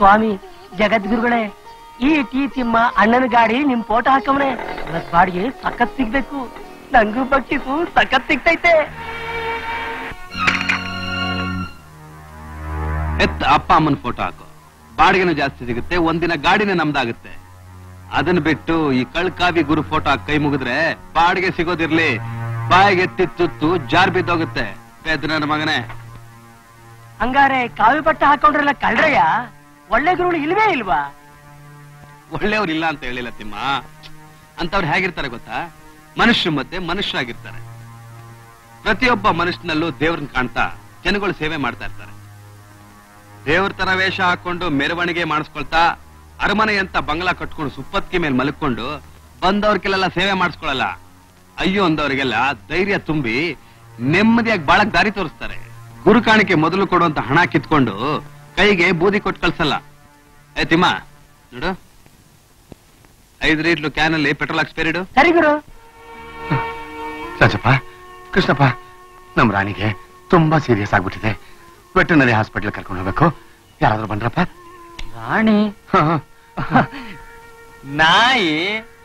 ಸ್ವಾಮಿ ಜಗದ್ಗುರುಗಳೇ ಈ ಟೀ ತಿಮ್ಮ ಅಣ್ಣನ ಗಾಡಿ ನಿಮ್ ಫೋಟೋ ಹಾಕವ್ರೆ ಇವತ್ ಬಾಡಿಗೆ ಸಖತ್ ಸಿಗ್ಬೇಕು ನಂಗೂ ಬಕ್ಷಿಸು ಸಖತ್ ಸಿಗ್ತೈತೆ ಎತ್ತ ಅಪ್ಪ ಅಮ್ಮನ ಫೋಟೋ ಹಾಕು ಬಾಡಿಗೆನೂ ಜಾಸ್ತಿ ಸಿಗುತ್ತೆ ಒಂದಿನ ಗಾಡಿನೇ ನಮ್ದಾಗುತ್ತೆ ಅದನ್ನ ಬಿಟ್ಟು ಈ ಕಳ್ಕಾವಿ ಗುರು ಫೋಟೋ ಹಾಕಿ ಕೈ ಮುಗಿದ್ರೆ ಬಾಡಿಗೆ ಸಿಗೋದಿರ್ಲಿ ಬಾಯಿಗೆ ಎತ್ತಿ ತುತ್ತು ಜಾರ್ ಬಿದ್ದೋಗುತ್ತೆ ಪೆದ್ ನನ್ನ ಮಗನೇ ಹಂಗಾರೆ ಕಾವಿ ಬಟ್ಟೆ ಹಾಕೊಂಡ್ರೆಲ್ಲ ಕಳ್ರಯ್ಯ ಒಳ್ಳೆ ಗುರುಗಳು ಇಲ್ವೇ ಇಲ್ವಾ ಒಳ್ಳೆಯವ್ರು ಇಲ್ಲ ಅಂತ ಹೇಳಿಲ್ಲ ತಿಮ್ಮ ಅಂತವ್ರು ಹೇಗಿರ್ತಾರೆ ಗೊತ್ತಾ ಮನುಷ್ಯ ಮಧ್ಯೆ ಮನುಷ್ಯರಾಗಿರ್ತಾರೆ ಪ್ರತಿಯೊಬ್ಬ ಮನುಷ್ಯನಲ್ಲೂ ದೇವ್ರನ್ನ ಕಾಣ್ತಾ ಜನಗಳು ಸೇವೆ ಮಾಡ್ತಾ ಇರ್ತಾರೆ ದೇವ್ರ ತರ ವೇಷ ಹಾಕೊಂಡು ಮೆರವಣಿಗೆ ಮಾಡಿಸ್ಕೊಳ್ತಾ ಅರಮನೆ ಅಂತ ಬಂಗ್ಲಾ ಕಟ್ಕೊಂಡು ಸುಪ್ಪತ್ಕಿ ಮೇಲೆ ಮಲ್ಕೊಂಡು ಬಂದವ್ರಿಗೆಲ್ಲ ಸೇವೆ ಮಾಡಿಸ್ಕೊಳಲ್ಲ ಅಯ್ಯೋ ಅಂದವರಿಗೆಲ್ಲ ಧೈರ್ಯ ತುಂಬಿ ನೆಮ್ಮದಿಯಾಗಿ ಬಾಳಕ್ ದಾರಿ ತೋರಿಸ್ತಾರೆ ಗುರು ಕಾಣಿಕೆ ಮೊದಲು ಕೊಡುವಂತ ಹಣ ಕಿತ್ಕೊಂಡು ಕೈಗೆ ಬೂದಿ ಕೊಟ್ಟು ಕಳ್ಸಲ್ಲ ಏ ತಿಮ್ಮ ನೋಡು ಐದು ಲೀಟ್ಲು ಕ್ಯಾನ್ ಅಲ್ಲಿ ಪೆಟ್ರೋಲ್ ಹಾಕಿ ಸ್ಪೇರಿಡು ಸರಿ ಗುರು ರಾಜಪ್ಪ ಕೃಷ್ಣಪ್ಪ ನಮ್ ರಾಣಿಗೆ ತುಂಬಾ ಸೀರಿಯಸ್ ಆಗ್ಬಿಟ್ಟಿದೆ ವೆಟರ್ನರಿ ಹಾಸ್ಪಿಟಲ್ ಕರ್ಕೊಂಡು ಹೋಗ್ಬೇಕು ಯಾರಾದ್ರೂ ಬಂದ್ರಪ್ಪ ರಾಣಿ ಹ, ಹ. ನಾಯಿ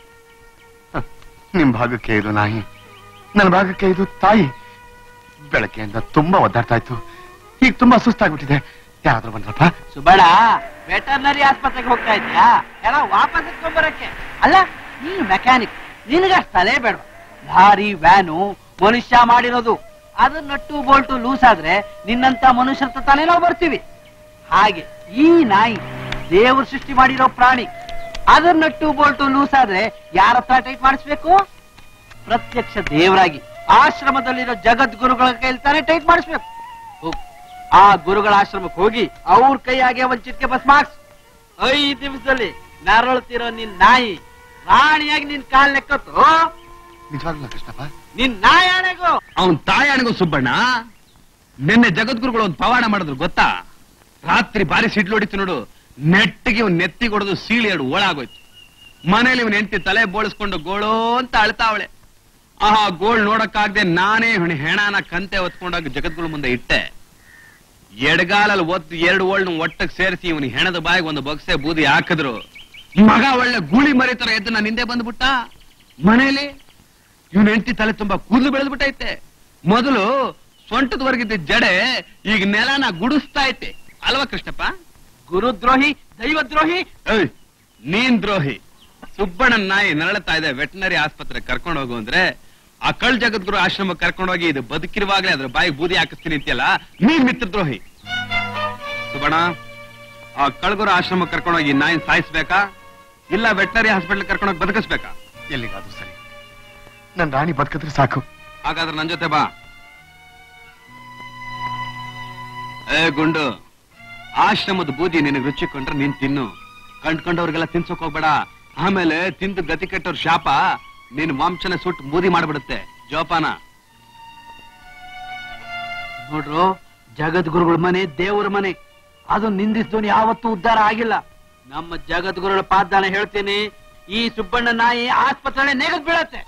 ನಿಮ್ ಭಾಗಕ್ಕೆ ಇದು ನಾಯಿ ನನ್ನ ಭಾಗಕ್ಕೆ ಇದು ತಾಯಿ ಬೆಳಗ್ಗೆಯಿಂದ ತುಂಬಾ ಒದ್ದಾಡ್ತಾ ಇತ್ತು ಈಗ ತುಂಬಾ ಸುಸ್ತಾಗ್ಬಿಟ್ಟಿದೆ ಯಾರಾದ್ರೂ ಬಂದ್ರಪ್ಪ ಸುಬಳ ವೆಟರ್ನರಿ ಆಸ್ಪತ್ರೆಗೆ ಹೋಗ್ತಾ ಇದ್ಯಾ ಎಲ್ಲ ವಾಪಸ್ ಇಟ್ಕೊಂಡ್ಬರಕ್ಕೆ ಅಲ್ಲ ನೀನು ಮೆಕ್ಯಾನಿಕ್ ನಿನಗ ತಲೆ ಬೇಡ ಭಾರಿ ವ್ಯಾನು ಮನುಷ್ಯ ಮಾಡಿರೋದು ಅದು ನಟ್ಟು ಬೋಲ್ಟು ಲೂಸ್ ಆದ್ರೆ ನಿನ್ನಂತ ಮನುಷ್ಯರ ತಾನೇ ನಾವು ಬರ್ತೀವಿ ಹಾಗೆ ಈ ನಾಯಿ ದೇವರು ಸೃಷ್ಟಿ ಮಾಡಿರೋ ಪ್ರಾಣಿ ಅದ್ರ ನಟ್ಟು ಬೋಲ್ಟು ಲೂಸ್ ಆದ್ರೆ ಯಾರ ಹತ್ರ ಟೈಟ್ ಮಾಡಿಸ್ಬೇಕು ಪ್ರತ್ಯಕ್ಷ ದೇವರಾಗಿ ಆಶ್ರಮದಲ್ಲಿರೋ ಜಗದ್ಗುರುಗಳ ಕೈಲಿ ತಾನೇ ಟೈಟ್ ಮಾಡಿಸ್ಬೇಕು ಹೋಗು. ಆ ಗುರುಗಳ ಆಶ್ರಮಕ್ಕೆ ಹೋಗಿ ಅವ್ರ ಕೈಯಾಗೆ ಒಂದ್ ಚಿಟ್ಕೆ ಬಸ್ ಮಾರ್ಕ್ಸ್ ಐದ್ ನಿಮಿಷದಲ್ಲಿ ನರಳ್ತಿರೋ ನಿನ್ ನಾಯಿ ರಾಣಿಯಾಗಿ ನಿನ್ ಕಾಲ್ ಲೆಕ್ಕತ್ತು ನಿಜವಾಗ್ಲೂ ಕೃಷ್ಣಪ್ಪ ನಿನ್ ನಾಯಾಣೆಗೂ ಅವನ್ ತಾಯಾಣಿಗೂ ಸುಬ್ಬಣ್ಣ ನಿನ್ನೆ ಜಗದ್ಗುರುಗಳು ಒಂದು ಪವಾಡ ಮಾಡಿದ್ರು ಗೊತ್ತಾ ರಾತ್ರಿ ಬಾರಿ ಸಿಡ್ಲು ಹೊಡಿತು ನೋಡು ನೆಟ್ಟಿಗೆ ಇವ್ನ್ ನೆತ್ತಿ ಹೊಡೆದು ಸೀಳಿ ಎರಡು ಓಳಾಗೋಯ್ತು ಮನೇಲಿ ಇವನ್ ಹೆಂಡತಿ ತಲೆ ಬೋಳಿಸ್ಕೊಂಡು ಗೋಳೋ ಅಂತ ಅಳ್ತಾವಳೆ ಆಹಾ ಗೋಳ್ ನೋಡಕ್ಕಾಗ್ದೆ ನಾನೇ ಇವ್ನ ಹೆಣನ ಕಂತೆ ಹೊತ್ಕೊಂಡೋಗಿ ಜಗದ್ಗುರು ಮುಂದೆ ಇಟ್ಟೆ ಎಡಗಾಲಲ್ಲಿ ಒತ್ತು ಎರಡು ಓಳ್ನ ಒಟ್ಟಕ್ಕೆ ಸೇರಿಸಿ ಇವನ್ ಹೆಣದ ಬಾಯಿಗೆ ಒಂದು ಬೊಕ್ಸೆ ಬೂದಿ ಹಾಕಿದ್ರು ಮಗ ಒಳ್ಳೆ ಗೂಳಿ ಮರಿತರ ಎದ್ದು ನಾನು ಹಿಂದೆ ಬಂದ್ಬಿಟ್ಟ ಮನೇಲಿ ಇವನ್ ಹೆಂಡತಿ ತಲೆ ತುಂಬಾ ಕೂದಲು ಬೆಳೆದ್ಬಿಟ್ಟೈತೆ ಮೊದಲು ಸೊಂಟದವರೆಗಿದ್ದ ಜಡೆ ಈಗ ನೆಲನ ಗುಡಿಸ್ತಾ ಐತೆ ಅಲ್ವಾ ಕೃಷ್ಣಪ್ಪ ಗುರುದ್ರೋಹಿ ದೈವದ್ರೋಹಿ ಏಯ್ ನೀನ್ ದ್ರೋಹಿ ಸುಬ್ಬಣ್ಣನ ನಾಯಿ ನರಳುತ್ತಾ ಇದೆ ವೆಟನರಿ ಆಸ್ಪತ್ರೆ ಕರ್ಕೊಂಡು ಹೋಗು ಅಂದ್ರೆ ಆ ಕಳ್ ಜಗದ್ಗುರು ಆಶ್ರಮ ಕರ್ಕೊಂಡೋಗಿ ಇದು ಬದುಕಿರುವಾಗ್ಲೇ ಅದ್ರ ಬಾಯಿಗೆ ಬೂದಿ ಹಾಕಿಸ್ತೀನಿ ಅಂತೀಯಲ್ಲ ನೀನ್ ಮಿತ್ರ ದ್ರೋಹಿ ಸುಬ್ಬಣ್ಣ ಆ ಕಳ್ಗುರು ಆಶ್ರಮ ಕರ್ಕೊಂಡೋಗಿ ಈ ನಾಯಿನ್ ಸಾಯಿಸ್ಬೇಕಾ ಇಲ್ಲ ವೆಟನರಿ ಹಾಸ್ಪಿಟಲ್ ಕರ್ಕೊಂಡೋಗಿ ಬದುಕಿಸ್ಬೇಕಾ ಎಲ್ಲಿಗಾದ್ರೂ ಸರಿ ನನ್ ರಾಣಿ ಬದುಕಿದ್ರೆ ಸಾಕು ಹಾಗಾದ್ರೆ ನನ್ ಜೊತೆ ಬಾ ಏ ಗುಂಡು ಆಶ್ರಮದ ಬೂದಿ ನಿನಗೆ ರುಚಿಕೊಂಡ್ರೆ ನೀನ್ ತಿನ್ನು ಕಂಡ್ಕೊಂಡವ್ರಿಗೆಲ್ಲ ತಿನ್ಸೋಕ್ ಹೋಗ್ಬೇಡ ಆಮೇಲೆ ತಿಂದು ಗತಿ ಕೆಟ್ಟವ್ರ ಶಾಪ ನಿನ್ ಮಾಂಸನ ಸುಟ್ಟು ಬೂದಿ ಮಾಡ್ಬಿಡುತ್ತೆ ಜೋಪಾನ ನೋಡ್ರು ಜಗದ್ಗುರುಗಳ ಮನೆ ದೇವರ ಮನೆ ಅದು ನಿಂದಿಸಿದವನು ಯಾವತ್ತೂ ಉದ್ಧಾರ ಆಗಿಲ್ಲ ನಮ್ಮ ಜಗದ್ಗುರುಗಳ ಪಾದಾನ ಹೇಳ್ತೀನಿ ಈ ಸುಬ್ಬಣ್ಣ ನಾಯಿ ಆಸ್ಪತ್ರೆ ನೆಗದ್ ಬೀಳತ್ತೆ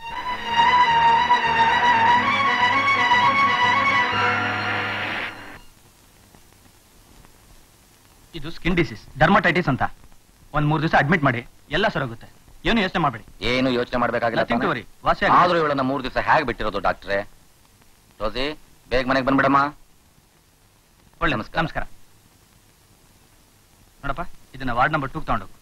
ಇದು ಸ್ಕಿನ್ ಡಿಸೀಸ್ ಡರ್ಮಟೈಟಿಸ್ ಅಂತ ಒಂದ್ ಮೂರ್ ದಿವಸ ಅಡ್ಮಿಟ್ ಮಾಡಿ ಎಲ್ಲ ಸರೋಗುತ್ತೆ ಏನು ಯೋಚನೆ ಮಾಡಬೇಡಿ ಏನು ಯೋಚನೆ ಮಾಡ್ಬೇಕಾಗಿಲ್ಲ Nothing to ತಾನೇ? worry. ವಾಸಿ ಆಗುತ್ತೆ. ಆದ್ರೂ ಇವಳನ್ನ ಮೂರ್ ದಿವಸ ಹೇಗೆ ಬಿಟ್ಟಿರೋದು ಡಾಕ್ಟ್ರೆ ರೋಸಿ ಬೇಗ ಮನೆಗೆ ಬಂದ್ಬಿಡಮ್ಮ ಒಳ್ಳೆ ನಮಸ್ಕಾರ. ನಮಸ್ಕಾರ ನೋಡಪ್ಪ ಇದನ್ನ ವಾರ್ಡ್ ನಂಬರ್ ಟೂಗ್ ತಗೊಂಡೋಗು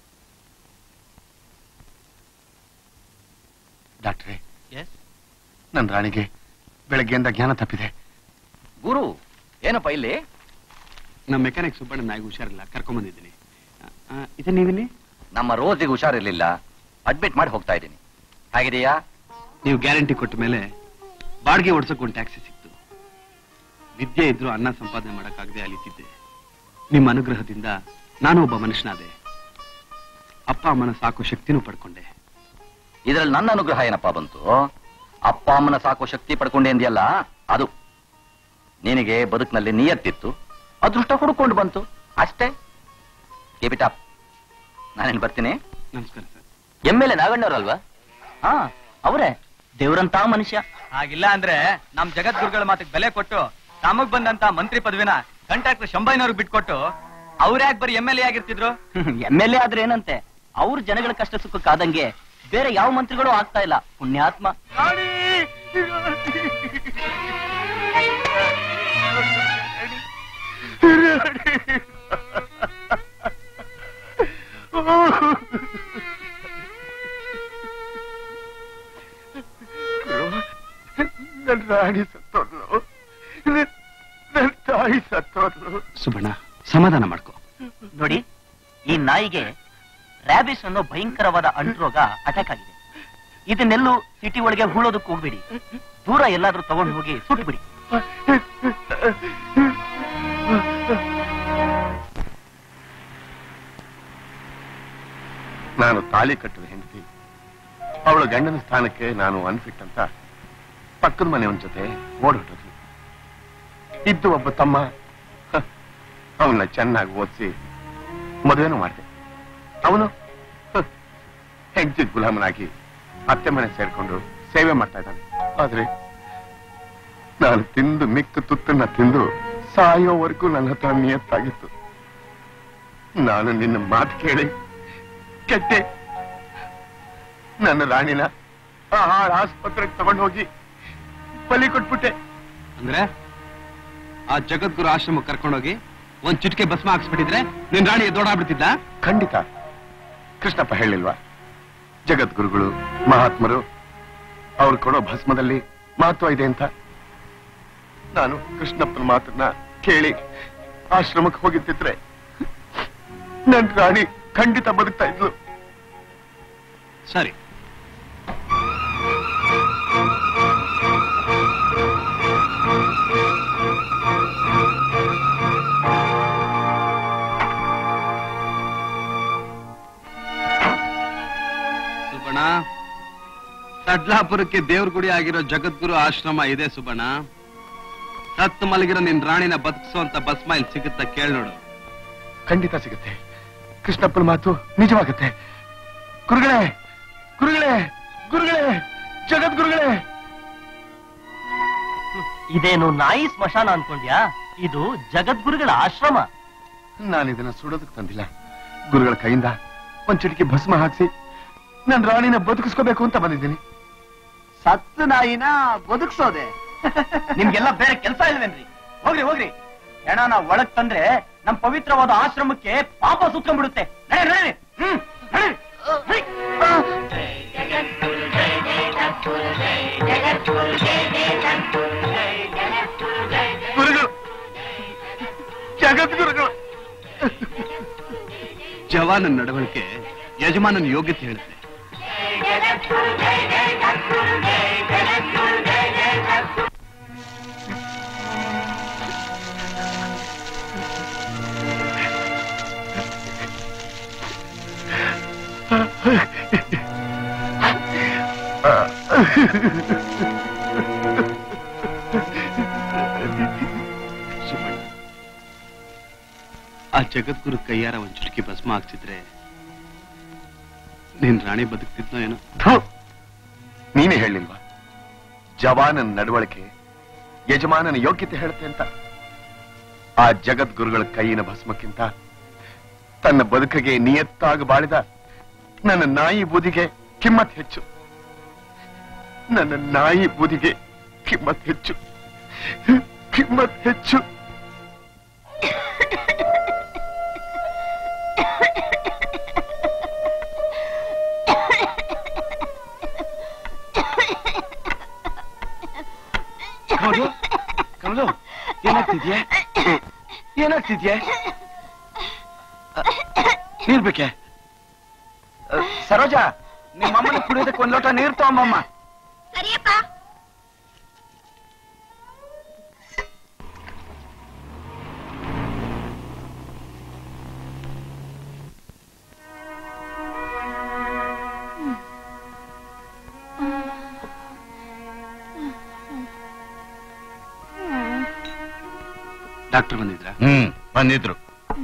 ಡಾಕ್ಟ್ರೆ ನನ್ ರಾಣಿಗೆ ಬೆಳಗ್ಗೆಯಿಂದ ಜ್ಞಾನ ತಪ್ಪಿದೆ ಗುರು ಏನಪ್ಪ ಇಲ್ಲಿ ನಮ್ಮ ಮೆಕ್ಯಾನಿಕ್ ಸುಬ್ಬಣ್ಣ ನಾಯಿಗೆ ಹುಷಾರಿಲ್ಲ ಕರ್ಕೊಂಡ್ ಬಂದಿದ್ದೀನಿ ಇದೆ ನೀವಿಲ್ಲಿ ನಮ್ಮ ರೋಸಿಗೆ ಹುಷಾರಿರ್ಲಿಲ್ಲ ಅಡ್ಮಿಟ್ ಮಾಡಿ ಹೋಗ್ತಾ ಇದ್ದೀನಿ ಹೇಗಿದೆಯಾ ನೀವು ಗ್ಯಾರಂಟಿ ಕೊಟ್ಟ ಮೇಲೆ ಬಾಡಿಗೆ ಓಡಿಸೋಕೆ ಒಂದು ಟ್ಯಾಕ್ಸಿ ಸಿಕ್ತು ವಿದ್ಯೆ ಇದ್ರು ಅನ್ನ ಸಂಪಾದನೆ ಮಾಡಕ್ಕಾಗದೆ ಅಲಿತಿದ್ದೆ ನಿಮ್ಮ ಅನುಗ್ರಹದಿಂದ ನಾನು ಒಬ್ಬ ಮನುಷ್ಯನಾದೆ ಅಪ್ಪ ಅಮ್ಮನ ಸಾಕೋ ಶಕ್ತಿನೂ ಪಡ್ಕೊಂಡೆ ಇದ್ರಲ್ಲಿ ನನ್ನ ಅನುಗ್ರಹ ಏನಪ್ಪಾ ಬಂತು ಅಪ್ಪ ಅಮ್ಮನ ಸಾಕೋ ಶಕ್ತಿ ಪಡ್ಕೊಂಡೆ ಅಂದ್ಯಲ್ಲ ಅದು ನಿನಗೆ ಬದುಕಿನಲ್ಲಿ ನಿಯತ್ತಿತ್ತು ಅದೃಷ್ಟ ಹುಡ್ಕೊಂಡು ಬಂತು ಅಷ್ಟೇ ಕೇಪಿಟಾಪ್ ನಾನೇನು ಬರ್ತೀನಿ ನಮಸ್ಕಾರ ಸರ್ ಎಮ್ ಎಲ್ ಎ ನಾಗಣ್ಣವ್ರಲ್ವಾ ಹಾ ಅವರೇ ದೇವ್ರಂತ ಮನುಷ್ಯ ಹಾಗಿಲ್ಲ ಅಂದ್ರೆ ನಮ್ ಜಗದ್ಗುರುಗಳ ಮಾತಿಗೆ ಬೆಲೆ ಕೊಟ್ಟು ತಮಗ್ ಬಂದಂತ ಮಂತ್ರಿ ಪದವಿನ ಕಾಂಟ್ರಾಕ್ಟರ್ ಶಂಬೈನವ್ರಿಗೆ ಬಿಟ್ಕೊಟ್ಟು ಅವ್ರ್ಯಾಕ್ ಬರೀ ಎಂ ಎಲ್ ಎ ಆಗಿರ್ತಿದ್ರು ಎಂ ಎಲ್ ಎ ಆದ್ರೆ ಏನಂತೆ ಅವ್ರ ಜನಗಳ ಕಷ್ಟ ಸುಖಕ್ಕಾದಂಗೆ ಬೇರೆ ಯಾವ ಮಂತ್ರಿಗಳು ಆಗ್ತಾ ಇಲ್ಲ ಪುಣ್ಯಾತ್ಮ ನನ್ನ ರಾಣಿ ಸತ್ತೋದ್ಲು ನನ್ನ ತಾಯಿ ಸತ್ತೋದ್ಲು ಸುಬ್ಬಣ್ಣ ಸಮಾಧಾನ ಮಾಡ್ಕೊ ನೋಡಿ ಈ ನಾಯಿಗೆ ರ್ಯಾಬಿಸ್ ಅನ್ನೋ ಭಯಂಕರವಾದ ಅಂಟ್ರೋಗ ಅಟ್ಯಾಕ್ ಆಗಿದೆ ಇದನ್ನೆಲ್ಲೂ ಸಿಟಿ ಒಳಗೆ ಹೂಳೋದಕ್ಕೆ ಹೋಗ್ಬೇಡಿ ದೂರ ಎಲ್ಲಾದ್ರೂ ತಗೊಂಡು ಹೋಗಿ ಸುಟ್ಬಿಡಿ ನಾನು ತಾಳಿ ಕಟ್ಟುವ ಹೆಂಡತಿ ಅವಳ ಗಂಡನ ಸ್ಥಾನಕ್ಕೆ ನಾನು ಅನ್ಫಿಟ್ ಅಂತ ಪಕ್ಕದ ಮನೆಯವನ ಜೊತೆ ಓಡೋಟೋದು ಇದ್ದು ಒಬ್ಬ ತಮ್ಮ ಅವನ್ನ ಚೆನ್ನಾಗಿ ಓದಿಸಿ ಮದುವೆನೂ ಮಾಡಿದೆ ಅವನು ಹೆಂಡತಿ ಗುಲಾಮನಾಗಿ ಅತ್ತೆ ಮನೆ ಸೇರ್ಕೊಂಡು ಸೇವೆ ಮಾಡ್ತಾ ಇದ್ದಾನೆ ಆದ್ರೆ ನಾನು ತಿಂದು ಮಿಕ್ಕ ತುತ್ತನ್ನ ತಿಂದು ಸಾಯೋವರೆಗೂ ನನ್ನ ಹತ್ರ ನಿಯತ್ತಾಗಿತ್ತು ನಾನು ನಿನ್ನ ಮಾತು ಕೇಳಿ ಕೆಟ್ಟೆ ನನ್ನ ರಾಣಿನ ಆ ಹಾಳ ಆಸ್ಪತ್ರೆಗೆ ತಗೊಂಡು ಹೋಗಿ ಬಲಿ ಕೊಟ್ಬಿಟ್ಟೆ ಅಂದ್ರೆ ಆ ಜಗದ್ಗುರು ಆಶ್ರಮಕ್ಕೆ ಕರ್ಕೊಂಡೋಗಿ ಒಂದ್ ಚಿಟಿಕೆ ಭಸ್ಮ ಹಾಕ್ಸ್ಬಿಟ್ಟಿದ್ರೆ ನಿನ್ ರಾಣಿ ದೊಡ್ಡಾಗ್ಬಿಡ್ತಿದ್ದ ಖಂಡಿತ ಕೃಷ್ಣಪ್ಪ ಹೇಳಿಲ್ವಾ ಜಗದ್ಗುರುಗಳು ಮಹಾತ್ಮರು ಅವ್ರು ಕೊಡೋ ಭಸ್ಮದಲ್ಲಿ ಮಹತ್ವ ಇದೆ ಅಂತ ನಾನು ಕೃಷ್ಣಪ್ಪನ ಮಾತನ್ನ ಕೇಳಿ ಆಶ್ರಮಕ್ಕೆ ಹೋಗಿದ್ದಿದ್ರೆ ನನ್ ರಾಣಿ ಖಂಡಿತ ಬದುಕ್ತಾ ಇದ್ಲು ಸರಿ ಸುಬಣ ಸಡ್ಲಾಪುರಕ್ಕೆ ದೇವ್ರ ಗುಡಿ ಆಗಿರೋ ಜಗದ್ಗುರು ಆಶ್ರಮ ಇದೆ ಸುಬಣ ಸತ್ತು ಮಲಗಿರೋ ನಿನ್ ರಾಣಿನ ಬದುಕಿಸುವಂತ ಭಸ್ಮ ಇಲ್ಲಿ ಸಿಗುತ್ತಾ ಕೇಳ್ ನೋಡು ಖಂಡಿತ ಸಿಗುತ್ತೆ ಕೃಷ್ಣಪ್ಪನ ಮಾತು ನಿಜವಾಗುತ್ತೆ ಗುರುಗಳೇ ಗುರುಗಳೇ ಗುರುಗಳೇ ಜಗದ್ಗುರುಗಳೇ ಇದೇನು ನಾಯಿ ಸ್ಮಶಾನ ಅನ್ಕೊಂಡ್ಯಾ ಇದು ಜಗದ್ಗುರುಗಳ ಆಶ್ರಮ ನಾನು ಇದನ್ನ ಸುಡೋದಕ್ಕೆ ತಂದಿಲ್ಲ ಗುರುಗಳ ಕೈಯಿಂದ ಒಂದ್ ಚಿಟಿಕೆ ಭಸ್ಮ ಹಾಕ್ಸಿ ನನ್ ರಾಣಿನ ಬದುಕಿಸ್ಕೋಬೇಕು ಅಂತ ಬಂದಿದ್ದೀನಿ ಸತ್ತು ನಾಯಿನ ಬದುಕ್ಸೋದೆ ನಿಮ್ಗೆಲ್ಲ ಬೇರೆ ಕೆಲಸ ಇಲ್ವೇನ್ರಿ ಹೋಗ್ರಿ ಹೋಗ್ರಿ ಹೆಣನ ಒಳಗ್ ತಂದ್ರೆ ನಮ್ ಪವಿತ್ರವಾದ ಆಶ್ರಮಕ್ಕೆ ಪಾಪ ಸುತ್ಕೊಂಡ್ಬಿಡುತ್ತೆ ನಡೆ ನಡೆ ಹ್ಮ್ ನಡೆ. ಗುರುಗಳು ಜಗದ್ಗುರುಗಳು ಜವಾನನ್ ನಡವಳಿಕೆ ಯಜಮಾನನ ಯೋಗ್ಯತೆ ಹೇಳುತ್ತೆ ಸುಬ್ಬಣ್ಣ ಆ ಜಗದ್ಗುರು ಕೈಯಾರ ಒಂದ್ ಚುಟುಕಿ ಭಸ್ಮ ಹಾಕ್ಸಿದ್ರೆ ನಿನ್ ರಾಣಿ ಬದುಕ್ತಿದ್ನೋ ಏನೋ ಥು! ನೀನೇ ಹೇಳಿಲ್ವಾ ಜವಾನನ ನಡವಳಿಕೆ ಯಜಮಾನನ ಯೋಗ್ಯತೆ ಹೇಳುತ್ತೆ ಅಂತ ಆ ಜಗದ್ಗುರುಗಳ ಕೈಯಿನ ಭಸ್ಮಕ್ಕಿಂತ ತನ್ನ ಬದುಕಿಗೆ ನಿಯತ್ತಾಗಿ ಬಾಳಿದ ನನ್ನ ನಾಯಿ ಬೂದಿಗೆ ಕಿಮ್ಮತ್ ಹೆಚ್ಚು ನನ್ನ ನಾಯಿ ಬೂದಿಗೆ ಕಿಮ್ಮತ್ ಹೆಚ್ಚು ಕಿಮ್ಮತ್ ಹೆಚ್ಚು ಕಮಲು ಕಮಲು ಏನಾಗ್ತಿದ್ಯಾ ಏನಾಗ್ತಿದ್ಯಾ ನೀರ್ ಬೇಕೆ ಸರೋಜಾ ನಿಮ್ಮ ಅಮ್ಮನ ಕುಡಿಯೋದಕ್ಕೆ ಒಂದ್ ಲೋಟ ನೀರ್ ತಗೊಂಬಮ್ಮ ಸರಿಯಪ್ಪ ಡಾಕ್ಟರ್ ಬಂದಿದ್ರ ಹ್ಮ್ ಬಂದಿದ್ರು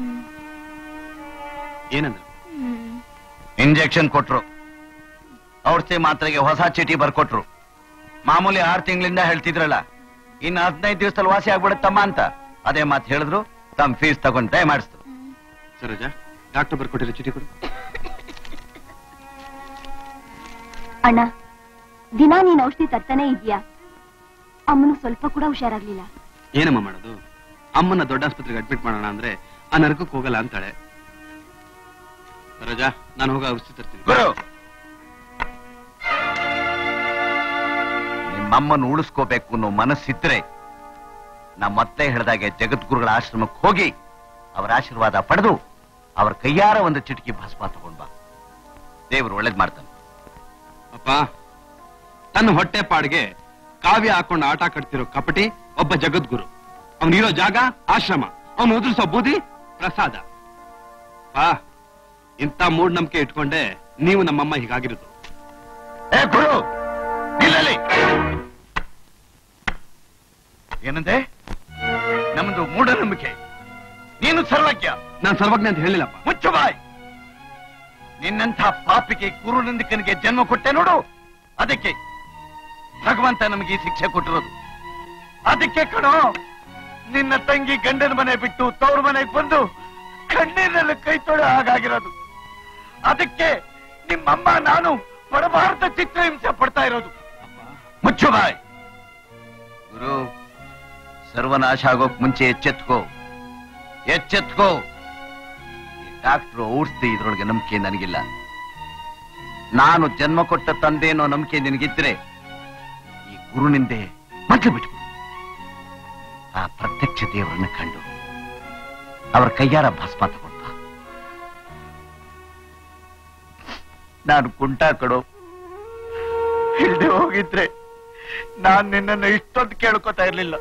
ಏನಂದ್ರು ಇಂಜೆಕ್ಷನ್ ಕೊಟ್ರು ಔಷಧಿ ಮಾತ್ರೆಗೆ ಹೊಸ ಚೀಟಿ ಬರ್ಕೊಟ್ರು ಮಾಮೂಲಿ ಆರು ತಿಂಗಳಿಂದ ಹೇಳ್ತಿದ್ರಲ್ಲ ಇನ್ನು ಹದಿನೈದು ದಿವಸದಲ್ಲಿ ವಾಸಿ ಆಗ್ಬಿಡುತ್ತಮ್ಮ ಅಂತ ಅದೇ ಮಾತು ಹೇಳಿದ್ರು ತಮ್ಮ ಫೀಸ್ ತಗೊಂಡ್ ದಯ ಮಾಡಿಸ್ತು ಸರೋಜ ಡಾಕ್ಟರ್ ಬರ್ಕೊಟ್ಟಿರೋ ಚೀಟಿ ಕೊಡು ಅಣ್ಣ ದಿನ ನೀನ್ ಔಷಧಿ ತರ್ತಾನೆ ಇದೀಯಾ ಅಮ್ಮನು ಸ್ವಲ್ಪ ಕೂಡ ಹುಷಾರಾಗ್ಲಿಲ್ಲ ಏನಮ್ಮ ಮಾಡೋದು ಅಮ್ಮನ ದೊಡ್ಡ ಆಸ್ಪತ್ರೆಗೆ ಅಡ್ಮಿಟ್ ಮಾಡೋಣ ಅಂದ್ರೆ ಆ ನರಕಕ್ಕೆ ಹೋಗಲ್ಲ ಅಂತಾಳೆ ಸರೋಜ ನಾನು ಹೋಗ ಔಷಧಿ ತರ್ತೀನಿ ಗುರು ನಿಮ್ಮಮ್ಮನ ಉಳಿಸ್ಕೋಬೇಕು ಅನ್ನೋ ಮನಸ್ಸಿದ್ರೆ ನಮ್ಮ ಮತ್ತೆ ಹೇಳ್ದಾಗೆ ಜಗದ್ಗುರುಗಳ ಆಶ್ರಮಕ್ಕೆ ಹೋಗಿ ಅವರ ಆಶೀರ್ವಾದ ಪಡೆದು ಅವರ ಕೈಯಾರ ಒಂದು ಚಿಟಕಿ ಭಸ್ಮ ತಗೊಂಡ್ ಬಾ ದೇವರು ಒಳ್ಳೇದ್ ಮಾಡ್ತಾನೆ ಅಪ್ಪ ತನ್ನ ಹೊಟ್ಟೆ ಪಾಡ್ಗೆ ಕಾವ್ಯ ಹಾಕೊಂಡು ಆಟ ಕಟ್ತಿರೋ ಕಪಟಿ ಒಬ್ಬ ಜಗದ್ಗುರು ಅವನಿರೋ ಜಾಗ ಆಶ್ರಮ ಅವನು ಉದುರಿಸೋ ಬೂದಿ ಪ್ರಸಾದ ಪಾ ಇಂಥ ಮೂಢನಂಬಿಕೆ ಇಟ್ಕೊಂಡೆ ನೀವು ನಮ್ಮಮ್ಮ ಹೀಗಾಗಿರೋದು ಏ ಗುರು ನಿಲ್ಲಲಿ ಏನಂದೆ ನಮ್ದು ಮೂಢನಂಬಿಕೆ ನೀನು ಸರ್ವಜ್ಞ ನಾನು ಸರ್ವಜ್ಞ ಅಂತ ಹೇಳಿಲ್ಲಪ್ಪ ಮುಚ್ಚು ಬಾಯ್ ನಿನ್ನಂಥ ಪಾಪಿಗೆ ಕುರುನಂದಿಕನಿಗೆ ಜನ್ಮ ಕೊಟ್ಟೆ ನೋಡು ಅದಕ್ಕೆ ಭಗವಂತ ನಮಗೆ ಈ ಶಿಕ್ಷೆ ಕೊಟ್ಟಿರೋದು ಅದಕ್ಕೆ ಕಣೋ ನಿನ್ನ ತಂಗಿ ಗಂಡನ ಮನೆ ಬಿಟ್ಟು ತವ್ರ ಮನೆಗೆ ಬಂದು ಕಣ್ಣೀರಲ್ಲಿ ಕೈ ತೊಳೆ ಹಾಗಾಗಿರೋದು ಅದಕ್ಕೆ ನಿಮ್ಮಮ್ಮ ನಾನು ಪರಭಾರತ ಚಿತ್ರಹಿಂಸೆ ಪಡ್ತಾ ಇರೋದು ಮುಚ್ಚು ಬಾಯ್ ಗುರು ಸರ್ವನಾಶ ಆಗೋಕ್ ಮುಂಚೆ ಎಚ್ಚೆತ್ಕೋ ಎಚ್ಚೆತ್ಕೋ ಡಾಕ್ಟ್ರು ಔಷಧಿ ಇದ್ರೊಳಗೆ ನಂಬಿಕೆ ನನಗಿಲ್ಲ ನಾನು ಜನ್ಮ ಕೊಟ್ಟ ತಂದೆ ಅನ್ನೋ ನಂಬಿಕೆ ನಿನಗಿದ್ರೆ ಈ ಗುರುನಿಂದೆ ಮೊದಲು ಬಿಟ್ಟು ಆ ಪ್ರತ್ಯಕ್ಷ ದೇವರನ್ನ ಕಂಡು ಅವರ ಕೈಯಾರ ಭಸ್ಮ ತಗೊಂಡ ನಾನು ಕುಂಟ ಕಡೋ ಇಲ್ದೆ ಹೋಗಿದ್ರೆ ನಾನ್ ನಿನ್ನನ್ನು ಇಷ್ಟೊಂದು ಕೇಳ್ಕೊತಾ ಇರ್ಲಿಲ್ಲ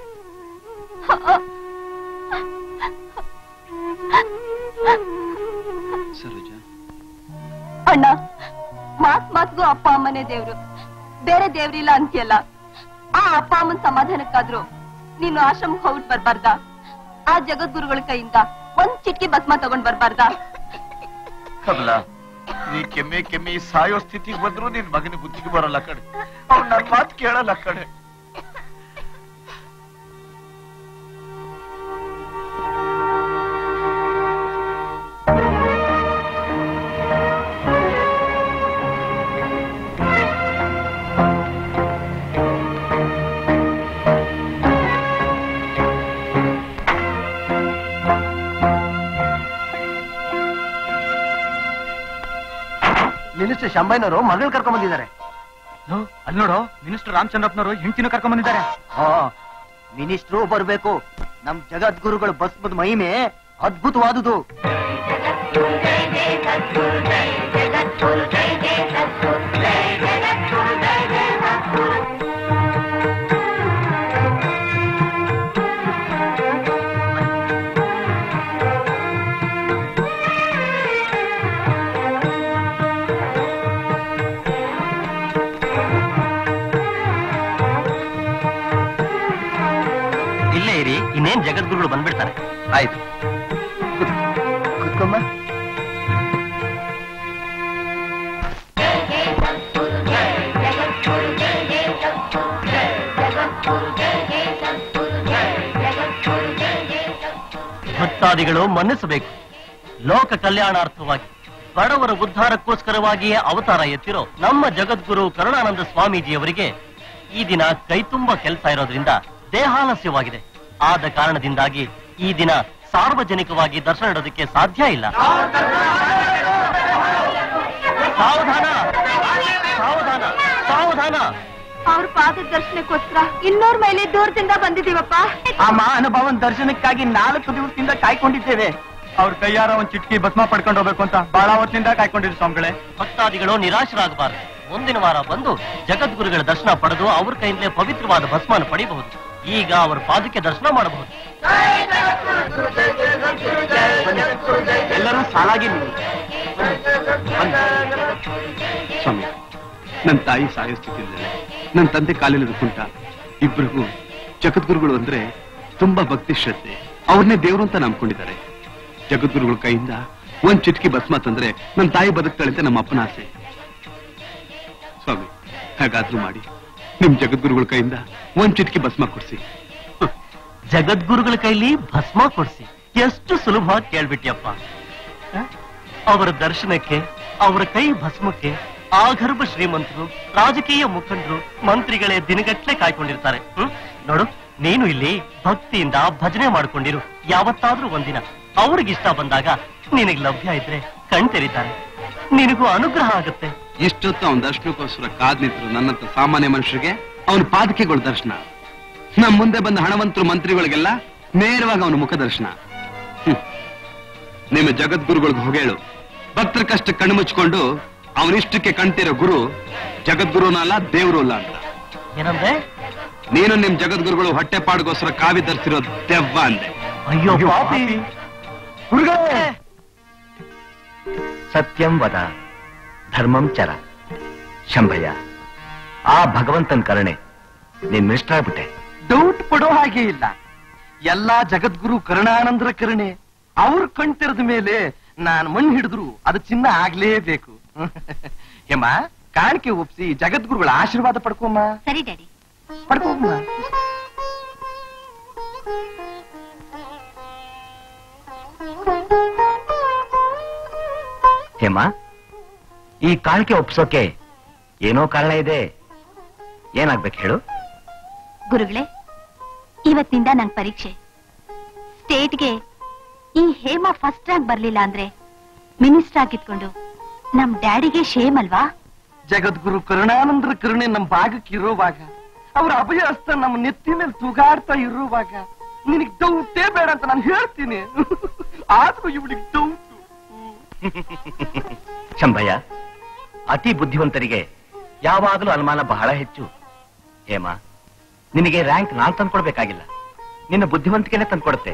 ಸರೋಜ ಅಣ್ಣ ಮಾತ್ ಮಾತ್ಗೂ ಅಪ್ಪ ಅಮ್ಮನೇ ದೇವ್ರು ಬೇರೆ ದೇವ್ರಿಲ್ಲ ಅಂತೀಯಲ್ಲ ಆ ಅಪ್ಪ ಅಮ್ಮನ್ ಸಮಾಧಾನಕ್ಕಾದ್ರು ನೀನು ಆಶ್ರಮಕ್ಕೆ ಹೋಗ್ಬಿಟ್ ಬರ್ಬಾರ್ದಾ ಆ ಜಗದ್ಗುರುಗಳ ಕೈಯಿಂದ ಒಂದ್ ಚಿಟ್ಕಿ ಭಸ್ಮ ತಗೊಂಡ್ ಬರ್ಬಾರ್ದಾ ಕಮಲ ನೀ ಕೆಮ್ಮೆ ಕೆಮ್ಮೆ ಈ ಸಾಯೋ ಸ್ಥಿತಿಗೆ ಬಂದ್ರು ನಿನ್ ಮಗನ ಬುದ್ಧಿಗೆ ಬರಲ್ಲ ಕಣೆ ಅವ್ನು ನನ್ ಮಾತು ಕೇಳಲ್ಲ ಕಣೆ ಮಿನಿಸ್ಟರ್ ಶಂಬೈನವರು ಮಗಳು ಕರ್ಕೊಂಡ್ ಬಂದಿದ್ದಾರೆ ಅಲ್ಲಿ ನೋಡು ಮಿನಿಸ್ಟರ್ ರಾಮಚಂದ್ರಪ್ಪನವರು ಹೆಂಡತಿನ ಕರ್ಕೊಂಡ್ ಬಂದಿದ್ದಾರೆ ಮಿನಿಸ್ಟ್ರು ಬರ್ಬೇಕು ನಮ್ ಜಗದ್ಗುರುಗಳ ಭಸ್ಮದ ಮಹಿಮೆ ಅದ್ಭುತವಾದುದು ಇಲ್ಲೇ ಇರಿ ಇನ್ನೇನ್ ಜಗದ್ಗುರುಗಳು ಬಂದ್ಬಿಡ್ತಾರೆ ಆಯ್ತು ಕುತ್ಕೊಮ್ಮ ಭಕ್ತಾದಿಗಳು ಮನ್ನಿಸಬೇಕು ಲೋಕ ಕಲ್ಯಾಣಾರ್ಥವಾಗಿ ಬಡವರ ಉದ್ಧಾರಕ್ಕೋಸ್ಕರವಾಗಿಯೇ ಅವತಾರ ಎತ್ತಿರೋ ನಮ್ಮ ಜಗದ್ಗುರು ಕರುಣಾನಂದ ಸ್ವಾಮೀಜಿಯವರಿಗೆ ಈ ದಿನ ಕೈತುಂಬ ಕೆಲಸ ಇರೋದ್ರಿಂದ ದೇಹಾಲಸ್ಯವಾಗಿದೆ ಆದ ಕಾರಣದಿಂದಾಗಿ ಈ ದಿನ ಸಾರ್ವಜನಿಕವಾಗಿ ದರ್ಶನ ಇಡೋದಕ್ಕೆ ಸಾಧ್ಯ ಇಲ್ಲ ಸಾವಧಾನ ಸಾವಧಾನ ಸಾವಧಾನ ಅವ್ರ ಪಾದ ದರ್ಶನಕ್ಕೋಸ್ಕರ ಇನ್ನೂರ್ ಮೈಲಿ ದೂರದಿಂದ ಬಂದಿದೀವಪ್ಪ ಆ ಮಹಾನುಭಾವನ್ ದರ್ಶನಕ್ಕಾಗಿ ನಾಲ್ಕು ದಿವಸದಿಂದ ಕಾಯ್ಕೊಂಡಿದ್ದೇವೆ ಅವ್ರ ಕೈಯಾರ ಒಂದ್ ಚಿಟ್ಕಿ ಭಸ್ಮ ಪಡ್ಕೊಂಡು ಹೋಗ್ಬೇಕು ಅಂತ ಬಹಳ ಹೊತ್ತಿನಿಂದ ಕಾಯ್ಕೊಂಡಿದ್ರು ಸ್ವಾಮಿಗಳೇ ಭಕ್ತಾದಿಗಳು ನಿರಾಶರಾಗಬಾರದು ಮುಂದಿನ ವಾರ ಬಂದು ಜಗದ್ಗುರುಗಳ ದರ್ಶನ ಪಡೆದು ಅವ್ರ ಕೈಯಿಂದಲೇ ಪವಿತ್ರವಾದ ಭಸ್ಮನ ಪಡಿಬಹುದು ಈಗ ಅವರ ಪಾದಕ್ಕೆ ದರ್ಶನ ಮಾಡಬಹುದು ಎಲ್ಲರೂ ಸಾಲಾಗಿ ನಿಲ್ಲಿ. ಸ್ವಾಮಿ ನನ್ನ ತಾಯಿ ಸಾಯೋ ಸ್ಥಿತಿಯಿದ್ದಾರೆ ನನ್ನ ತಂದೆ ಕಾಲಿನ ಕುಂಟ ಇಬ್ಬರಿಗೂ ಜಗದ್ಗುರುಗಳು ಅಂದ್ರೆ ತುಂಬಾ ಭಕ್ತಿ ಶ್ರದ್ಧೆ ಅವ್ರನ್ನೇ ದೇವ್ರು ಅಂತ ನಂಬ್ಕೊಂಡಿದ್ದಾರೆ ಜಗದ್ಗುರುಗಳ ಕೈಯಿಂದ ಒಂದ್ ಚಿಟ್ಕಿ ಭಸ್ಮ ತಂದ್ರೆ ನನ್ನ ತಾಯಿ ಬದುಕ್ತಾಳೆ ಅಂತ ನಮ್ಮ ಅಪ್ಪನ ಆಸೆ ಸ್ವಾಮಿ ಹಾಗಾದ್ರೂ ಮಾಡಿ ನಿಮ್ ಜಗದ್ಗುರುಗಳ ಕೈಯಿಂದ ಒಂದ್ ಚಿಟ್ಕಿ ಭಸ್ಮ ಕೊಡ್ಸಿ ಜಗದ್ಗುರುಗಳ ಕೈಲಿ ಭಸ್ಮ ಕೊಡ್ಸಿ ಎಷ್ಟು ಸುಲಭವಾಗಿ ಕೇಳ್ಬಿಟ್ಟಿಯಪ್ಪ ಅವರ ದರ್ಶನಕ್ಕೆ ಅವರ ಕೈ ಭಸ್ಮಕ್ಕೆ ಆ ಗರ್ಭ ಶ್ರೀಮಂತರು ರಾಜಕೀಯ ಮುಖಂಡರು ಮಂತ್ರಿಗಳೇ ದಿನಗಟ್ಲೆ ಕಾಯ್ಕೊಂಡಿರ್ತಾರೆ ಹ್ಮ್ ನೋಡು ನೀನು ಇಲ್ಲಿ ಭಕ್ತಿಯಿಂದ ಭಜನೆ ಮಾಡ್ಕೊಂಡಿರು ಯಾವತ್ತಾದ್ರೂ ಒಂದಿನ ಅವ್ರಿಗಿಷ್ಟ ಬಂದಾಗ ನಿನಗ್ ಲಭ್ಯ ಇದ್ರೆ ಕಣ್ ತೆರೀತಾರೆ ನಿನಗೂ ಅನುಗ್ರಹ ಆಗುತ್ತೆ ಇಷ್ಟೊತ್ತು ಅವನ ದರ್ಶನಕ್ಕೋಸ್ಕರ ಕಾದ್ ನಿಂತರು ನನ್ನಂತ ಸಾಮಾನ್ಯ ಮನುಷ್ಯರಿಗೆ ಅವನ ಪಾದಕೆಗಳ ದರ್ಶನ ನಮ್ಮ ಮುಂದೆ ಬಂದ ಹಣವಂತರು ಮಂತ್ರಿಗಳಿಗೆಲ್ಲ ನೇರವಾಗಿ ಅವನ ಮುಖ ದರ್ಶನ ಹ್ಮ್. ನಿಮ್ಮ ಜಗದ್ಗುರುಗಳಿಗೆ ಹೊಗೇಳು ಭಕ್ತರ ಕಷ್ಟ ಕಣ್ಣು ಮುಚ್ಕೊಂಡು ಅವನಿಷ್ಟಕ್ಕೆ ಕಣ್ತಿರೋ ಗುರು ಜಗದ್ಗುರುನ ಅಲ್ಲ ದೇವ್ರು ಅಲ್ಲ ಅಂತ ಏನಂದ್ರೆ ನೀನು ನಿಮ್ ಜಗದ್ಗುರುಗಳು ಹೊಟ್ಟೆ ಪಾಡ್ಗೋಸ್ಕರ ಕಾವಿ ಧರಿಸಿರೋ ದೆವ್ವ ಅಂದೆ ಅಯ್ಯೋ ಪಾಪಿ ಸತ್ಯಂ ವದ ಧರ್ಮಂ ಚರ ಶಂಭಯ್ಯ ಆ ಭಗವಂತನ್ ಕರುಣೆ ನೀನ್ ಮಿನಿಸ್ಟರ್ ಆಗ್ಬಿಟ್ಟೆ ಡೌಟ್ ಪಡೋ ಹಾಗೆ ಇಲ್ಲ ಎಲ್ಲಾ ಜಗದ್ಗುರು ಕರುಣಾನಂದರ ಕರುಣೆ ಅವ್ರು ಕಣ್ತಿರದ ಮೇಲೆ ನಾನ್ ಮಣ್ಣು ಹಿಡಿದ್ರು ಅದು ಚಿನ್ನ ಆಗ್ಲೇಬೇಕು ಹೇಮ ಕಾಣಿಕೆ ಒಪ್ಸಿ ಜಗದ್ಗುರುಗಳ ಆಶೀರ್ವಾದ ಪಡ್ಕೊಮ್ಮ ಸರಿ ಡ್ಯಾಡಿ ಪಡ್ಕೊಮ್ಮ ಹೇಮ ಈ ಕಾಣಿಕೆ ಒಪ್ಸೋಕೆ ಏನೋ ಕಾರಣ ಇದೆ ಏನಾಗ್ಬೇಕು ಹೇಳು ಗುರುಗಳೇ ಇವತ್ತಿಂದ ನನ್ ಪರೀಕ್ಷೆ ಸ್ಟೇಟ್ಗೆ ಈ ಹೇಮ ಫಸ್ಟ್ ರ್ಯಾಂಕ್ ಬರ್ಲಿಲ್ಲ ಅಂದ್ರೆ ಮಿನಿಸ್ಟರ್ ಆಗಿದ್ಕೊಂಡು ನಮ್ ಡ್ಯಾಡಿಗೆ ಶೇಮ್ ಅಲ್ವಾ ಜಗದ್ಗುರು ಕರುಣಾನಂದರ ಕರುಣೆ ನಮ್ ಭಾಗಕ್ಕೆ ಇರೋವಾಗ ಅವ್ರ ಅಭಯ ಹಸ್ತ ನಮ್ಮ ನೆತ್ತಿ ಮೇಲೆ ತೂಗಾಡ್ತಾ ಇರುವಾಗ ನಿನಗ್ ಡೌಟೇ ಬೇಡ ಅಂತ ನಾನು ಹೇಳ್ತೀನಿ ಆದ್ರೂ ಇವಳಿಗೆ ಡೌಟ್ ಶಂಭಯ್ಯ ಅತಿ ಬುದ್ಧಿವಂತರಿಗೆ ಯಾವಾಗಲೂ ಅನುಮಾನ ಬಹಳ ಹೆಚ್ಚು ಹೇಮ ನಿನಗೆ ರ್ಯಾಂಕ್ ನಾನ್ ತಂದ್ಕೊಡ್ಬೇಕಾಗಿಲ್ಲ ನಿನ್ನ ಬುದ್ಧಿವಂತಿಕೆನೆ ತಂದ್ಕೊಡುತ್ತೆ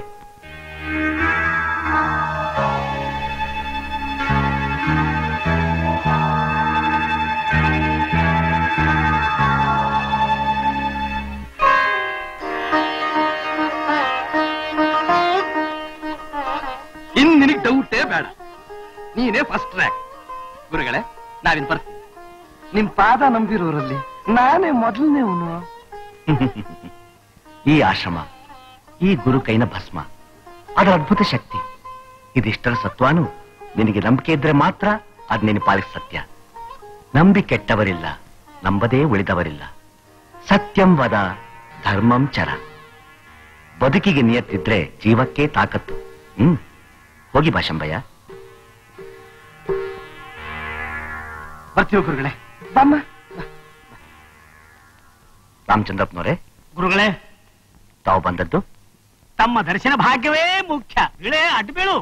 ಇನ್ ನಿನಗ್ ಡೌಟೇ ಬೇಡ ನೀನೇ ಫಸ್ಟ್ ರ್ಯಾಂಕ್ ಗುರುಗಳೇ ನಾವಿನ್ ಬರ್ತೀವಿ ನಿಮ್ ಪಾದ ನಂಬಿರೋರಲ್ಲಿ ನಾನೇ ಮೊದಲನೇವನು ಈ ಆಶ್ರಮ ಈ ಗುರು ಕೈನ ಭಸ್ಮ ಅದರ ಅದ್ಭುತ ಶಕ್ತಿ ಇದಿಷ್ಟರ ಸತ್ವಾನು ನಿನಗೆ ನಂಬಿಕೆ ಇದ್ರೆ ಮಾತ್ರ ಅದ್ ನಿನ್ನ ಪಾಲಿಸ ಸತ್ಯ ನಂಬಿ ಕೆಟ್ಟವರಿಲ್ಲ ನಂಬದೇ ಉಳಿದವರಿಲ್ಲ ಸತ್ಯಂ ವದ ಧರ್ಮಂ ಚರ ಬದುಕಿಗೆ ನಿಯತ್ತಿದ್ರೆ ಜೀವಕ್ಕೆ ತಾಕತ್ತು ಹ್ಮ್ ಹೋಗಿ ಬಾ ಶಂಭಯ್ಯ ಬರ್ತೀವಿ ಗುರುಗಳೇ ಬಮ್ಮ ರಾಮಚಂದ್ರಪ್ಪನವರೇ ಗುರುಗಳೇ ತಾವು ಬಂದದ್ದು ತಮ್ಮ ದರ್ಶನ ಭಾಗ್ಯವೇ ಮುಖ್ಯ ಇಳೆ ಅಡ್ಬೇಳು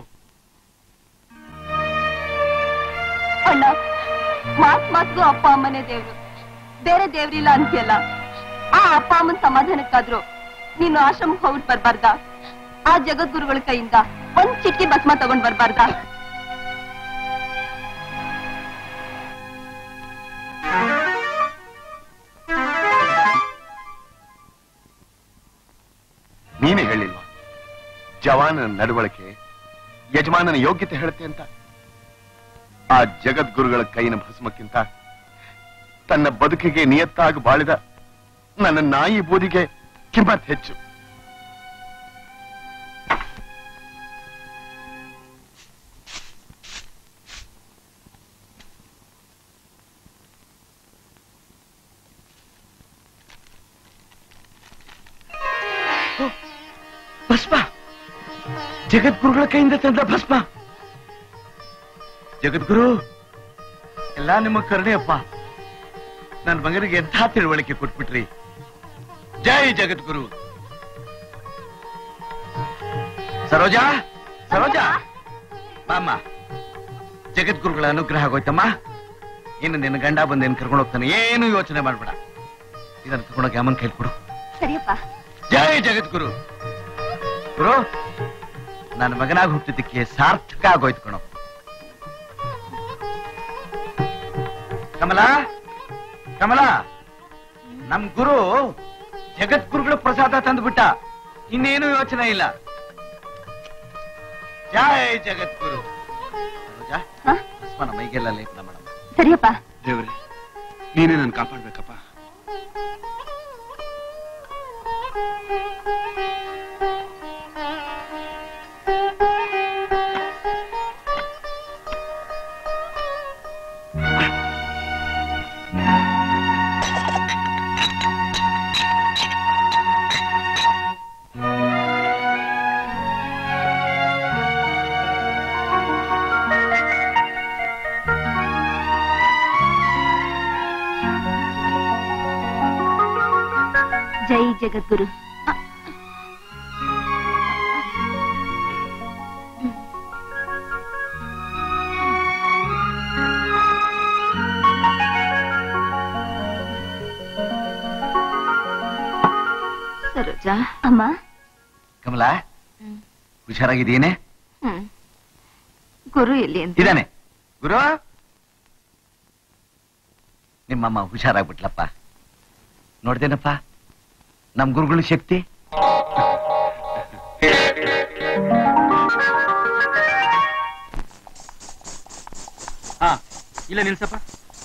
ಅಣ್ಣ ಮಾತ್ ಮಾತ್ಗೂ ಅಪ್ಪ ಅಮ್ಮನೇ ದೇವ್ರು ಬೇರೆ ದೇವ್ರಿಲ್ಲ ಅಂತೀಯಲ್ಲ ಆ ಅಪ್ಪ ಅಮ್ಮನ್ ಸಮಾಧಾನಕ್ಕಾದ್ರು ನೀನು ಆಶ್ರಮಕ್ಕೆ ಹೋಗ್ಬಿಟ್ ಬರ್ಬಾರ್ದಾ ಆ ಜಗದ್ಗುರುಗಳ ಕೈಯಿಂದ ಒಂದ್ ಚಿಟ್ಕಿ ಭಸ್ಮ ತಗೊಂಡ್ ಬರ್ಬಾರ್ದಾ ನೀನೇ ಹೇಳಿಲ್ವಾ ಜವಾನನ ನಡವಳಿಕೆ ಯಜಮಾನನ ಯೋಗ್ಯತೆ ಹೇಳುತ್ತೆ ಅಂತ ಆ ಜಗದ್ಗುರುಗಳ ಕೈನ ಭಸ್ಮಕ್ಕಿಂತ ತನ್ನ ಬದುಕಿಗೆ ನಿಯತ್ತಾಗಿ ಬಾಳಿದ ನನ್ನ ನಾಯಿ ಬೂದಿಗೆ ಕಿಮ್ಮತ್ ಹೆಚ್ಚು ಭಸ್ಮ ಜಗದ್ಗುರುಗಳ ಕೈಯಿಂದ ತಂದ ಭಸ್ಮ ಜಗದ್ಗುರು ಎಲ್ಲ ನಿಮ್ಮ ಕರುಣೆಯಪ್ಪ ನನ್ನ ಮಗನಿಗೆ ಎಂಥ ತಿಳುವಳಿಕೆ ಕೊಟ್ಬಿಟ್ರಿ ಜೈ ಜಗದ್ಗುರು ಸರೋಜಾ ಸರೋಜಾ ಬಾಮ್ಮ ಜಗದ್ಗುರುಗಳ ಅನುಗ್ರಹ ಆಗೋಯ್ತಮ್ಮ ಇನ್ನು ನಿನ್ನ ಗಂಡ ಬಂದು ಏನ್ ಕರ್ಕೊಂಡು ಹೋಗ್ತಾನೆ ಏನು ಯೋಚನೆ ಮಾಡ್ಬೇಡ ಇದನ್ನು ತಗೊಂಡೋಗಿ ಅಮ್ಮನ ಕೈಲಿ ಕೊಡು ಸರಿಯಪ್ಪ ಜೈ ಜಗದ್ಗುರು ಗುರು ನನ್ನ ಮಗನಾಗಿ ಹುಟ್ಟಿದ್ದಕ್ಕೆ ಸಾರ್ಥಕ ಆಗೋಯ್ತು ಕಣೋ ಕಮಲ ಕಮಲ ನಮ್ ಗುರು ಜಗದ್ಗುರುಗಳ ಪ್ರಸಾದ ತಂದ್ಬಿಟ್ಟ ಇನ್ನೇನು ಯೋಚನೆ ಇಲ್ಲ ಜೈ ಜಗದ್ಗುರು ಸರೋಜಾ, ಹ? ಭಸ್ಮ ನಮ್ಮ ಮೈಗೆಲ್ಲ ಲೇಪನ ಮಾಡಮ್ಮ ಸರಿಯಪ್ಪ ದೇವ್ರೆ ನೀನೇ ನನ್ ಕಾಪಾಡ್ಬೇಕಪ್ಪ ಜೈ ಜಗದ್ಗುರು ಸರೋಜಾ ಅಮ್ಮ ಕಮಲಾ ಹುಷಾರಾಗಿದ್ದೀನೆ ಹ್ಮ್ ಗುರು ಎಲ್ಲಿ ಅಂತ ಇದಾನೆ ಗುರು ನಿಮ್ಮಮ್ಮ ಹುಷಾರಾಗ್ಬಿಟ್ಲಪ್ಪ ನೋಡ್ದೇನಪ್ಪ ನಮ್ ಗುರುಗಳ ಶಕ್ತಿ ಹಾ ಇಲ್ಲ ನಿಲ್ಸಪ್ಪ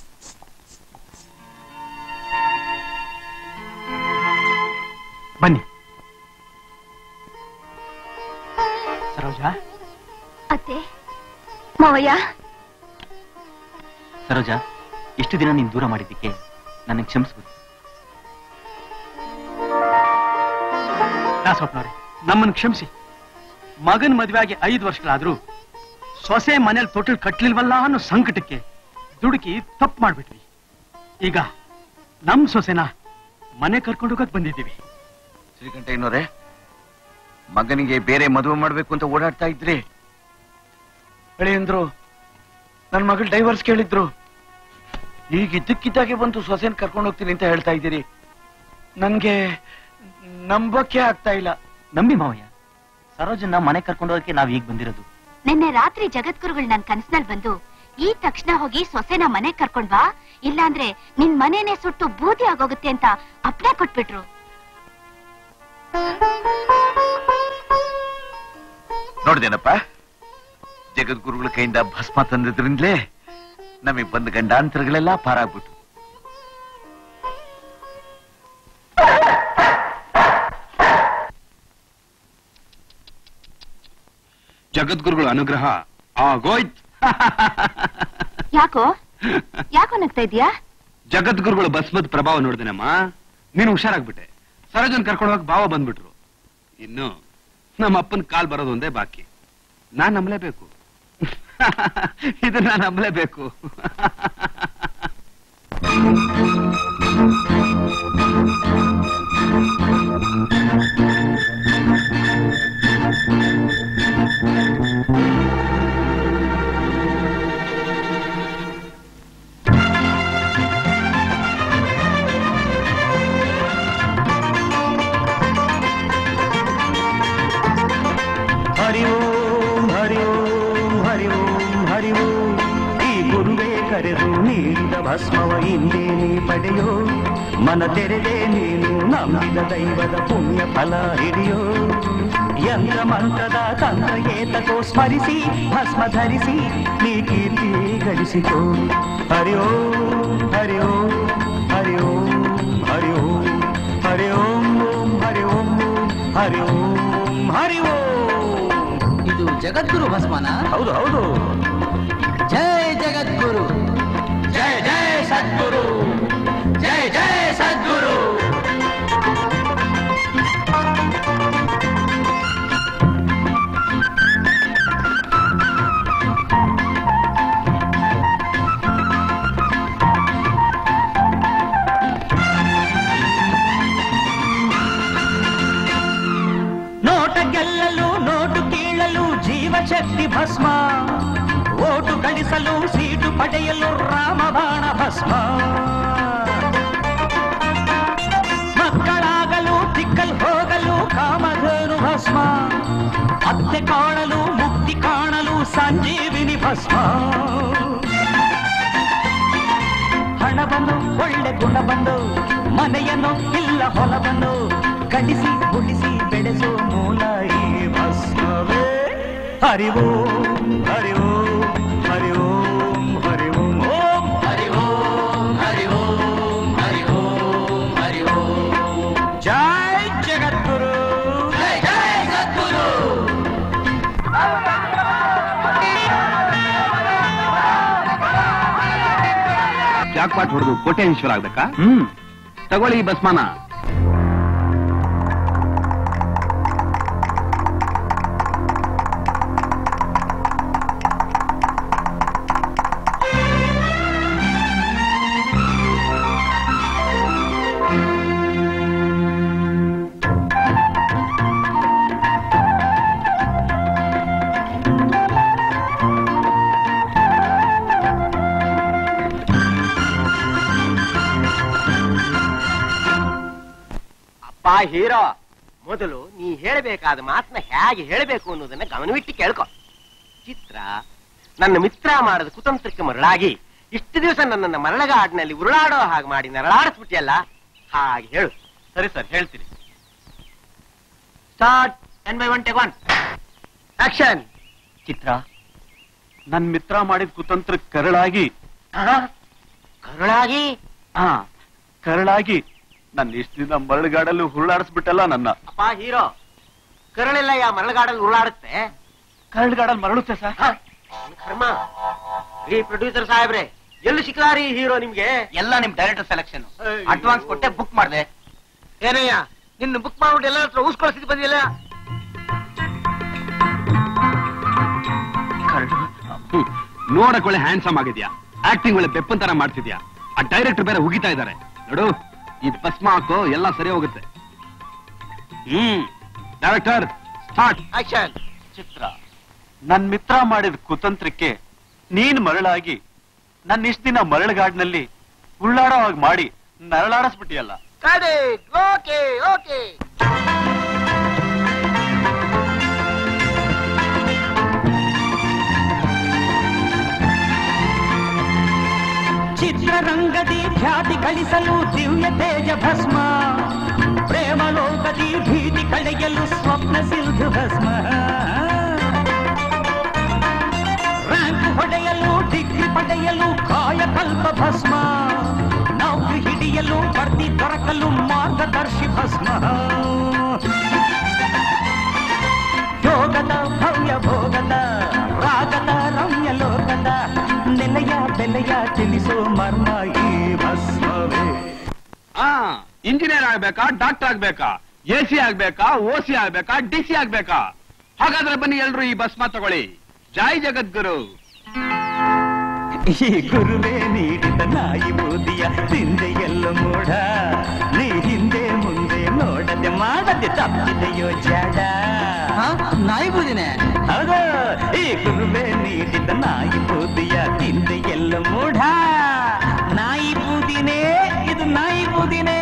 ಬನ್ನಿ ಸರೋಜಾ ಅತ್ತೆ ಮಾವಯ್ಯ ಸರೋಜಾ ಇಷ್ಟು ದಿನ ನೀನ್ ದೂರ ಮಾಡಿದ್ದಕ್ಕೆ ನನಗೆ ಕ್ಷಮಿಸ್ಬೋದು ದಾಸಪ್ಪನವ್ರೆ ನಮ್ಮನ್ನು ಕ್ಷಮಿಸಿ ಮಗನ್ ಮದುವೆ ಆಗಿ ಐದು ವರ್ಷಗಳಾದ್ರೂ ಸೊಸೆ ಮನೇಲಿ ತೊಟ್ಟಿಲ್ ಕಟ್ಲಿಲ್ವಲ್ಲ ಅನ್ನೋ ಸಂಕಟಕ್ಕೆ ದುಡುಕಿ ತಪ್ಪು ಮಾಡ್ಬಿಟ್ವಿ ಈಗ ನಮ್ ಸೊಸೆನ ಮನೆ ಕರ್ಕೊಂಡು ಹೋಗಕ್ ಬಂದಿದ್ದೀವಿ ಶ್ರೀಕಂಠಯ್ಯನವರೇ ಮಗನಿಗೆ ಬೇರೆ ಮದುವೆ ಮಾಡ್ಬೇಕು ಅಂತ ಓಡಾಡ್ತಾ ಇದ್ರಿ ಅಂದ್ರು ನನ್ ಮಗಳು ಡೈವರ್ಸ್ ಕೇಳಿದ್ರು ಈಗ ಇದ್ದಕ್ಕಿದ್ದಾಗೆ ಬಂದು ಸೊಸೆನ್ ಕರ್ಕೊಂಡು ಹೋಗ್ತೀನಿ ಅಂತ ಹೇಳ್ತಾ ಇದ್ದೀರಿ ನನ್ಗೆ ನಂಬಕ್ಕೆ ಆಗ್ತಾ ಇಲ್ಲ ನಂಬಿ ಮಾವಯ್ಯ ಸರೋಜನ್ನ ಮನೆ ಕರ್ಕೊಂಡು ಹೋಗಕ್ಕೆ ನಾವ್ ಈಗ ಬಂದಿರೋದು ನಿನ್ನೆ ರಾತ್ರಿ ಜಗದ್ಗುರುಗಳು ನನ್ ಕನ್ಸಿನಲ್ಲಿ ಬಂದು ಈ ತಕ್ಷಣ ಹೋಗಿ ಸೊಸೆನ ಮನೆ ಕರ್ಕೊಂಡ್ ಬಾ ಇಲ್ಲಾಂದ್ರೆ ನಿನ್ ಮನೇನೆ ಸುಟ್ಟು ಬೂದಿ ಆಗೋಗುತ್ತೆ ಅಂತ ಅಪ್ನೆ ಕೊಟ್ಬಿಟ್ರು ನೋಡ್ದೇನಪ್ಪ ಜಗದ್ಗುರುಗಳ ಕೈಯಿಂದ ಭಸ್ಮ ತಂದಿದ್ರಿಂದಲೇ ನಮಗೆ ಬಂದ ಗಂಡಾಂತರಗಳೆಲ್ಲ ಪಾರಾಗ್ಬಿಟ್ಟು ಜಗದ್ಗುರುಗಳ ಅನುಗ್ರಹ ಆಗೋಯ್ತ್ ಯಾಕೋ ಯಾಕೋ ನಗ್ತಾ ಇದೀಯಾ ಜಗದ್ಗುರುಗಳ ಭಸ್ಮದ ಪ್ರಭಾವ ನೋಡ್ದೇನಮ್ಮ ನೀನು ಹುಷಾರಾಗ್ಬಿಟ್ಟೆ ಸರೋಜನ್ ಕರ್ಕೊಂಡು ಹೋಗಕ್ ಭಾವ ಬಂದ್ಬಿಟ್ರು ಇನ್ನು ನಮ್ಮ ಅಪ್ಪನ ಕಾಲ್ ಬರೋದು ಒಂದೇ ಬಾಕಿ ನಾನ್ ನಂಬಲೇಬೇಕು ಇದನ್ನ ನಂಬಲೇಬೇಕು ಹರಿ ಓಂ ಹರಿ ಓಂ ಹರಿ ಓಂ ಹರಿ ಓಂ ಈ ಗುರುವೇ ಕರೆದು ನೀಡಿದ ಭಸ್ಮವ ಹಿಂದೆ ನೀ ಪಡೆಯೋ ಮನ ತೆರೆದೆ ನೀನು ನಂಬಿದ ದೈವದ ಪುಣ್ಯ ಫಲ ಹಿಡಿಯೋ ಯಂತ್ರ ಮಂತ್ರದ ತಂತ್ರ ಏತಕೋ ಸ್ಮರಿಸಿ ಭಸ್ಮ ಧರಿಸಿ ನೀ ಕೀರ್ತಿ ಗಳಿಸಿಕೋ ಹರಿ ಓಂ ಹರಿ ಓಂ ಹರಿ ಓಂ ಹರಿ ಓಂ ಹರಿ ಓಂ ಓಂ ಹರಿ ಓಂ ಓಂ ಹರಿ ಓಂ ಹರಿ ಓಂ ಇದು ಜಗದ್ಗುರು ಭಸ್ಮನ ಹೌದು ಹೌದು ಜೈ ಜಗದ್ಗುರು ಜಯ ಜಯ ಸದ್ಗುರು ಜಯ ಜಯ ಸದ್ಗುರು ನೋಟ ಗೆಲ್ಲಲು ನೋಟು ಕೀಳಲು ಜೀವಶಕ್ತಿ ಭಸ್ಮ ಓಟು ಗಳಿಸಲು ಸೀಟು ಪಡೆಯಲು ರಾಮಬಾಣ ಭಸ್ಮ ಮಕ್ಕಳಾಗಲು ತಿಕ್ಕಲ್ ಹೋಗಲು ಕಾಮಧೇನು ಭಸ್ಮ ಅತ್ತೆ ಕಾಣಲು ಮುಕ್ತಿ ಕಾಣಲು ಸಂಜೀವಿನಿ ಭಸ್ಮ ಹಣ ಬಂದು ಒಳ್ಳೆ ಗುಣ ಬಂದು ಮನೆಯನ್ನು ಇಲ್ಲ ಹೊಲ ಬಂದು ಕಡಿಸಿ ಉಳಿಸಿ ಬೆಳೆಸೋ ಮೂಲ ಈ ಭಸ್ಮವೇ ಹರಿ ಓಂ ಹರಿ ಓಂ ಹರಿ ಓಂ ಹರಿ ಓಂ ಓಂ ಹರಿ ಓಂ ಹರಿ ಓಂ ಹರಿ ಓಂ ಹರಿ ಓಂ ಜೈ ಜಗದ್ಗುರು ಜೈ ಜೈ ಸದ್ಗುರು ಜಾಕ್ ಪಾಟ್ ಹೊಡೆದು ಕೋಟ್ಯಾಧೀಶ್ವರ ಆಗ್ಬೇಕಾ ಹ್ಮ್ ತಗೊಳ್ಳಿ ಈ ಭಸ್ಮನ ಅಪ್ಪ ಹೀರೋ ಮೊದಲು ನೀ ಹೇಳಬೇಕಾದ ಮಾತನ್ನ ಹೇಗೆ ಹೇಳಬೇಕು ಅನ್ನೋದನ್ನ ಗಮನವಿಟ್ಟು ಕೇಳ್ಕೊ ಚಿತ್ರ ನನ್ನ ಮಿತ್ರ ಮಾಡದ ಕುತಂತ್ರಕ್ಕೆ ಮರಳಾಗಿ ಇಷ್ಟು ದಿವಸ ನನ್ನನ್ನ ಮರಳಗಾಡಿನಲ್ಲಿ ಉರುಳಾಡೋ ಹಾಗೆ ಮಾಡಿ ನರಳಾಡಿಸ್ಬಿಟ್ಟಿಯಲ್ಲ ಹಾಗೆ ಹೇಳು ಸರಿ ಸರ್ ಹೇಳ್ತೀನಿ start ten by one take one action ಚಿತ್ರ ನನ್ ಮಿತ್ರ ಮಾಡಿದ ಕುತಂತ್ರ ಕರಳಾಗಿ ಕರುಳಾಗಿ ಆ ಕರಳಾಗಿ ನನ್ನ ಇಷ್ಟ ದಿನ ಮರಳುಗಾಡಲ್ಲಿ ಹುರುಳಾಡಿಸ್ಬಿಟ್ಟಲ್ಲ ನನ್ನ ಅಪ್ಪ ಹೀರೋ ಕರುಳೆಲ್ಲ ಯಾ ಮರಳಗಾಡಲ್ಲಿ ಉರುಳಾಡುತ್ತೆ ಕರಳುಗಾಡಲ್ಲಿ ಮರಳುತ್ತೆ ಸರ್ ಹ? ಕರ್ಮ ರೀ ಪ್ರೊಡ್ಯೂಸರ್ ಸಾಹೇಬ್ರೆ ಎಲ್ಲಿ ಸಿಕ್ಲಾರಿ ಹೀರೋ ನಿಮ್ಗೆ ಎಲ್ಲ ನಿಮ್ ಡೈರೆಕ್ಟರ್ ಸೆಲೆಕ್ಷನ್ ಅಯ್ಯೋ. ಅಡ್ವಾನ್ಸ್ ಕೊಟ್ಟೆ ಬುಕ್ ಮಾಡಿದೆ ಏನಯ್ಯ ನಿನ್ನ ಬುಕ್ ಮಾಡ್ಬಿಟ್ಟು ಎಲ್ಲ ಹತ್ರ ಊಸ್ಕೊಳ್ಸಿದ್ ಬಂದಿಲ್ಲ ಹ್ಮ್. ನೋಡಕ್ ಒಳ್ಳೆ ಹ್ಯಾಂಡ್ಸಮ್ ಆಗಿದ್ಯಾ ಆಕ್ಟಿಂಗ್ ಒಳ್ಳೆ ಬೆಪ್ಪನ್ ತರ ಮಾಡ್ತಿದ್ಯಾ ಆ ಡೈರೆಕ್ಟರ್ ಬೇರೆ ಉಗಿತಾ ಇದ್ದಾರೆ ನೋಡು ಈ ಭಸ್ಮ ಹಾಕು ಎಲ್ಲ ಸರಿ ಹೋಗುತ್ತೆ ಹ್ಮ್ ಡೈರೆಕ್ಟರ್ ಸ್ಟಾರ್ಟ್ ಆಕ್ಷನ್ ಚಿತ್ರ ನನ್ ಮಿತ್ರ ಮಾಡಿದ ಕುತಂತ್ರಕ್ಕೆ ನೀನ್ ಮರಳಾಗಿ ನನ್ನ ಇಷ್ಟ ದಿನ ಮರಳುಗಾಡಿನಲ್ಲಿ ಉಳ್ಳಾಡೋ ಹಾಗೆ ಮಾಡಿ ನರಳಾಡಿಸ್ಬಿಟ್ಟಿಯಲ್ಲ ಓಕೆ ಓಕೆ ಚಿತ್ರರಂಗದಿ ಖ್ಯಾತಿ ಗಳಿಸಲು ದಿವ್ಯ ತೇಜ ಭಸ್ಮ ಪ್ರೇಮ ಲೋಕದಿ ಭೀತಿ ಕಳೆಯಲು ಸ್ವಪ್ನ ಸಿಂಧು ಭಸ್ಮ ರ್ಯಾಂಕ್ ಹೊಡೆಯಲು ಡಿಗ್ರಿ ಪಡೆಯಲು ಕಾಯಕಲ್ಪ ಭಸ್ಮ ನೌಕರಿ ಹಿಡಿಯಲು ಬರ್ತಿ ದೊರಕಲು ಮಾರ್ಗದರ್ಶಿ ಭಸ್ಮ ಯೋಗದ ಭವ್ಯ ಭೋಗದ ರಾಗದ ರಮ್ಯ ಲೋಕದ ನೆಲೆಯ ಬೆಲೆಯ ತಿಳಿಸೋ ಮರ್ಮ ಈ ಭಸ್ಮವೇ ಆ ಇಂಜಿನಿಯರ್ ಆಗ್ಬೇಕಾ ಡಾಕ್ಟರ್ ಆಗ್ಬೇಕಾ ಎ ಸಿ ಆಗ್ಬೇಕಾ ಓ ಸಿ ಆಗ್ಬೇಕಾ ಡಿ ಸಿ ಆಗ್ಬೇಕಾ ಹಾಗಾದ್ರೆ ಬನ್ನಿ ಎಲ್ರು ಈ ಭಸ್ಮ ತಗೊಳ್ಳಿ ಜೈ ಜಗದ್ಗುರು ಈ ಗುರುವೇ ನೀಡಿದ ನಾಯಿ ಬೂದಿಯ ತಿಂದೆ ಎಲ್ಲ ಮೂಢ ನೀ ಹಿಂದೆ ಮುಂದೆ ನೋಡದೆ ಮಾಡದೆ ತಪ್ಪಿದೆಯೋ ಜಾಡ ನಾಯಿ ಬೂದಿನೇ ಹೌದು ಈ ಗುರುವೇ ನೀಡಿದ ನಾಯಿ ಬೂದಿಯ ತಿಂದೆ ಎಲ್ಲ ಮೂಢ ನಾಯಿ ಬೂದಿನೇ ಇದು ನಾಯಿ ಬೂದಿನೇ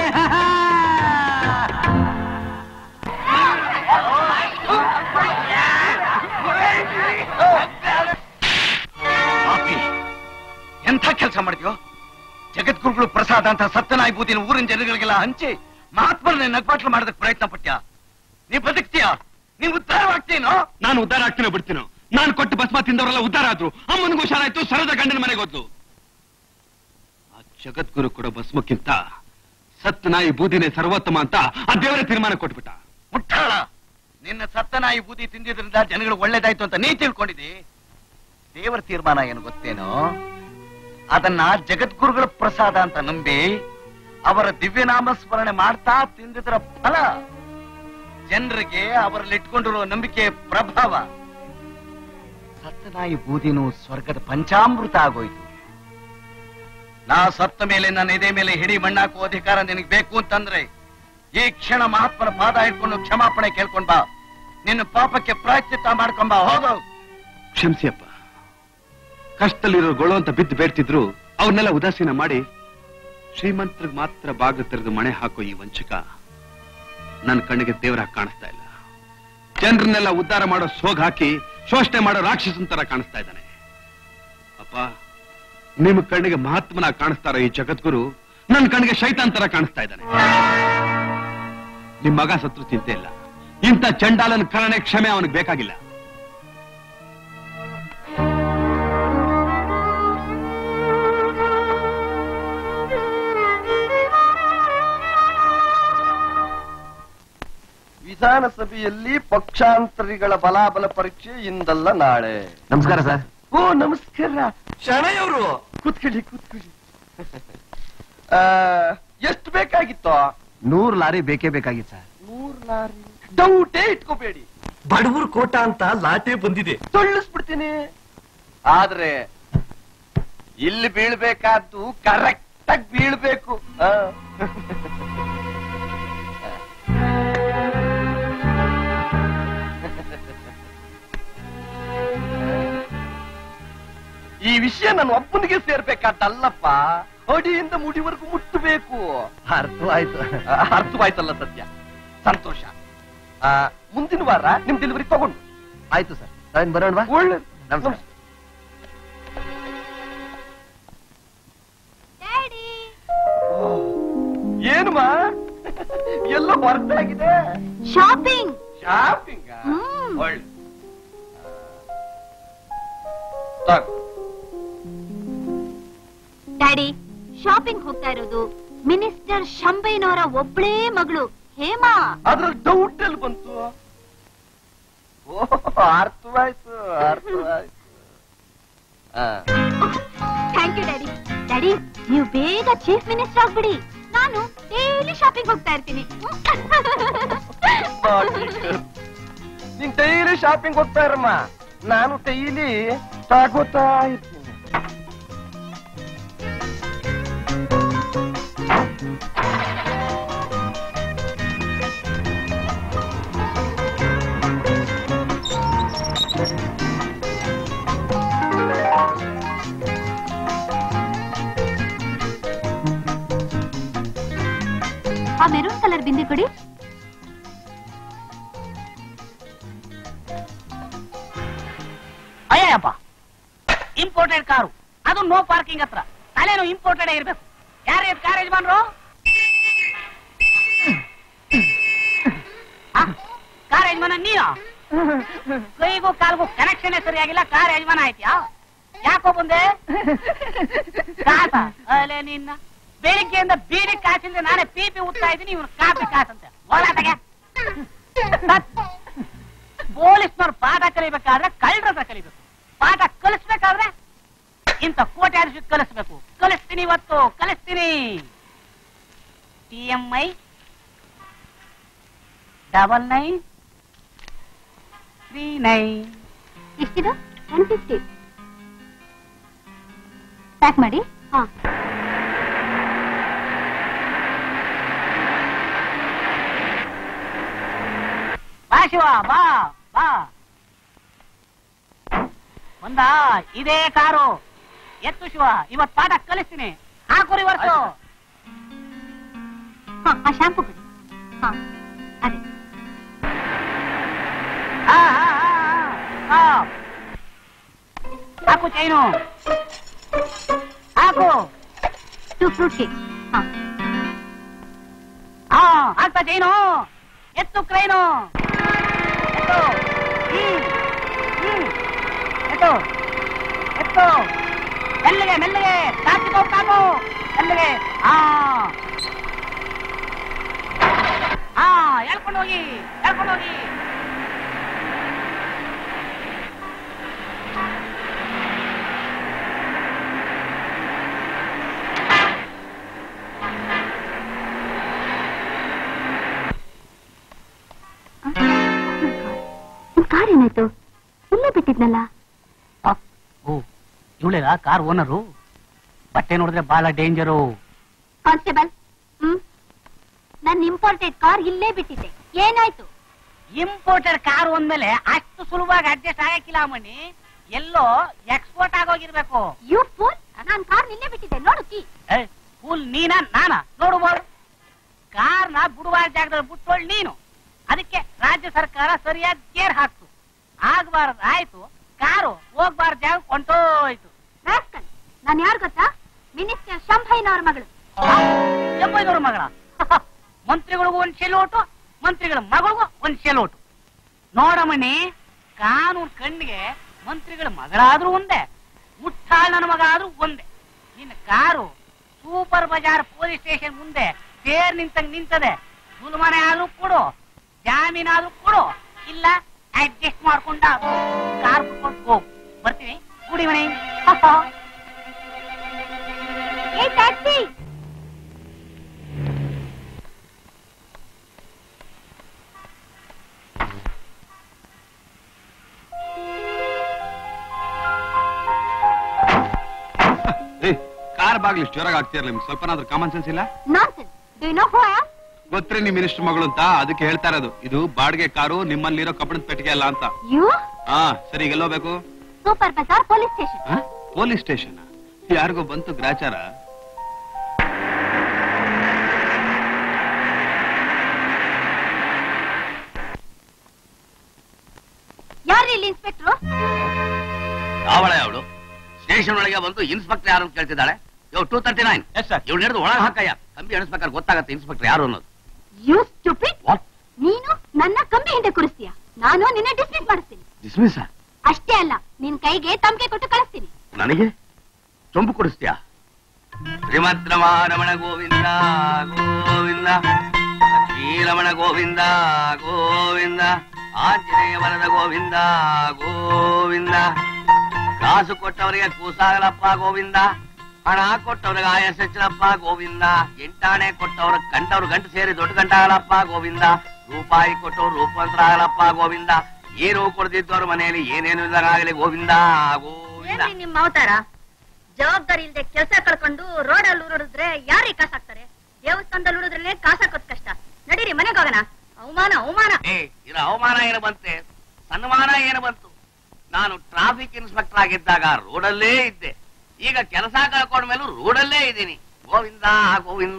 ಎಂಥ ಕೆಲಸ ಮಾಡಿದ್ಯೋ ಜಗದ್ಗುರುಗಳು ಪ್ರಸಾದ ಅಂತ ಸತ್ಯನಾಯಿ ಬೂದಿನ ಊರಿನ ಜನಗಳಿಗೆಲ್ಲ ಹಂಚಿ ಮಹಾತ್ಮರನ್ನ ನಗ್ಬಾಟ್ಲು ಮಾಡೋದಕ್ಕೆ ಪ್ರಯತ್ನ ಪಟ್ಟ್ಯಾ ನೀ ಬದುಕ್ತೀಯಾ ನೀನ್ ಉದ್ಧಾರವಾಗ್ತೀನೋ ನಾನು ಉದ್ಧಾರ ಆಗ್ತೀನೋ ಬಿಡ್ತೀನೋ ನಾನು ಕೊಟ್ಟು ಭಸ್ಮ ತಿಂದವರೆಲ್ಲ ಉದ್ಧಾರ ಆದ್ರು ಅಮ್ಮನಿಗೂ ಹುಷಾರಾಯ್ತು ಸರದ ಗಂಡನ ಮನೆಗೆ ಹೋದ್ಲು ಆ ಜಗದ್ಗುರು ಕೊಡೋ ಭಸ್ಮಕ್ಕಿಂತ ಸತ್ ನಾಯಿ ಬೂದಿನೇ ಸರ್ವೋತ್ತಮ ಅಂತ ಆ ದೇವರೇ ತೀರ್ಮಾನ ಕೊಟ್ಬಿಟ್ಟ ಮುಟ್ಟಾಳ ನಿನ್ನ ಸತ್ತನಾಯಿ ಬೂದಿ ತಿಂದಿದ್ರಿಂದ ಜನಗಳು ಒಳ್ಳೇದಾಯ್ತು ಅಂತ ನೀ ತಿಳ್ಕೊಂಡಿದ್ದಿ ದೇವರ ತೀರ್ಮಾನ ಏನು ಗೊತ್ತೇನೋ ಅದನ್ನ ಜಗದ್ಗುರುಗಳ ಪ್ರಸಾದ ಅಂತ ನಂಬಿ ಅವರ ದಿವ್ಯನಾಮ ಸ್ಮರಣೆ ಮಾಡ್ತಾ ತಿಂದಿದ್ರ ಫಲ ಜನರಿಗೆ ಅವರಲ್ಲಿ ಇಟ್ಕೊಂಡಿರುವ ನಂಬಿಕೆ ಪ್ರಭಾವ ಸತ್ತನಾಯಿ ಬೂದಿನೂ ಸ್ವರ್ಗದ ಪಂಚಾಮೃತ ಆಗೋಯ್ತು ನಾ ಸತ್ತ ಮೇಲೆ ನನ್ನ ಎದೆ ಮೇಲೆ ಹಿಡಿ ಮಣ್ಣಾಕುವ ಅಧಿಕಾರ ನಿನಗೆ ಬೇಕು ಅಂತಂದ್ರೆ ಈ ಕ್ಷಣ ಮಹಾತ್ಮನ ಪಾದ ಹಿಡ್ಕೊಂಡು ಕ್ಷಮಾಪಣೆ ಕೇಳ್ಕೊಂಡ್ ಬಾ ನಿನ್ನ ಪಾಪಕ್ಕೆ ಪ್ರಾಯಶ್ಚಿತ್ತ ಮಾಡ್ಕೊಂಡ್ ಬಾ ಹೋಗು ಕ್ಷಮಿಸಿಯಪ್ಪ ಕಷ್ಟದಲ್ಲಿರೋ ಗೊಳು ಅಂತ ಬಿದ್ದು ಬೇಡ್ತಿದ್ರು ಅವ್ರನ್ನೆಲ್ಲ ಉದಾಸೀನ ಮಾಡಿ ಶ್ರೀಮಂತ್ರಿಗೆ ಮಾತ್ರ ಬಾಗಿಲು ತೆರೆದು ಮಣೆ ಹಾಕೋ ಈ ವಂಚಕ ನನ್ನ ಕಣ್ಣಿಗೆ ದೇವರಾಗಿ ಕಾಣಿಸ್ತಾ ಇಲ್ಲ ಜನರನ್ನೆಲ್ಲ ಉದ್ಧಾರ ಮಾಡೋ ಸೋಗ್ ಹಾಕಿ ಶೋಷಣೆ ಮಾಡೋ ರಾಕ್ಷಸನ್ ತರ ಕಾಣಿಸ್ತಾ ಇದ್ದಾನೆ ಅಪ್ಪ ನಿಮ್ ಕಣ್ಣಿಗೆ ಮಹಾತ್ಮನಾಗಿ ಕಾಣಿಸ್ತಾ ಇರೋ ಈ ಜಗದ್ಗುರು ನನ್ನ ಕಣ್ಣಿಗೆ ಶೈತಾನ್ ತರ ಕಾಣಿಸ್ತಾ ಇದ್ದಾನೆ ನಿಮ್ ಮಗ ಸತ್ರು ಚಿಂತೆ ಇಲ್ಲ ಇಂಥ ಚಂಡಾಲನ ಕರಣೆ ಕ್ಷಮೆ ಅವನಿಗೆ ಬೇಕಾಗಿಲ್ಲ ವಿಧಾನಸಭೆಯಲ್ಲಿ ಪಕ್ಷಾಂತರಿಗಳ ಬಲಾಬಲ ಪರೀಕ್ಷೆ ಇಂದಲ್ಲ ನಾಳೆ ನಮಸ್ಕಾರ ಸರ್ ಓ ನಮಸ್ಕಾರ ಶರಣಯ್ಯವರು ಕೂತ್ಕೊಳ್ಳಿ ಕೂತ್ಕೊಳ್ಳಿ ಆ, ಎಷ್ಟು ಬೇಕಾಗಿತ್ತು ನೂರು ಲಾರಿ ಬೇಕೇ ಬೇಕಾಗಿತ್ತು ಸರ್ ನೂರ್ ಲಾರಿ ಡೌಟೇ ಇಟ್ಕೋಬೇಡಿ ಬಡವರು ಕೋಟ ಅಂತ ಲಾಟೆ ಬಂದಿದೆ ತೊಳ್ಳಿಸ್ಬಿಡ್ತೀನಿ ಆದ್ರೆ ಇಲ್ಲಿ ಬೀಳ್ಬೇಕಾದ್ದು ಕರೆಕ್ಟ್ ಆಗಿ ಬೀಳ್ಬೇಕು ಆ. ಈ ವಿಷಯ ನನ್ನ ಒಬ್ಬನಿಗೆ ಸೇರ್ಬೇಕಾದ್ದಲ್ಲಪ್ಪ ಅಡಿಯಿಂದ ಮುಡಿವರೆಗೂ ಮುಟ್ಟಬೇಕು ಅರ್ಥವಾಯ್ತು ಅರ್ಥವಾಯ್ತಲ್ಲ ಸತ್ಯ ಸಂತೋಷ ಆ, ಮುಂದಿನ ವಾರ ನಿಮ್ ಡೆಲಿವರಿ ತಗೊಂಡು ಆಯ್ತು ಸರ್ ನಾವೇನ್ ಬರೋಣವಾ ಒಳ್ಳೆ ನಮಸ್ಕಾರ ಏನು ಮಾ ಎಲ್ಲ ಹೊರಟಾಗಿದೆ ಶಾಪಿಂಗ್ ಶಾಪಿಂಗ್ ಹ್ಮ್. ಒಳ್ಳೆ ತಗೋ. ಡ್ಯಾಡಿ ಶಾಪಿಂಗ್ ಹೋಗ್ತಾ ಇರೋದು ಮಿನಿಸ್ಟರ್ ಶಂಬೈನವರ ಒಬ್ಳೇ ಮಗಳು ಹೇಮಾ ಅದ್ರಲ್ಲಿ ಡೌಟ್ ಎಲ್ಲಿ ಬಂತು ಓ ಅರ್ಥವಾಯ್ತು ಅರ್ಥವಾಯ್ತು ಆ, ಥ್ಯಾಂಕ್ ಯು ಡ್ಯಾಡಿ ಡ್ಯಾಡಿ ನೀವು ಬೇಗ ಚೀಫ್ ಮಿನಿಸ್ಟರ್ ಆಗ್ಬಿಡಿ ನಾನು ಡೈಲಿ ಶಾಪಿಂಗ್ ಹೋಗ್ತಾ ಇರ್ತೀನಿ ಬಾಟಿ ಕರ್. ನೀನ್ ಡೈಲಿ ಶಾಪಿಂಗ್ ಹೋಗ್ತಾ ಇರಮ್ಮ ನಾನು ಡೈಲಿ ತಗೋತಾ ಇರ್ತೀನಿ ಆ ಮೆರೂನ್ ಕಲರ್ ಬಿಂದಿ ಕೊಡಿ ಅಯ್ಯಪ್ಪ ಇಂಪೋರ್ಟೆಡ್ ಕಾರು ಅದು ನೋ ಪಾರ್ಕಿಂಗ್ ಹತ್ರ ತಲೆನೋ ಇಂಪೋರ್ಟೆಡ್ ಇರ್ಬೇಕು ಯಾರೇ ಕಾರ್ ಯಜಮಾನ್ರು ಆ, ಕಾರ್ ಯಜಮಾನ ನೀನು ಕೈಗೂ ಕಾಲ್ಗೂ ಕನೆಕ್ಷನ್ ಸರಿಯಾಗಿಲ್ಲ ಕಾರ್ ಯಜಮಾನ ಆಯ್ತ್ಯಾ ಯಾಕೋ ಬಂದೆ ಕಾಸ ಅಲೆ ನಿನ್ನ ಬೆಳಿಗ್ಗೆಯಿಂದ ಬೀಡಿ ಕಾಸಿಲ್ದೆ ನಾನೇ ಪಿ ಪಿ ಉತ್ತಾ ಇದ್ದೀನಿ ಇವನು ಕಾಪಿ ಕಾಸಂತೆ ಒಳಗೆ ಪೊಲೀಸ್ನವ್ರು ಪಾಠ ಕಲಿಬೇಕಾದ್ರೆ ಕಳ್ಳರ ಹತ್ರ ಕಲಿಬೇಕು ಪಾಠ ಕಲಿಸ್ಬೇಕಾದ್ರೆ ಇಂಥ ಕೋಟೆ ಆಡಿಸಿ ಕಲಿಸ್ಬೇಕು ಕಲಿಸ್ತೀನಿ ಇವತ್ತು ಕಲಿಸ್ತೀನಿ T M I double nine three nine ಎಷ್ಟಿದು ಒನ್ ಫಿಫ್ಟಿ ಪ್ಯಾಕ್ ಮಾಡಿ ಹಾ ಬಾ ಶಿವ ಬಾ ಬಾ ಬಂದ ಇದೇ ಕಾರು ಎತ್ತು ಶಿವ ಇವತ್ ಪಾಠ ಕಲಿಸ್ತೀನಿ ಹಾಕು ರಿವರ್ಸು ಹಾ ಆ ಶಾಂಪು ಕೊಡಿ ಹಾ ಅದೇ ಹಾ, ಹಾ, ಹಾ, ಹಾ. ಹಾಕು ಚೈನು ಹಾಕು ಟು ಫ್ರೂಟ್ ಕೇಕ್ ಹಾ ಹಾ ಹಾಕ್ತಾ ಚೈನು ಎತ್ತು ಕ್ರೈನು ಎತ್ತು ಹ್ಮ್ ಹ್ಮ್ ಎತ್ತು ಎತ್ತು ಮೆಲ್ಲಗೆ ಮೆಲ್ಲಗೆ ತಾಕಿಕೋ ತಾಕು ಮೆಲ್ಲಗೆ ಹಾ ಹಾ ಹೇಳ್ಕೊಂಡು ಹೋಗಿ ಹೇಳ್ಕೊಂಡು ಹೋಗಿ ನಿಮ್ ಕಾರ್ ಏನಾಯ್ತು ಇಲ್ಲೇ ಬಿಟ್ಟಿದ್ನಲ್ಲ ಓ ಇವಳೆಲ್ಲ ಕಾರ್ ಓನರು ಬಟ್ಟೆ ನೋಡಿದ್ರೆ ಬಹಳ ಡೇಂಜರು ಕಾನ್ಸ್ಟೇಬಲ್ ಹ್ಮ್ ನನ್ನ ಇಂಪಾರ್ಟೆಂಟ್ ಕಾರ್ ಇಲ್ಲೇ ಬಿಟ್ಟಿದ್ದೆ ಏನಾಯ್ತು ಇಂಪೋರ್ಟೆಡ್ ಕಾರು ಅಂದ್ಮೇಲೆ ಅಷ್ಟು ಸುಲಭವಾಗಿ ಅಡ್ಜಸ್ಟ್ ಆಗಕ್ಕಿಲ್ಲ ಮಣ್ಣಿ ಎಲ್ಲೋ ಎಕ್ಸ್ಪೋರ್ಟ್ ಆಗೋಗಿರ್ಬೇಕು ಯು ಫೂಲ್ ನಾನ್ ಕಾರ್ ನಿಲ್ಲೇ ಬಿಟ್ಟಿದ್ದೆ ನೋಡು ಕೀ ಫುಲ್ ನೀನ ನಾನ ನೋಡು ಬೋರ್ ಕಾರ್ನ ಬಿಡುವ ಜಾಗದಲ್ಲಿ ಬಿಟ್ಟೋಳ್ ನೀನು ಅದಕ್ಕೆ ರಾಜ್ಯ ಸರ್ಕಾರ ಸರಿಯಾಗಿ ಕೇರ್ ಹಾಕ್ತು ಆಗ್ಬಾರ್ದು ಆಯ್ತು ಕಾರು ಹೋಗ್ಬಾರ್ದು ಜಾಗ ಕೊಂಟೋಯ್ತು ರಾಸ್ಕಲ್ ನಾನ್ ಯಾರು ಗೊತ್ತಾ ಮಿನಿಸ್ಟರ್ ಶಂಭೈನವ್ರ ಮಗಳು ಎಂಬೈನೂರು ಮಗಳ ಮಂತ್ರಿಗಳಿಗೂ ಒಂದ್ ಶೆಲೋಟು ಮಂತ್ರಿಗಳ ಮಗಳಿಗೂ ಒಂದ್ ಶೆಲೋಟು ನೋಡಮಣಿ ಕಾನೂನು ಕಣ್ಣಿಗೆ ಮಂತ್ರಿಗಳ ಮಗಳಾದ್ರೂ ಒಂದೇ ಮುಟ್ಟಾಳ್ ನನ್ನ ಮಗ ಆದ್ರೂ ಒಂದೇ ನಿನ್ನ car super bazaar police station ಮುಂದೆ ಸೇರ್ ನಿಂತಂಗ್ ನಿಂತದೆ ಸುಲ್ಮನೆ ಆದ್ರೂ ಕೊಡು ಜಾಮೀನಾದ್ರೂ ಕೊಡು ಇಲ್ಲ ಅಡ್ಜಸ್ಟ್ ಮಾಡ್ಕೊಂಡ ಕಾರ್ ಬಿಟ್ಕೊಂಡು ಹೋಗು ಬರ್ತೀನಿ ಕುಡಿ ಮಣಿ ಏ ಟ್ಯಾಕ್ಸಿ ಏ ಕಾರ್ ಬಾಗ್ಲಿ ಇಷ್ಟು ಜೋರಾಗಿ ಆಗ್ತಿರ್ಲಿ ನಿಮ್ಗೆ ಸ್ವಲ್ಪನಾದ್ರೂ ಕಾಮನ್ ಸೆನ್ಸ್ ಇಲ್ಲ nonsense do you know who I am ಗೊತ್ತ್ರಿ ನಿಮ್ ಮಿನಿಸ್ಟರ್ ಮಗಳು ಅಂತ ಅದಕ್ಕೆ ಹೇಳ್ತಾ ಇರೋದು ಇದು ಬಾಡಿಗೆ ಕಾರು ನಿಮ್ಮಲ್ಲಿರೋ ಕಬ್ಬಣದ ಪೆಟ್ಟಿಗೆ ಅಲ್ಲ ಅಂತ ಯು ಹಾ ಸರಿ ಈಗ ಎಲ್ಲೋಗ್ಬೇಕು super bazaar police station police station ಯಾರಿಗೋ ಬಂತು ಗ್ರಾಚಾರ ಇಲ್ಲಿ ಇನ್ಸ್ಪೆಕ್ಟ್ರು ಯಾವಳೆ ಅವಳು ಸ್ಟೇಷನ್ ಒಳಗೆ ಬಂದು ಇನ್ಸ್ಪೆಕ್ಟರ್ ಯಾರು ಅಂತ ಕೇಳ್ತಿದ್ದಾಳೆ ಇವ್ two thirty nine yes sir ಇವ್ಳು ಹಿಡಿದು ಒಳಗೆ ಹಾಕಯ್ಯ ಕಂಬಿ ಎಣಿಸ್ಬೇಕಾದ್ರೆ ಗೊತ್ತಾಗತ್ತೆ ಇನ್ಸ್ಪೆಕ್ಟರ್ ಯಾರು ಅನ್ನೋದು ಯು ಸ್ಟುಪಿಡ್ ವಾಟ್ ನೀನು ನನ್ನ ಕಂಬಿ ಹಿಂದೆ ಕುರಿಸ್ತೀಯ ನಾನು ನಿನ್ನ ಡಿಸ್ಮಿಸ್ ಮಾಡಿಸ್ತೀನಿ ಡಿಸ್ಮಿಸ್ ಅಷ್ಟೇ ಅಲ್ಲ ನಿನ್ ಕೈಗೆ ತಮ್ಕೆ ಕೊಟ್ಟು ಕಳಿಸ್ತೀನಿ ನನಗೆ ಚೊಂಬು ಕೊಡಿಸ್ತೀಯಾ ಶ್ರೀಮದ್ ರಮಣ ಗೋವಿಂದ ಗೋವಿಂದ ಶ್ರೀರಮಣ ಗೋವಿಂದ ಗೋವಿಂದ ಆಂಜನೇಯ ವರದ ಗೋವಿಂದ ಗೋವಿಂದ ಕಾಸು ಕೊಟ್ಟವರಿಗೆ ಕೂಸಾಗಲಪ್ಪ ಗೋವಿಂದ ಹಣ ಕೊಟ್ಟವ್ರಿಗೆ ಆಯಸ್ ಹೆಚ್ಚಲಪ್ಪ ಗೋವಿಂದ ಎಂಟಾಣೆ ಕೊಟ್ಟವ್ರ ಕಂಡವ್ರು ಗಂಟು ಸೇರಿ ದೊಡ್ಡ ಗಂಟಾಗಲಪ್ಪ ಗೋವಿಂದ ರೂಪಾಯಿ ಕೊಟ್ಟವ್ರು ರೂಪಾಂತರ ಆಗಲಪ್ಪ ಗೋವಿಂದ ಏನು ಕೊಡ್ದಿದ್ದವ್ರ ಮನೆಯಲ್ಲಿ ಏನೇನು ಇಲ್ಲದಾಗಲಿ ಗೋವಿಂದ ಗೋವಿಂದ ಏನ್ರಿ ನಿಮ್ ಅವತಾರ ಜವಾಬ್ದಾರಿ ಇಲ್ದೆ ಕೆಲಸ ಕಳ್ಕೊಂಡು ರೋಡಲ್ಲಿ ಉರುಳಿದ್ರೆ ಯಾರಿಗೆ ಕಾಸಾಕ್ತಾರೆ ದೇವಸ್ಥಾನದಲ್ಲಿ ಉಳಿದ್ರೆ ಕಾಸಾಕೋದ್ ಕಷ್ಟ ನಡೀರಿ ಮನೆಗೆ ಹೋಗೋಣ ಅವಮಾನ ಅವಮಾನ ಏ ಇರ ಅವಮಾನ ಏನು ಬಂತೆ ಸನ್ಮಾನ ಏನು ಬಂತು ನಾನು ಟ್ರಾಫಿಕ್ ಇನ್ಸ್ಪೆಕ್ಟರ್ ಆಗಿದ್ದಾಗ ರೋಡಲ್ಲೇ ಇದ್ದೆ ಈಗ ಕೆಲಸ ಕಳ್ಕೊಂಡ ಮೇಲೂ ರೋಡಲ್ಲೇ ಇದ್ದೀನಿ ಗೋವಿಂದ ಗೋವಿಂದ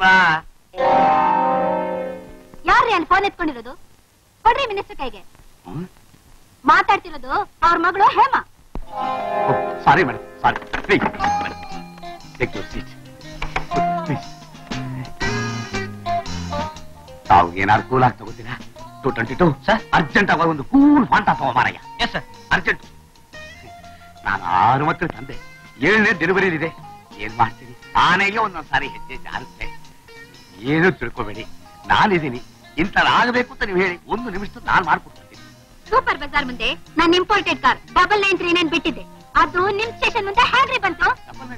ಯಾರ್ರಿ ಅಲ್ಲಿ ಫೋನ್ ಎತ್ಕೊಂಡಿರೋದು ಕೊಡ್ರಿ ಮಿನಿಸ್ಟರ್ ಕೈಗೆ ಮಾತಾಡ್ತಿರೋದು ಅವ್ರ ಮಗಳು Hema sorry madam sorry please take your seat please ತಾವು ಏನಾದ್ರು ಕೂಲ್ ಆಗಿ ತಗೋತೀರಾ two twenty two sir urgent ಆಗಿ ಒಂದು ಕೂಲ್ ಫಾಂಟ ತಗೋಮಾರಯ್ಯ ಎಸ್ ಸರ್ ಅರ್ಜೆಂಟ್ ನಾನು ಆರು ಮಕ್ಕಳು ತಂದೆ ಏಳನೇ ಡೆಲಿವರಿ ಇದೆ ಏನ್ ಮಾಡ್ತೀನಿ ಆನೆಗೆ ಒಂದೊಂದ್ ಸಾರಿ ಹೆಜ್ಜೆ ಜಾರುತ್ತೆ ಏನು ತಿಳ್ಕೊಬೇಡಿ ನಾನಿದ್ದೀನಿ ಇಂಥದ್ದಾಗಬೇಕು ಅಂತ ನೀವು ಹೇಳಿ ಒಂದು ನಿಮಿಷ ನಾನು ಮಾಡ್ಕೊಡ್ತೀನಿ ಸೂಪರ್ ಬಜಾರ್ ಮುಂದೆ ನನ್ನ imported car double nine three nine ಬಿಟ್ಟಿದ್ದೆ ಅದು ನಿಮ್ ಸ್ಟೇಷನ್ ಮುಂದೆ ಹೇಗ್ರಿ ಬಂತು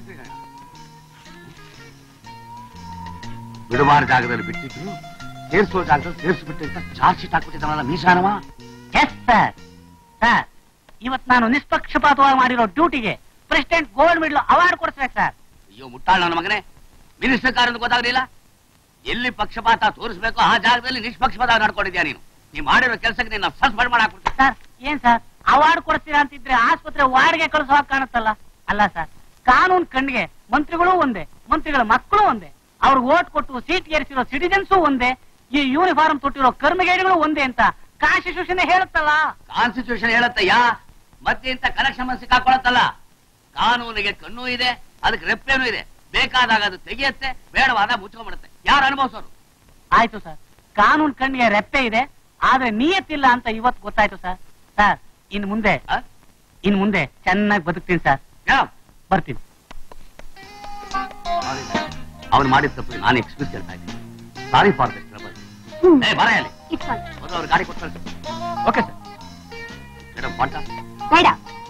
ಬಿಡುವಾರ ಜಾಗದಲ್ಲಿ ಬಿಟ್ಟಿದ್ರು ಸೇರ್ಸೋ ಜಾಗದಲ್ಲಿ ಸೇರಿಸ್ಬಿಟ್ಟು ಅಂತ ಚಾರ್ಜ್ ಶೀಟ್ ಹಾಕ್ಬಿಟ್ಟಿದ್ದಾನಲ್ಲ ಮೀಸಾನವ ಎಸ್ ಸರ್ ಸರ್ ಇವತ್ ನಾನು ನಿಷ್ಪಕ್ಷಪಾತವಾಗಿ ಮಾಡಿರೋ ಡ್ಯೂಟಿಗೆ ಪ್ರೆಸಿಡೆಂಟ್ ಗೋಲ್ಡ್ ಮೆಡಲ್ ಅವಾರ್ಡ್ ಕೊಡ್ಸ್ಬೇಕು ಸರ್ ಅಯ್ಯೋ ಮುಟ್ಟಾಳ ನನ್ನ ಮಗನೇ ಮಿನಿಸ್ಟರ್ ಕಾರ್ ಅಂತ ಗೊತ್ತಾಗ್ಲಿಲ್ಲ ಎಲ್ಲಿ ಪಕ್ಷಪಾತ ತೋರಿಸ್ಬೇಕು ಆ ಜಾಗದಲ್ಲಿ ನಿಷ್ಪಕ್ಷಪಾತ ನಡ್ಕೊಂಡಿದ್ಯಾ ನೀನು ನೀ ಮಾಡಿರೋ ಕೆಲಸಕ್ಕೆ ನಿನ್ನ ಸಸ್ಪೆಂಡ್ ಮಾಡಾಕ್ಬಿಡ್ತೀನಿ ಸರ್ ಏನ್ ಸರ್ ಅವಾರ್ಡ್ ಕೊಡ್ತೀರಾ ಅಂತಿದ್ರೆ ಆಸ್ಪತ್ರೆ ವಾರ್ಡ್ಗೆ ಕಳಿಸೋ ಹಾಗೆ ಕಾಣುತ್ತಲ್ಲ ಅಲ್ಲ ಸರ್ ಕಾನೂನ್ ಕಣ್ಣಿಗೆ ಮಂತ್ರಿಗಳು ಒಂದೇ ಮಂತ್ರಿಗಳ ಮಕ್ಕಳು ಒಂದೇ ಅವ್ರಿಗೆ ಓಟ್ ಕೊಟ್ಟು ಸೀಟ್ ಏರಿಸಿರೋ ಸಿಟಿಜನ್ಸು ಒಂದೇ ಈ ಯೂನಿಫಾರ್ಮ್ ತೊಟ್ಟಿರೋ ಕರ್ಮಗೇಡಿಗಳು ಒಂದೇ ಅಂತ ಕಾನ್ಸ್ಟಿಟ್ಯೂಷನ್ ಹೇಳುತ್ತಲ್ಲ ಕಾನ್ಸ್ಟಿಟ್ಯೂಷನ್ ಹೇಳತ್ತಯ್ಯ ಮತ್ತೆ ಇಂತ ಕನೆಕ್ಷನ್ ಸಿಕ್ಕಾಕೊಳತ್ತಲ್ಲ ಕಾನೂನಿಗೆ ಕಣ್ಣು ಇದೆ ಅದಕ್ಕೆ ರೆಪ್ಪೇನು ಇದೆ ಬೇಕಾದಾಗ ಅದು ತೆಗೆಯುತ್ತೆ ಬೇಡವಾದ ಮುಚ್ಕೊಂಡ್ಬಿಡುತ್ತೆ ಯಾರು ಅನುಭವಿಸೋರು ಆಯ್ತು ಸರ್ ಕಾನೂನ್ ಕಣ್ಣಿಗೆ ರೆಪ್ಪೆ ಇದೆ ಆದ್ರೆ ನಿಯತ್ತಿಲ್ಲ ಅಂತ ಇವತ್ತು ಗೊತ್ತಾಯ್ತು ಸರ್ ಸರ್ ಇನ್ ಮುಂದೆ ಆ? ಇನ್ ಮುಂದೆ ಚೆನ್ನಾಗಿ ಬದುಕ್ತೀನಿ ಸರ್ ಯಾವ? ಬರ್ತೀನಿ ಅವನು ಮಾಡಿದ ತಪ್ಪು ನಾನು ಎಕ್ಸ್ಕ್ಯೂಸ್ ಕೇಳ್ತಾ ಇದ್ದೀನಿ ಸಾರಿ ಫಾರ್ ದಿಸ್ ಟ್ರಬಲ್ ಏ ಬರ ಅಲ್ಲಿ ಇಟ್ಸ್ ಆಲ್ ಮೊದಲು ಅವ್ರ ಗಾಡಿ ಕೊಟ್ಟು ಕಳ್ಸು ಓಕೆ ಸರ್ ಮೇಡಮ್ ಪಾಂಟ ಬೇಡ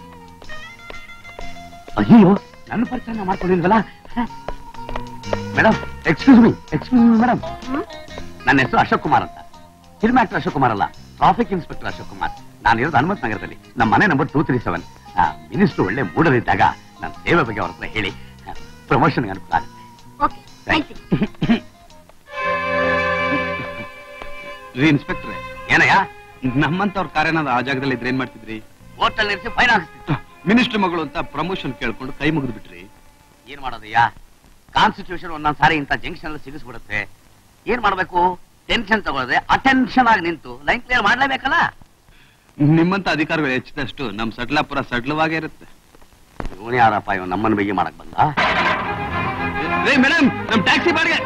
ಅಯ್ಯೋ ನನ್ನ ಪರಿಚಯ ಮಾಡ್ಕೊಂಡಿಲ್ವಲ್ಲ madam excuse me excuse me madam hmm ನನ್ನ ಹೆಸರು ಅಶೋಕ್ ಕುಮಾರ್ ಅಂತ ಫಿಲ್ಮ್ ಆಕ್ಟರ್ ಅಶೋಕ್ ಕುಮಾರ್ ಅಲ್ಲ ಟ್ರಾಫಿಕ್ ಇನ್ಸ್ಪೆಕ್ಟರ್ ಅಶೋಕ್ ಕುಮಾರ್ ನಾನು ಇರೋದು ಹನುಮಂತ ನಗರದಲ್ಲಿ ನಮ್ಮ ಮನೆ number two three seven minister ಒಳ್ಳೆ ಮೂಡಲಿದ್ದಾಗ ನನ್ನ ಸೇವೆ ಬಗ್ಗೆ ಅವ್ರ ಹತ್ರ ಹೇಳಿ ಪ್ರಮೋಷನ್ ಅನುಕೂಲ ಆಗುತ್ತೆ ಓಕೆ ಥ್ಯಾಂಕ್ ಯು ರೀ ಇನ್ಸ್ಪೆಕ್ಟ್ರೆ ಏನಯ್ಯ ನಮ್ಮಂತವ್ರ ಕಾರ್ಯನಾದ ಆ ಜಾಗದಲ್ಲಿ ಇದ್ರೆ ಏನ್ ಮಾಡ್ತಿದ್ರಿ ಹೋಟೆಲ್ ನಿಲ್ಸಿ ಫೈನ್ ಹಾಕಿಸ್ತೀನಿ ಮಿನಿಸ್ಟರ್ ಮಗಳು ಅಂತ ಪ್ರಮೋಷನ್ ಕೇಳ್ಕೊಂಡು ಕೈ ಮುಗಿದು ಬಿಟ್ರಿ ಏನ್ ಮಾಡೋದಯ್ಯ ಕಾನ್ಸ್ಟಿಟ್ಯೂಷನ್ ಒಂದೊಂದ್ ಸಾರಿ ಇಂಥ ಜಂಕ್ಷನ್ ಅಲ್ಲಿ ಸಿಗಿಸ್ಬಿಡುತ್ತೆ ಏನ್ ಮಾಡ್ಬೇಕು ಟೆನ್ಷನ್ ತಗೊಳ್ಳದೆ ಅಟೆನ್ಷನ್ ಆಗಿ ನಿಂತು ಲೈನ್ ಕ್ಲಿಯರ್ ಮಾಡ್ಲೇಬೇಕಲ್ಲ ನಿಮ್ಮಂತ ಅಧಿಕಾರಿಗಳು ಹೆಚ್ಚಿದಷ್ಟು ನಮ್ ಸಡ್ಲಾಪುರ ಸಡ್ಲವಾಗೇ ಇರುತ್ತೆ ಇವನು ಯಾರಪ್ಪ ಇವ್ ನಮ್ಮನ್ನ ಬಗ್ಗೆ ಮಾಡಕ್ ಬಂದ ರೇ ಮೇಡಮ್ ನಮ್ ಟ್ಯಾಕ್ಸಿ ಬಾಡಿಗೆ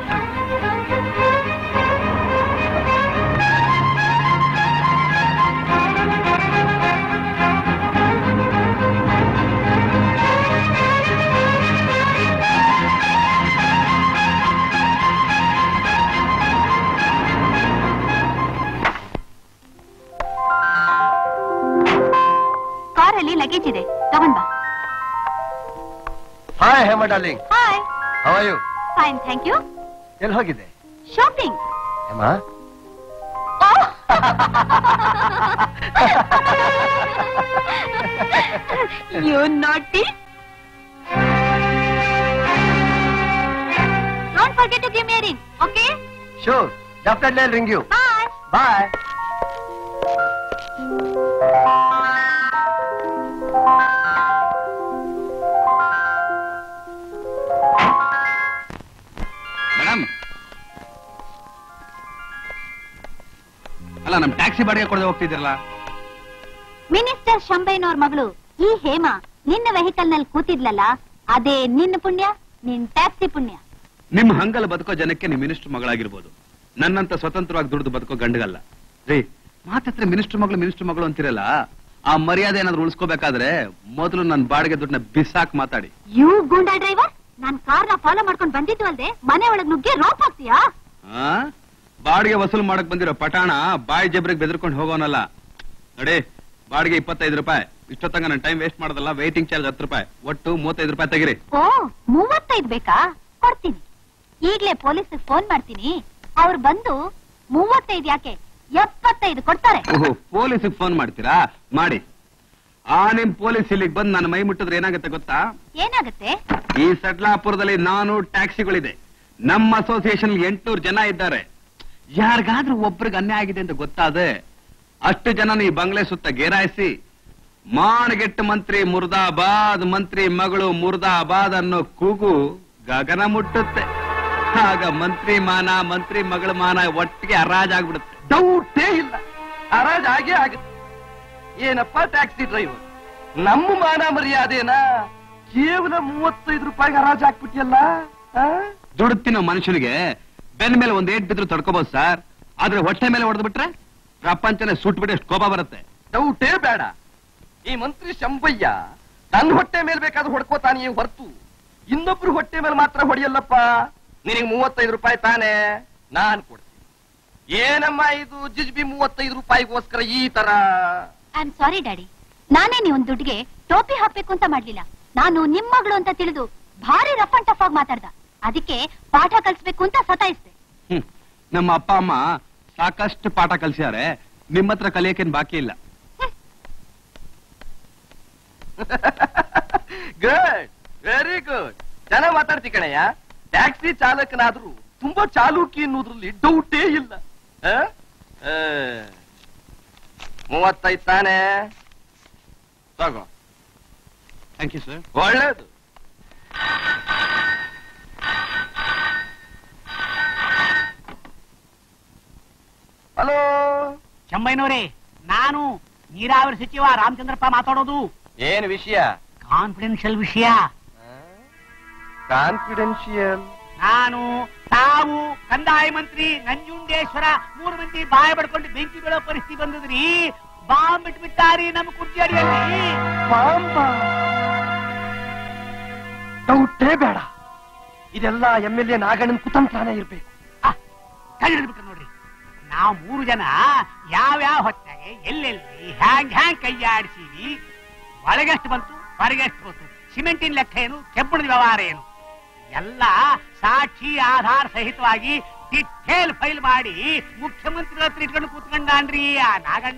ಕಾರಲ್ಲಿ ಲಗೇಜ್ ಇದೆ ತಗೊಂಡ್ ಬಾ hi Hema darling hi how you fine thank you ಎಲ್ಲಿ ಹೋಗಿದೆ shopping Hema you naughty don't forget to give me ring okay sure definitely I ring you bye bye madam ಅಲ್ಲ ನಮ್ ಟ್ಯಾಕ್ಸಿ ಬಾಡಿಗೆ ಕೊಡದೆ ಹೋಗ್ತಿದ್ದೀರಲ್ಲ ಮಿನಿಸ್ಟರ್ ಶಂಬೈನವ್ರ ಮಗಳು ಈ ಹೇಮಾ ನಿನ್ನ ವೆಹಿಕಲ್ ನಲ್ಲಿ ಕೂತಿದ್ಲಲ್ಲ ಅದೇ ನಿನ್ನ ಪುಣ್ಯ ನಿನ್ ಟ್ಯಾಕ್ಸಿ ಪುಣ್ಯ ನಿಮ್ ಹಂಗಲ್ ಬದುಕೋ ಜನಕ್ಕೆ ನಿಮ್ ಮಿನಿಸ್ಟರ್ ಮಗಳಾಗಿರ್ಬೋದು ನನ್ನಂತ ಸ್ವತಂತ್ರವಾಗಿ ದುಡಿದು ಬದುಕೋ ಗಂಡಗಲ್ಲ ರೀ ಮಾತತ್ರ ಮಿನಿಸ್ಟರ್ ಮಗಳು ಮಿನಿಸ್ಟರ್ ಮಗಳು ಅಂತಿರಲ್ಲ ಆ ಮರ್ಯಾದೆ ಏನಾದ್ರು ಉಳಿಸ್ಕೋಬೇಕಾದ್ರೆ ಮೊದಲು ನನ್ನ ಬಾಡಿಗೆ ದುಡ್ಡನ್ನ ಬಿಸಾಕ್ ಮಾತಾಡಿ ಯು ಗೂಂಡಾ ಡ್ರೈವರ್ ನಾನ್ ಕಾರ್ನ ಫಾಲೋ ಮಾಡ್ಕೊಂಡ್ ಬಂದಿದ್ದು ಅಲ್ದೆ ಮನೆ ಒಳಗ್ ನುಗ್ಗಿ ರೋಪ್ ಹಾಕ್ತೀಯಾ ಆ ಬಾಡಿಗೆ ವಸೂಲು ಮಾಡಕ್ ಬಂದಿರೋ ಪಟಾಣ ಬಾಯಿ ಜಬ್ರಿಗೆ ಬೆದರ್ಕೊಂಡು ಹೋಗೋನಲ್ಲ ನೋಡಿ ಬಾಡಿಗೆ ಇಪ್ಪತ್ತೈದು ರೂಪಾಯಿ ಇಷ್ಟೊತ್ತಂಗ ನನ್ನ ಟೈಮ್ ವೇಸ್ಟ್ ಮಾಡೋದಲ್ಲ ವೇಟಿಂಗ್ ಚಾರ್ಜ್ ಹತ್ತು ರೂಪಾಯಿ ಒಟ್ಟು ಮೂವತ್ತೈದು ರೂಪಾಯಿ ತೆಗಿರಿ ಓ ಮೂವತ್ತೈದ್ ಬೇಕಾ ಕೊಡ್ತೀನಿ ಈಗ್ಲೇ ಪೊಲೀಸ್ ಫೋನ್ ಮಾಡ್ತೀನಿ ಅವ್ರು ಬಂದು ಮೂವತ್ತೈದ್ ಯಾಕೆ ಎಪ್ಪತ್ತೈದು ಕೊಡ್ತಾರೆ ಓಹೋ ಪೊಲೀಸಿಗೆ ಫೋನ್ ಮಾಡ್ತೀರಾ ಮಾಡಿ ಆ ನಿಮ್ ಪೊಲೀಸ್ ಇಲ್ಲಿಗೆ ಬಂದು ನನ್ನ ಮೈ ಮುಟ್ಟಿದ್ರೆ ಏನಾಗುತ್ತೆ ಗೊತ್ತಾ ಏನಾಗತ್ತೆ ಈ ಸಡ್ಲಾಪುರದಲ್ಲಿ ನಾನು ಟ್ಯಾಕ್ಸಿಗಳಿದೆ ನಮ್ಮ ಅಸೋಸಿಯೇಷನ್ ಎಂಟುನೂರು ಜನ ಇದ್ದಾರೆ ಯಾರಿಗಾದ್ರೂ ಒಬ್ರಿಗೆ ಅನ್ಯಾಯ ಆಗಿದೆ ಅಂತ ಗೊತ್ತಾದೆ ಅಷ್ಟು ಜನ ಈ ಬಂಗ್ಲೆ ಸುತ್ತ ಗೇರಾಯಿಸಿ ಮಾನಗೆಟ್ಟ ಮಂತ್ರಿ ಮುರ್ದಾಬಾದ್ ಮಂತ್ರಿ ಮಗಳು ಮುರ್ದಾಬಾದ್ ಅನ್ನೋ ಕೂಗು ಗಗನ ಮುಟ್ಟುತ್ತೆ ಆಗ ಮಂತ್ರಿ ಮಾನ ಮಂತ್ರಿ ಮಗಳ ಮಾನ ಒಟ್ಟಿಗೆ ಹರಾಜಾಗ್ಬಿಡುತ್ತೆ ಡೌಟೇ ಇಲ್ಲ ಹರಾಜ್ ಆಗೇ ಆಗುತ್ತೆ ಏನಪ್ಪ ಟ್ಯಾಕ್ಸಿ ಡ್ರೈವರ್ ನಮ್ಮ ಮಾನ ಮರ್ಯಾದೆನ ಕೇವಲ ಮೂವತ್ತೈದು ರೂಪಾಯಿಗೆ ಹರಾಜ್ ಹಾಕ್ಬಿಟ್ಟಿಯಲ್ಲ ಆ? ದುಡುತ್ತಿನ ಮನುಷ್ಯನಿಗೆ ಬೆನ್ನ ಮೇಲೆ ಒಂದ್ ಏಟ್ ಬಿದ್ರು ತಡ್ಕೋಬಹುದು ಸರ್ ಆದ್ರೆ ಹೊಟ್ಟೆ ಮೇಲೆ ಹೊಡೆದು ಬಿಟ್ರೆ ಪ್ರಪಂಚನೇ ಸುಟ್ಬಿಟ್ಟು ಎಷ್ಟು ಕೋಪ ಬರುತ್ತೆ ಡೌಟೇ ಬೇಡ ಈ ಮಂತ್ರಿ ಶಂಬಯ್ಯ ತನ್ನ ಹೊಟ್ಟೆ ಮೇಲೆ ಬೇಕಾದ್ರೆ ಹೊಡ್ಕೋತಾನೆ ಹೊರತು ಇನ್ನೊಬ್ರು ಹೊಟ್ಟೆ ಮೇಲೆ ಮಾತ್ರ ಹೊಡಿಯಲ್ಲಪ್ಪ ನಿನಗೆ ಮೂವತ್ತೈದು ರೂಪಾಯಿ ತಾನೆ ನಾನ್ ಕೊಡ್ತೀನಿ ಏನಮ್ಮ ಇದು ಜಿಜ್ಬಿ ಮೂವತ್ತೈದು ರೂಪಾಯಿಗೋಸ್ಕರ ಈ ತರ ಐ ಆಮ್ ಸಾರಿ ಡ್ಯಾಡಿ ನಾನೇ ನೀವೊಂದ್ ದುಡ್ಡಿಗೆ ಟೋಪಿ ಹಾಕ್ಬೇಕು ಅಂತ ಮಾಡ್ಲಿಲ್ಲ ನಾನು ನಿಮ್ ಮಗಳು ಅಂತ ತಿಳಿದು ಭಾರಿ ರಫ್ ಅಂಡ್ ಟಫ್ ಆಗಿ ಮಾತಾಡ್ದ ಅದಕ್ಕೆ ಪಾಠ ಕಲಿಸ್ಬೇಕು ಅಂತ ಸತಾಯಿಸ್ದೆ ಹ್ಮ್. ನಮ್ಮ ಅಪ್ಪ ಅಮ್ಮ ಸಾಕಷ್ಟು ಪಾಠ ಕಲ್ಸಿದ್ದಾರೆ ನಿಮ್ಮ ಹತ್ರ ಕಲಿಯಕ್ಕೇನ್ ಬಾಕಿ ಇಲ್ಲ ಗುಡ್ ವೆರಿ ಗುಡ್ ಚೆನ್ನಾಗ್ ಮಾತಾಡ್ತಿ ಕಣಯ್ಯ ಟ್ಯಾಕ್ಸಿ ಚಾಲಕನಾದ್ರೂ ತುಂಬಾ ಚಾಲೂಕಿ ಅನ್ನೋದ್ರಲ್ಲಿ ಡೌಟೇ ಇಲ್ಲ ಆ? ಆ. ಮೂವತ್ತೈದು ತಾನೆ ತಗೋ ಥ್ಯಾಂಕ್ ಯು ಸರ್ ಒಳ್ಳೇದು ಹಲೋ ಚಂಬೈನವರೇ ನಾನು ನೀರಾವರಿ ಸಚಿವ ರಾಮಚಂದ್ರಪ್ಪ ಮಾತಾಡೋದು ಏನ್ ವಿಷಯ ಕಾನ್ಫಿಡೆನ್ಷಿಯಲ್ ವಿಷಯ ಕಾನ್ಫಿಡೆನ್ಶಿಯಲ್ ನಾನು ತಾವು ಕಂದಾಯ ಮಂತ್ರಿ ನಂಜುಂಡೇಶ್ವರ ಮೂರು ಮಂದಿ ಬಾಯ ಬಡ್ಕೊಂಡು ಬೆಂಕಿ ಬೀಳೋ ಪರಿಸ್ಥಿತಿ ಬಂದದ್ರಿ ಬಾಂಬ್ ಬಿಟ್ಬಿಟ್ಟಾರಿ ನಮ್ಮ ಕುರ್ಚಿ ಅಡಿಯಲ್ಲಿ ಡೌಟೇ ಬೇಡ ಇದೆಲ್ಲ ಎಂ ಎಲ್ ಎ ನಾಗಣ್ಣನ ಕುತಂತ್ರನೇ ಇರ್ಬೇಕು ಕಳ್ಳಿಡ್ಬಿಟ್ರು ನೋಡ್ರಿ ನಾವು ಮೂರು ಜನ ಯಾವ್ಯಾವ ಹೊತ್ತಾಗೆ ಎಲ್ಲೆಲ್ಲಿ ಹ್ಯಾಂಗ್ ಹ್ಯಾಂಗ್ ಕೈಯಾಡಿಸಿವಿ ಒಳಗೆಷ್ಟು ಬಂತು ಹೊರಗೆಷ್ಟು ಬಂತು ಸಿಮೆಂಟಿನ ಲೆಕ್ಕ ಏನು ಕೆಬ್ಬಣದ ವ್ಯವಹಾರ ಏನು ಎಲ್ಲ ಸಾಕ್ಷಿ ಆಧಾರ ಸಹಿತವಾಗಿ ಡಿಟೇಲ್ ಫೈಲ್ ಮಾಡಿ ಮುಖ್ಯಮಂತ್ರಿಗಳ ಹತ್ರ ಇಟ್ಕೊಂಡು ಕೂತ್ಕೊಂಡಾನ್ರಿ ಆ ನಾಗಣ್ಣ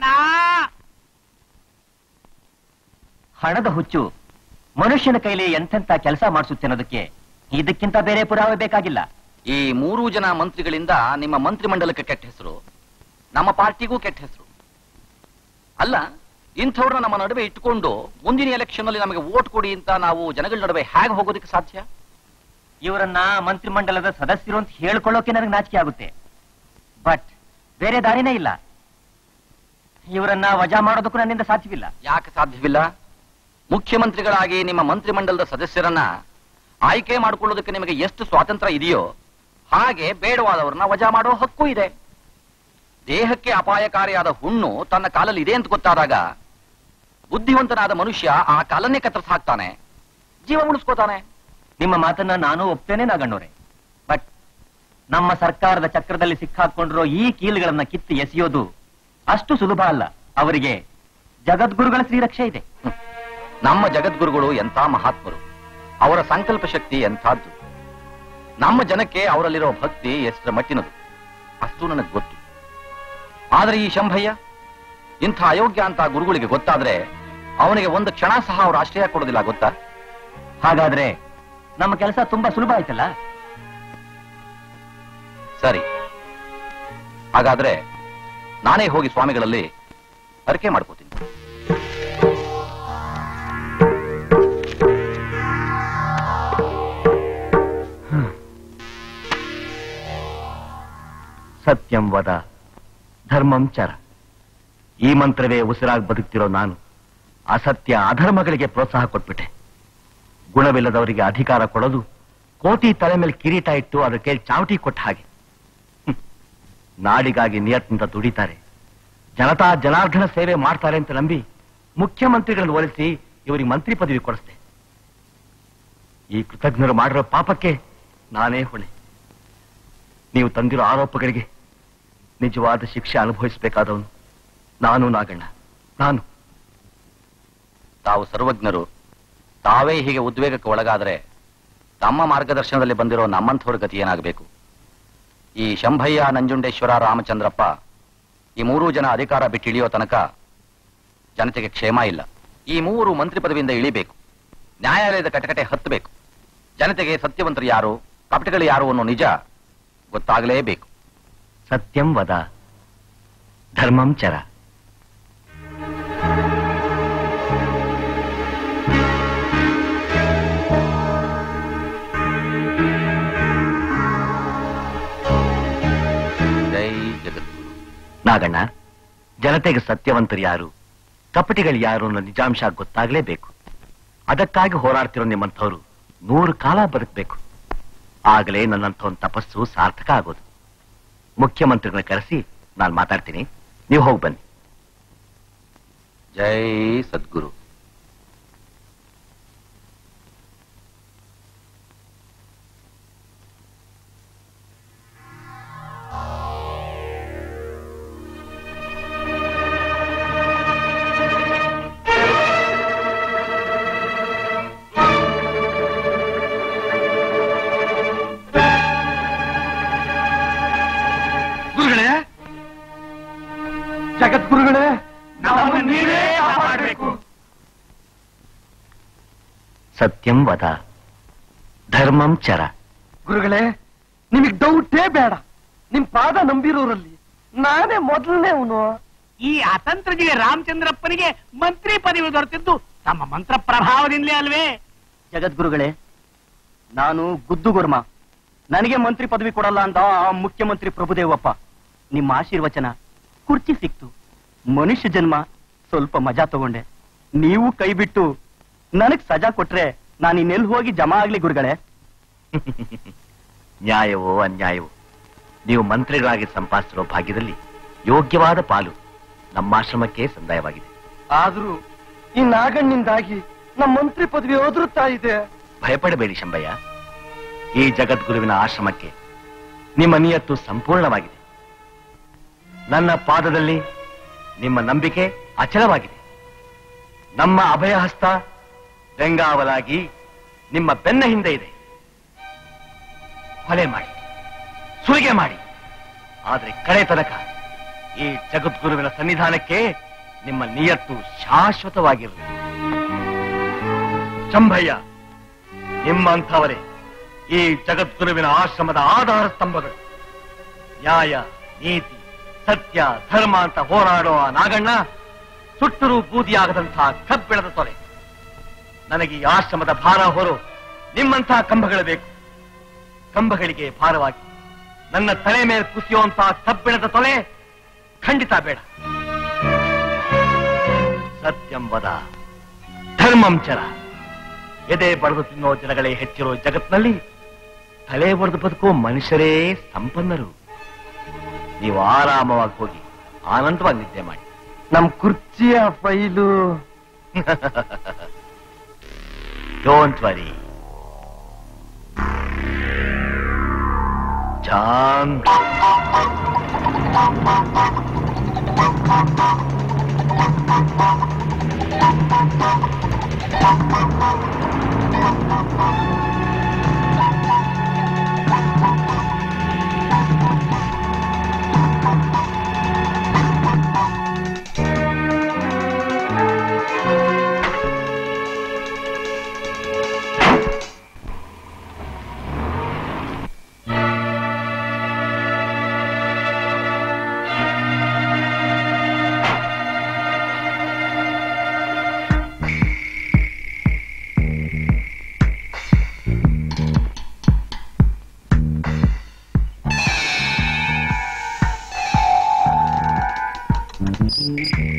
ಹಣದ ಹುಚ್ಚು ಮನುಷ್ಯನ ಕೈಲಿ ಎಂತೆಂತ ಕೆಲಸ ಮಾಡಿಸುತ್ತೆ ಅನ್ನೋದಕ್ಕೆ ಇದಕ್ಕಿಂತ ಬೇರೆ ಪುರಾವೆ ಬೇಕಾಗಿಲ್ಲ ಈ ಮೂರು ಜನ ಮಂತ್ರಿಗಳಿಂದ ನಿಮ್ಮ ಮಂತ್ರಿಮಂಡಲಕ್ಕೆ ಕೆಟ್ಟ ಹೆಸರು ನಮ್ಮ ಪಾರ್ಟಿಗೂ ಕೆಟ್ಟ ಹೆಸರು ಅಲ್ಲ ಇಂಥವ್ರನ್ನ ನಮ್ಮ ನಡುವೆ ಇಟ್ಟುಕೊಂಡು ಮುಂದಿನ ಎಲೆಕ್ಷನ್ ಅಲ್ಲಿ ನಮಗೆ ವೋಟ್ ಕೊಡಿ ಅಂತ ನಾವು ಜನಗಳ ನಡುವೆ ಹೇಗೆ ಹೋಗೋದಕ್ಕೆ ಸಾಧ್ಯ ಇವರನ್ನ ಮಂತ್ರಿಮಂಡಲದ ಸದಸ್ಯರು ಅಂತ ಹೇಳ್ಕೊಳ್ಳೋಕೆ ನನಗೆ ನಾಚಿಕೆ ಆಗುತ್ತೆ ಬಟ್ ಬೇರೆ ದಾರಿನೇ ಇಲ್ಲ ಇವರನ್ನ ವಜಾ ಮಾಡೋದಕ್ಕೂ ನನ್ನಿಂದ ಸಾಧ್ಯವಿಲ್ಲ ಯಾಕೆ ಸಾಧ್ಯವಿಲ್ಲ ಮುಖ್ಯಮಂತ್ರಿಗಳಾಗಿ ನಿಮ್ಮ ಮಂತ್ರಿಮಂಡಲದ ಸದಸ್ಯರನ್ನ ಆಯ್ಕೆ ಮಾಡಿಕೊಳ್ಳೋದಕ್ಕೆ ನಿಮಗೆ ಎಷ್ಟು ಸ್ವಾತಂತ್ರ್ಯ ಇದೆಯೋ ಹಾಗೆ ಬೇಡವಾದವರನ್ನ ವಜಾ ಮಾಡೋ ಹಕ್ಕು ಇದೆ ದೇಹಕ್ಕೆ ಅಪಾಯಕಾರಿಯಾದ ಹುಣ್ಣು ತನ್ನ ಕಾಲಲ್ಲಿ ಇದೆ ಅಂತ ಗೊತ್ತಾದಾಗ ಬುದ್ಧಿವಂತನಾದ ಮನುಷ್ಯ ಆ ಕಾಲನ್ನೇ ಕತ್ತರಿಸಿ ಹಾಕ್ತಾನೆ ಜೀವ ಉಳಿಸ್ಕೋತಾನೆ ನಿಮ್ಮ ಮಾತನ್ನ ನಾನು ಒಪ್ತೇನೆ ನಾಗಣ್ಣವ್ರೆ ಬಟ್ ನಮ್ಮ ಸರ್ಕಾರದ ಚಕ್ರದಲ್ಲಿ ಸಿಕ್ಕಾಕೊಂಡಿರೋ ಈ ಕೀಲುಗಳನ್ನ ಕಿತ್ತು ಎಸೆಯೋದು ಅಷ್ಟು ಸುಲಭ ಅಲ್ಲ ಅವರಿಗೆ ಜಗದ್ಗುರುಗಳ ಶ್ರೀರಕ್ಷೆ ಇದೆ ನಮ್ಮ ಜಗದ್ಗುರುಗಳು ಎಂಥ ಮಹಾತ್ಮರು ಅವರ ಸಂಕಲ್ಪ ಶಕ್ತಿ ಎಂಥದ್ದು ನಮ್ಮ ಜನಕ್ಕೆ ಅವರಲ್ಲಿರೋ ಭಕ್ತಿ ಎಷ್ಟರ ಮಟ್ಟಿನದು ಅಷ್ಟು ನನಗೆ ಗೊತ್ತು ಆದರೆ ಈ ಶಂಭಯ್ಯ ಇಂಥ ಅಯೋಗ್ಯ ಅಂತ ಗುರುಗಳಿಗೆ ಗೊತ್ತಾದ್ರೆ ಅವನಿಗೆ ಒಂದು ಕ್ಷಣ ಸಹ ಅವರು ಆಶ್ರಯ ಕೊಡೋದಿಲ್ಲ ಗೊತ್ತಾ ಹಾಗಾದ್ರೆ ನಮ್ಮ ಕೆಲಸ ತುಂಬಾ ಸುಲಭ ಆಯ್ತಲ್ಲ ಸರಿ ಹಾಗಾದ್ರೆ ನಾನೇ ಹೋಗಿ ಸ್ವಾಮಿಗಳಲ್ಲಿ ಅರಿಕೆ ಮಾಡ್ಕೋತೀನಿ ಸತ್ಯಂ ವದ ಧರ್ಮಂ ಚರ ಈ ಮಂತ್ರವೇ ಉಸಿರಾಗಿ ಬದುಕ್ತಿರೋ ನಾನು ಅಸತ್ಯ ಅಧರ್ಮಗಳಿಗೆ ಪ್ರೋತ್ಸಾಹ ಕೊಟ್ಬಿಟ್ಟೆ ಗುಣವಿಲ್ಲದವರಿಗೆ ಅಧಿಕಾರ ಕೊಡೋದು ಕೋಟಿ ತಲೆ ಮೇಲೆ ಕಿರೀಟ ಇಟ್ಟು ಅದಕ್ಕೆ ಚಾವಟಿ ಕೊಟ್ಟ ಹಾಗೆ ಹ್ಮ್. ನಾಡಿಗಾಗಿ ನಿಯತ್ನಿಂದ ದುಡಿತಾರೆ ಜನತಾ ಜನಾರ್ದನ ಸೇವೆ ಮಾಡ್ತಾರೆ ಅಂತ ನಂಬಿ ಮುಖ್ಯಮಂತ್ರಿಗಳನ್ನು ಒಲಿಸಿ ಇವರಿಗೆ ಮಂತ್ರಿ ಪದವಿ ಕೊಡಿಸ್ದೆ ಈ ಕೃತಜ್ಞರು ಮಾಡಿರೋ ಪಾಪಕ್ಕೆ ನಾನೇ ಹೊಣೆ ನೀವು ತಂದಿರೋ ಆರೋಪಗಳಿಗೆ ನಿಜವಾದ ಶಿಕ್ಷೆ ಅನುಭವಿಸಬೇಕಾದವನು ನಾನು ನಾಗಣ್ಣ ನಾನು ತಾವು ಸರ್ವಜ್ಞರು ತಾವೇ ಹೀಗೆ ಉದ್ವೇಗಕ್ಕೆ ಒಳಗಾದರೆ ತಮ್ಮ ಮಾರ್ಗದರ್ಶನದಲ್ಲಿ ಬಂದಿರೋ ನಮ್ಮಂಥವ್ರ ಗತಿ ಏನಾಗಬೇಕು ಈ ಶಂಭಯ್ಯ ನಂಜುಂಡೇಶ್ವರ ರಾಮಚಂದ್ರಪ್ಪ ಈ ಮೂರೂ ಜನ ಅಧಿಕಾರ ಬಿಟ್ಟಿಳಿಯೋ ತನಕ ಜನತೆಗೆ ಕ್ಷೇಮ ಇಲ್ಲ ಈ ಮೂವರು ಮಂತ್ರಿ ಪದವಿಯಿಂದ ಇಳಿಬೇಕು ನ್ಯಾಯಾಲಯದ ಕಟಕಟೆ ಹತ್ತಬೇಕು ಜನತೆಗೆ ಸತ್ಯವಂತರು ಯಾರು ಕಪಟಿಗಳು ಯಾರು ಅನ್ನೋ ನಿಜ ಗೊತ್ತಾಗಲೇಬೇಕು ಸತ್ಯಂ ವದ ಧರ್ಮಂ ಚರ ಜೈ ಜಗದ್ಗುರು ನಾಗಣ್ಣ ಜನತೆಗೆ ಸತ್ಯವಂತರು ಯಾರು ಕಪಟಿಗಳು ಯಾರು ಅನ್ನೋ ನಿಜಾಂಶ ಗೊತ್ತಾಗ್ಲೇಬೇಕು ಅದಕ್ಕಾಗಿ ಹೋರಾಡ್ತಿರೋ ನಿಮ್ಮಂಥವ್ರು ನೂರು ಕಾಲ ಬದುಕಬೇಕು ಆಗಲೇ ನನ್ನಂಥ ತಪಸ್ಸು ಸಾರ್ಥಕ ಆಗೋದು ಮುಖ್ಯಮಂತ್ರಿಗಳನ್ನ ಕರೆಸಿ ನಾನು ಮಾತಾಡ್ತೀನಿ ನೀವು ಹೋಗಿ ಬನ್ನಿ ಜೈ ಸದ್ಗುರು ಗುರುಗಳೇ ಜಗದ್ಗುರುಗಳೇ ನಮ್ಮನ್ನು ನೀವೇ ಕಾಪಾಡಬೇಕು ಸತ್ಯಂ ವದ ಧರ್ಮಂ ಚರ ಗುರುಗಳೇ ನಿಮಗ್ ಡೌಟೇ ಬೇಡ ನಿಮ್ ಪಾದ ನಂಬಿರೋರಲ್ಲಿ ನಾನೇ ಮೊದಲನೇ ಅವನು ಈ ಅತಂತ್ರಜಿಗೆ ರಾಮಚಂದ್ರಪ್ಪನಿಗೆ ಮಂತ್ರಿ ಪದವಿ ದೊರೆತಿದ್ದು ತಮ್ಮ ಮಂತ್ರ ಪ್ರಭಾವದಿಂದಲೇ ಅಲ್ವೇ ಜಗದ್ಗುರುಗಳೇ ನಾನು ಗುದ್ದು ಗುರ್ಮ ನನಗೆ ಮಂತ್ರಿ ಪದವಿ ಕೊಡಲ್ಲ ಅಂತ ಆ ಮುಖ್ಯಮಂತ್ರಿ ಪ್ರಭುದೇವಪ್ಪ ನಿಮ್ಮ ಆಶೀರ್ವಚನ ಕುರ್ಚಿ ಸಿಕ್ತು ಮನುಷ್ಯ ಜನ್ಮ ಸ್ವಲ್ಪ ಮಜಾ ತಗೊಂಡೆ ನೀವು ಕೈ ಬಿಟ್ಟು ನನಗ್ ಸಜಾ ಕೊಟ್ರೆ ನಾನು ಇನ್ನೆಲ್ಲಿ ಹೋಗಿ ಜಮಾ ಆಗ್ಲಿ ಗುರುಗಳೇ ನ್ಯಾಯವೋ ಅನ್ಯಾಯವೋ ನೀವು ಮಂತ್ರಿಗಳಾಗಿ ಸಂಪಾದಿಸಿರೋ ಭಾಗ್ಯದಲ್ಲಿ ಯೋಗ್ಯವಾದ ಪಾಲು ನಮ್ಮಾಶ್ರಮಕ್ಕೆ ಸಂದಾಯವಾಗಿದೆ ಆದ್ರೂ ಈ ನಾಗಣ್ಣಿಂದಾಗಿ ನಮ್ಮ ಮಂತ್ರಿ ಪದವಿ ಒದರುತ್ತಾ ಇದೆ ಭಯಪಡಬೇಡಿ ಶಂಭಯ್ಯ ಈ ಜಗದ್ಗುರುವಿನ ಆಶ್ರಮಕ್ಕೆ ನಿಮ್ಮ ನಿಯತ್ತು ಸಂಪೂರ್ಣವಾಗಿದೆ ನನ್ನ ಪಾದದಲ್ಲಿ ನಿಮ್ಮ ನಂಬಿಕೆ ಅಚಲವಾಗಿದೆ ನಮ್ಮ ಅಭಯಹಸ್ತ ಬೆಂಗಾವಲಾಗಿ ನಿಮ್ಮ ಬೆನ್ನ ಹಿಂದೆ ಇದೆ ಕೊಲೆ ಮಾಡಿ ಸುಲಿಗೆ ಮಾಡಿ ಆದ್ರೆ ಕಡೆ ತನಕ ಈ ಜಗದ್ಗುರುವಿನ ಸನ್ನಿಧಾನಕ್ಕೆ ನಿಮ್ಮ ನಿಯತ್ತು ಶಾಶ್ವತವಾಗಿರಲಿ ಶಂಭಯ್ಯ ನಿಮ್ಮಂಥವರೇ ಈ ಜಗದ್ಗುರುವಿನ ಆಶ್ರಮದ ಆಧಾರ ಸ್ತಂಭಗಳು ನ್ಯಾಯ ನೀತಿ ಸತ್ಯ ಧರ್ಮ ಅಂತ ಹೋರಾಡೋ ಆ ನಾಗಣ್ಣ ಸುಟ್ಟರೂ ಬೂದಿಯಾಗದಂತಹ ಕಬ್ಬಿಣದ ತೊಲೆ ನನಗೆ ಈ ಆಶ್ರಮದ ಭಾರ ಹೊರು ನಿಮ್ಮಂತಹ ಕಂಬಗಳು ಬೇಕು ಕಂಬಗಳಿಗೆ ಭಾರವಾಗಿ ನನ್ನ ತಲೆ ಮೇಲೆ ಕುಸಿಯುವಂತಹ ಕಬ್ಬಿಣದ ತೊಲೆ ಖಂಡಿತ ಬೇಡ ಸತ್ಯಂಬದ ಧರ್ಮಂಚರ ಎದೆ ಬಡದು ತಿನ್ನೋ ಜನಗಳೇ ಹೆಚ್ಚಿರೋ ಜಗತ್ನಲ್ಲಿ ತಲೆ ಬಡ್ದು ಬದುಕೋ ಮನುಷ್ಯರೇ ಸಂಪನ್ನರು ನೀವು ಆರಾಮವಾಗಿ ಹೋಗಿ ಆನಂದವಾಗಿ ನಿದ್ದೆ ಮಾಡಿ ನಮ್ ಕುರ್ಚಿಯ file don't worry John Thank you.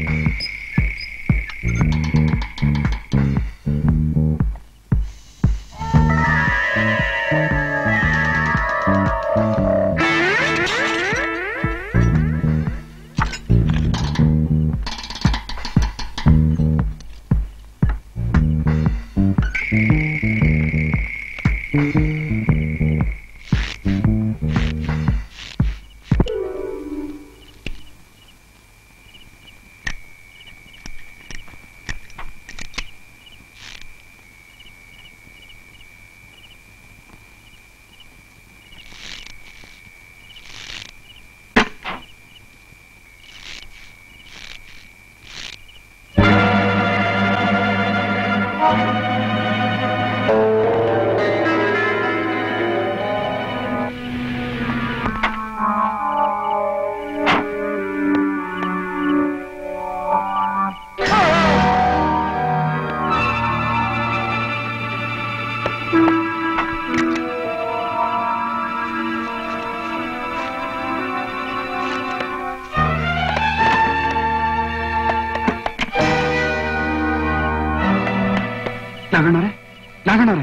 ನಾಗಣ್ಣವ್ರೆ ನಾಗಣ್ಣವ್ರೆ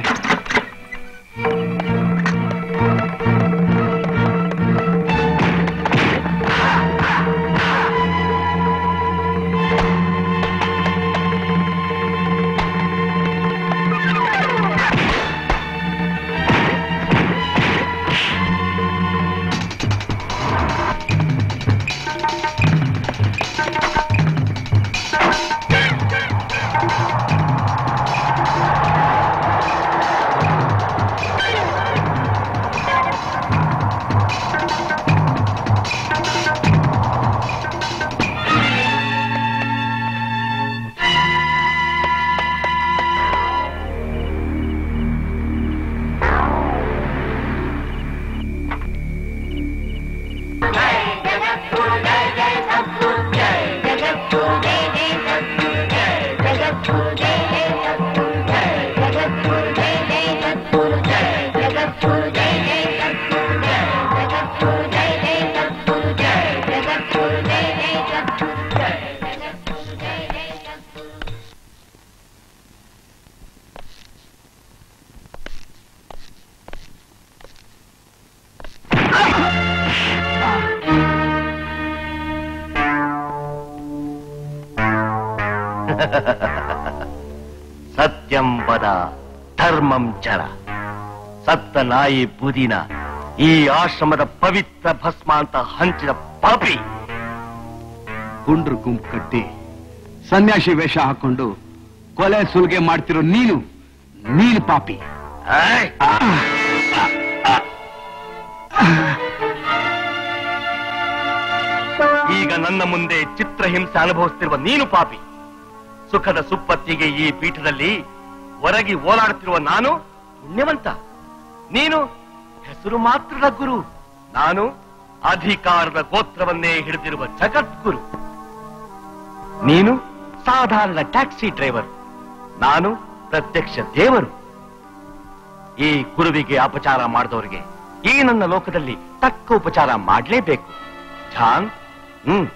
ಸತ್ಯಂ ವದ ಧರ್ಮಂ ಚರ ಸತ್ತ ನಾಯಿ ಬುದಿನ ಈ ಆಶ್ರಮದ ಪವಿತ್ರ ಭಸ್ಮ ಅಂತ ಹಂಚಿದ ಪಾಪಿ ಗುಂಡ್ರು ಗುಂಪು ಕಟ್ಟಿ ಸನ್ಯಾಸಿ ವೇಷ ಹಾಕೊಂಡು ಕೊಲೆ ಸುಲ್ಗೆ ಮಾಡ್ತಿರೋ ನೀನು ನೀನು ಪಾಪಿ ಆಯ್! ಈಗ ನನ್ನ ಮುಂದೆ ಚಿತ್ರಹಿಂಸೆ ಅನುಭವಿಸ್ತಿರುವ ನೀನು ಪಾಪಿ ಸುಖದ ಸುಪ್ಪತ್ತಿಗೆ ಈ ಪೀಠದಲ್ಲಿ ಹೊರಗಿ ಓಲಾಡುತ್ತಿರುವ ನಾನು ಪುಣ್ಯವಂತ ನೀನು ಹೆಸರು ಮಾತ್ರದ ಗುರು ನಾನು ಅಧಿಕಾರದ ಗೋತ್ರವನ್ನೇ ಹಿಡಿದಿರುವ ಜಗದ್ಗುರು ನೀನು ಸಾಧಾರಣ ಟ್ಯಾಕ್ಸಿ ಡ್ರೈವರ್ ನಾನು ಪ್ರತ್ಯಕ್ಷ ದೇವರು ಈ ಗುರುವಿಗೆ ಅಪಚಾರ ಮಾಡಿದವರಿಗೆ ಈ ನನ್ನ ಲೋಕದಲ್ಲಿ ತಕ್ಕ ಉಪಚಾರ ಮಾಡಲೇಬೇಕು ಜಾನ್ ಹ್ಮ್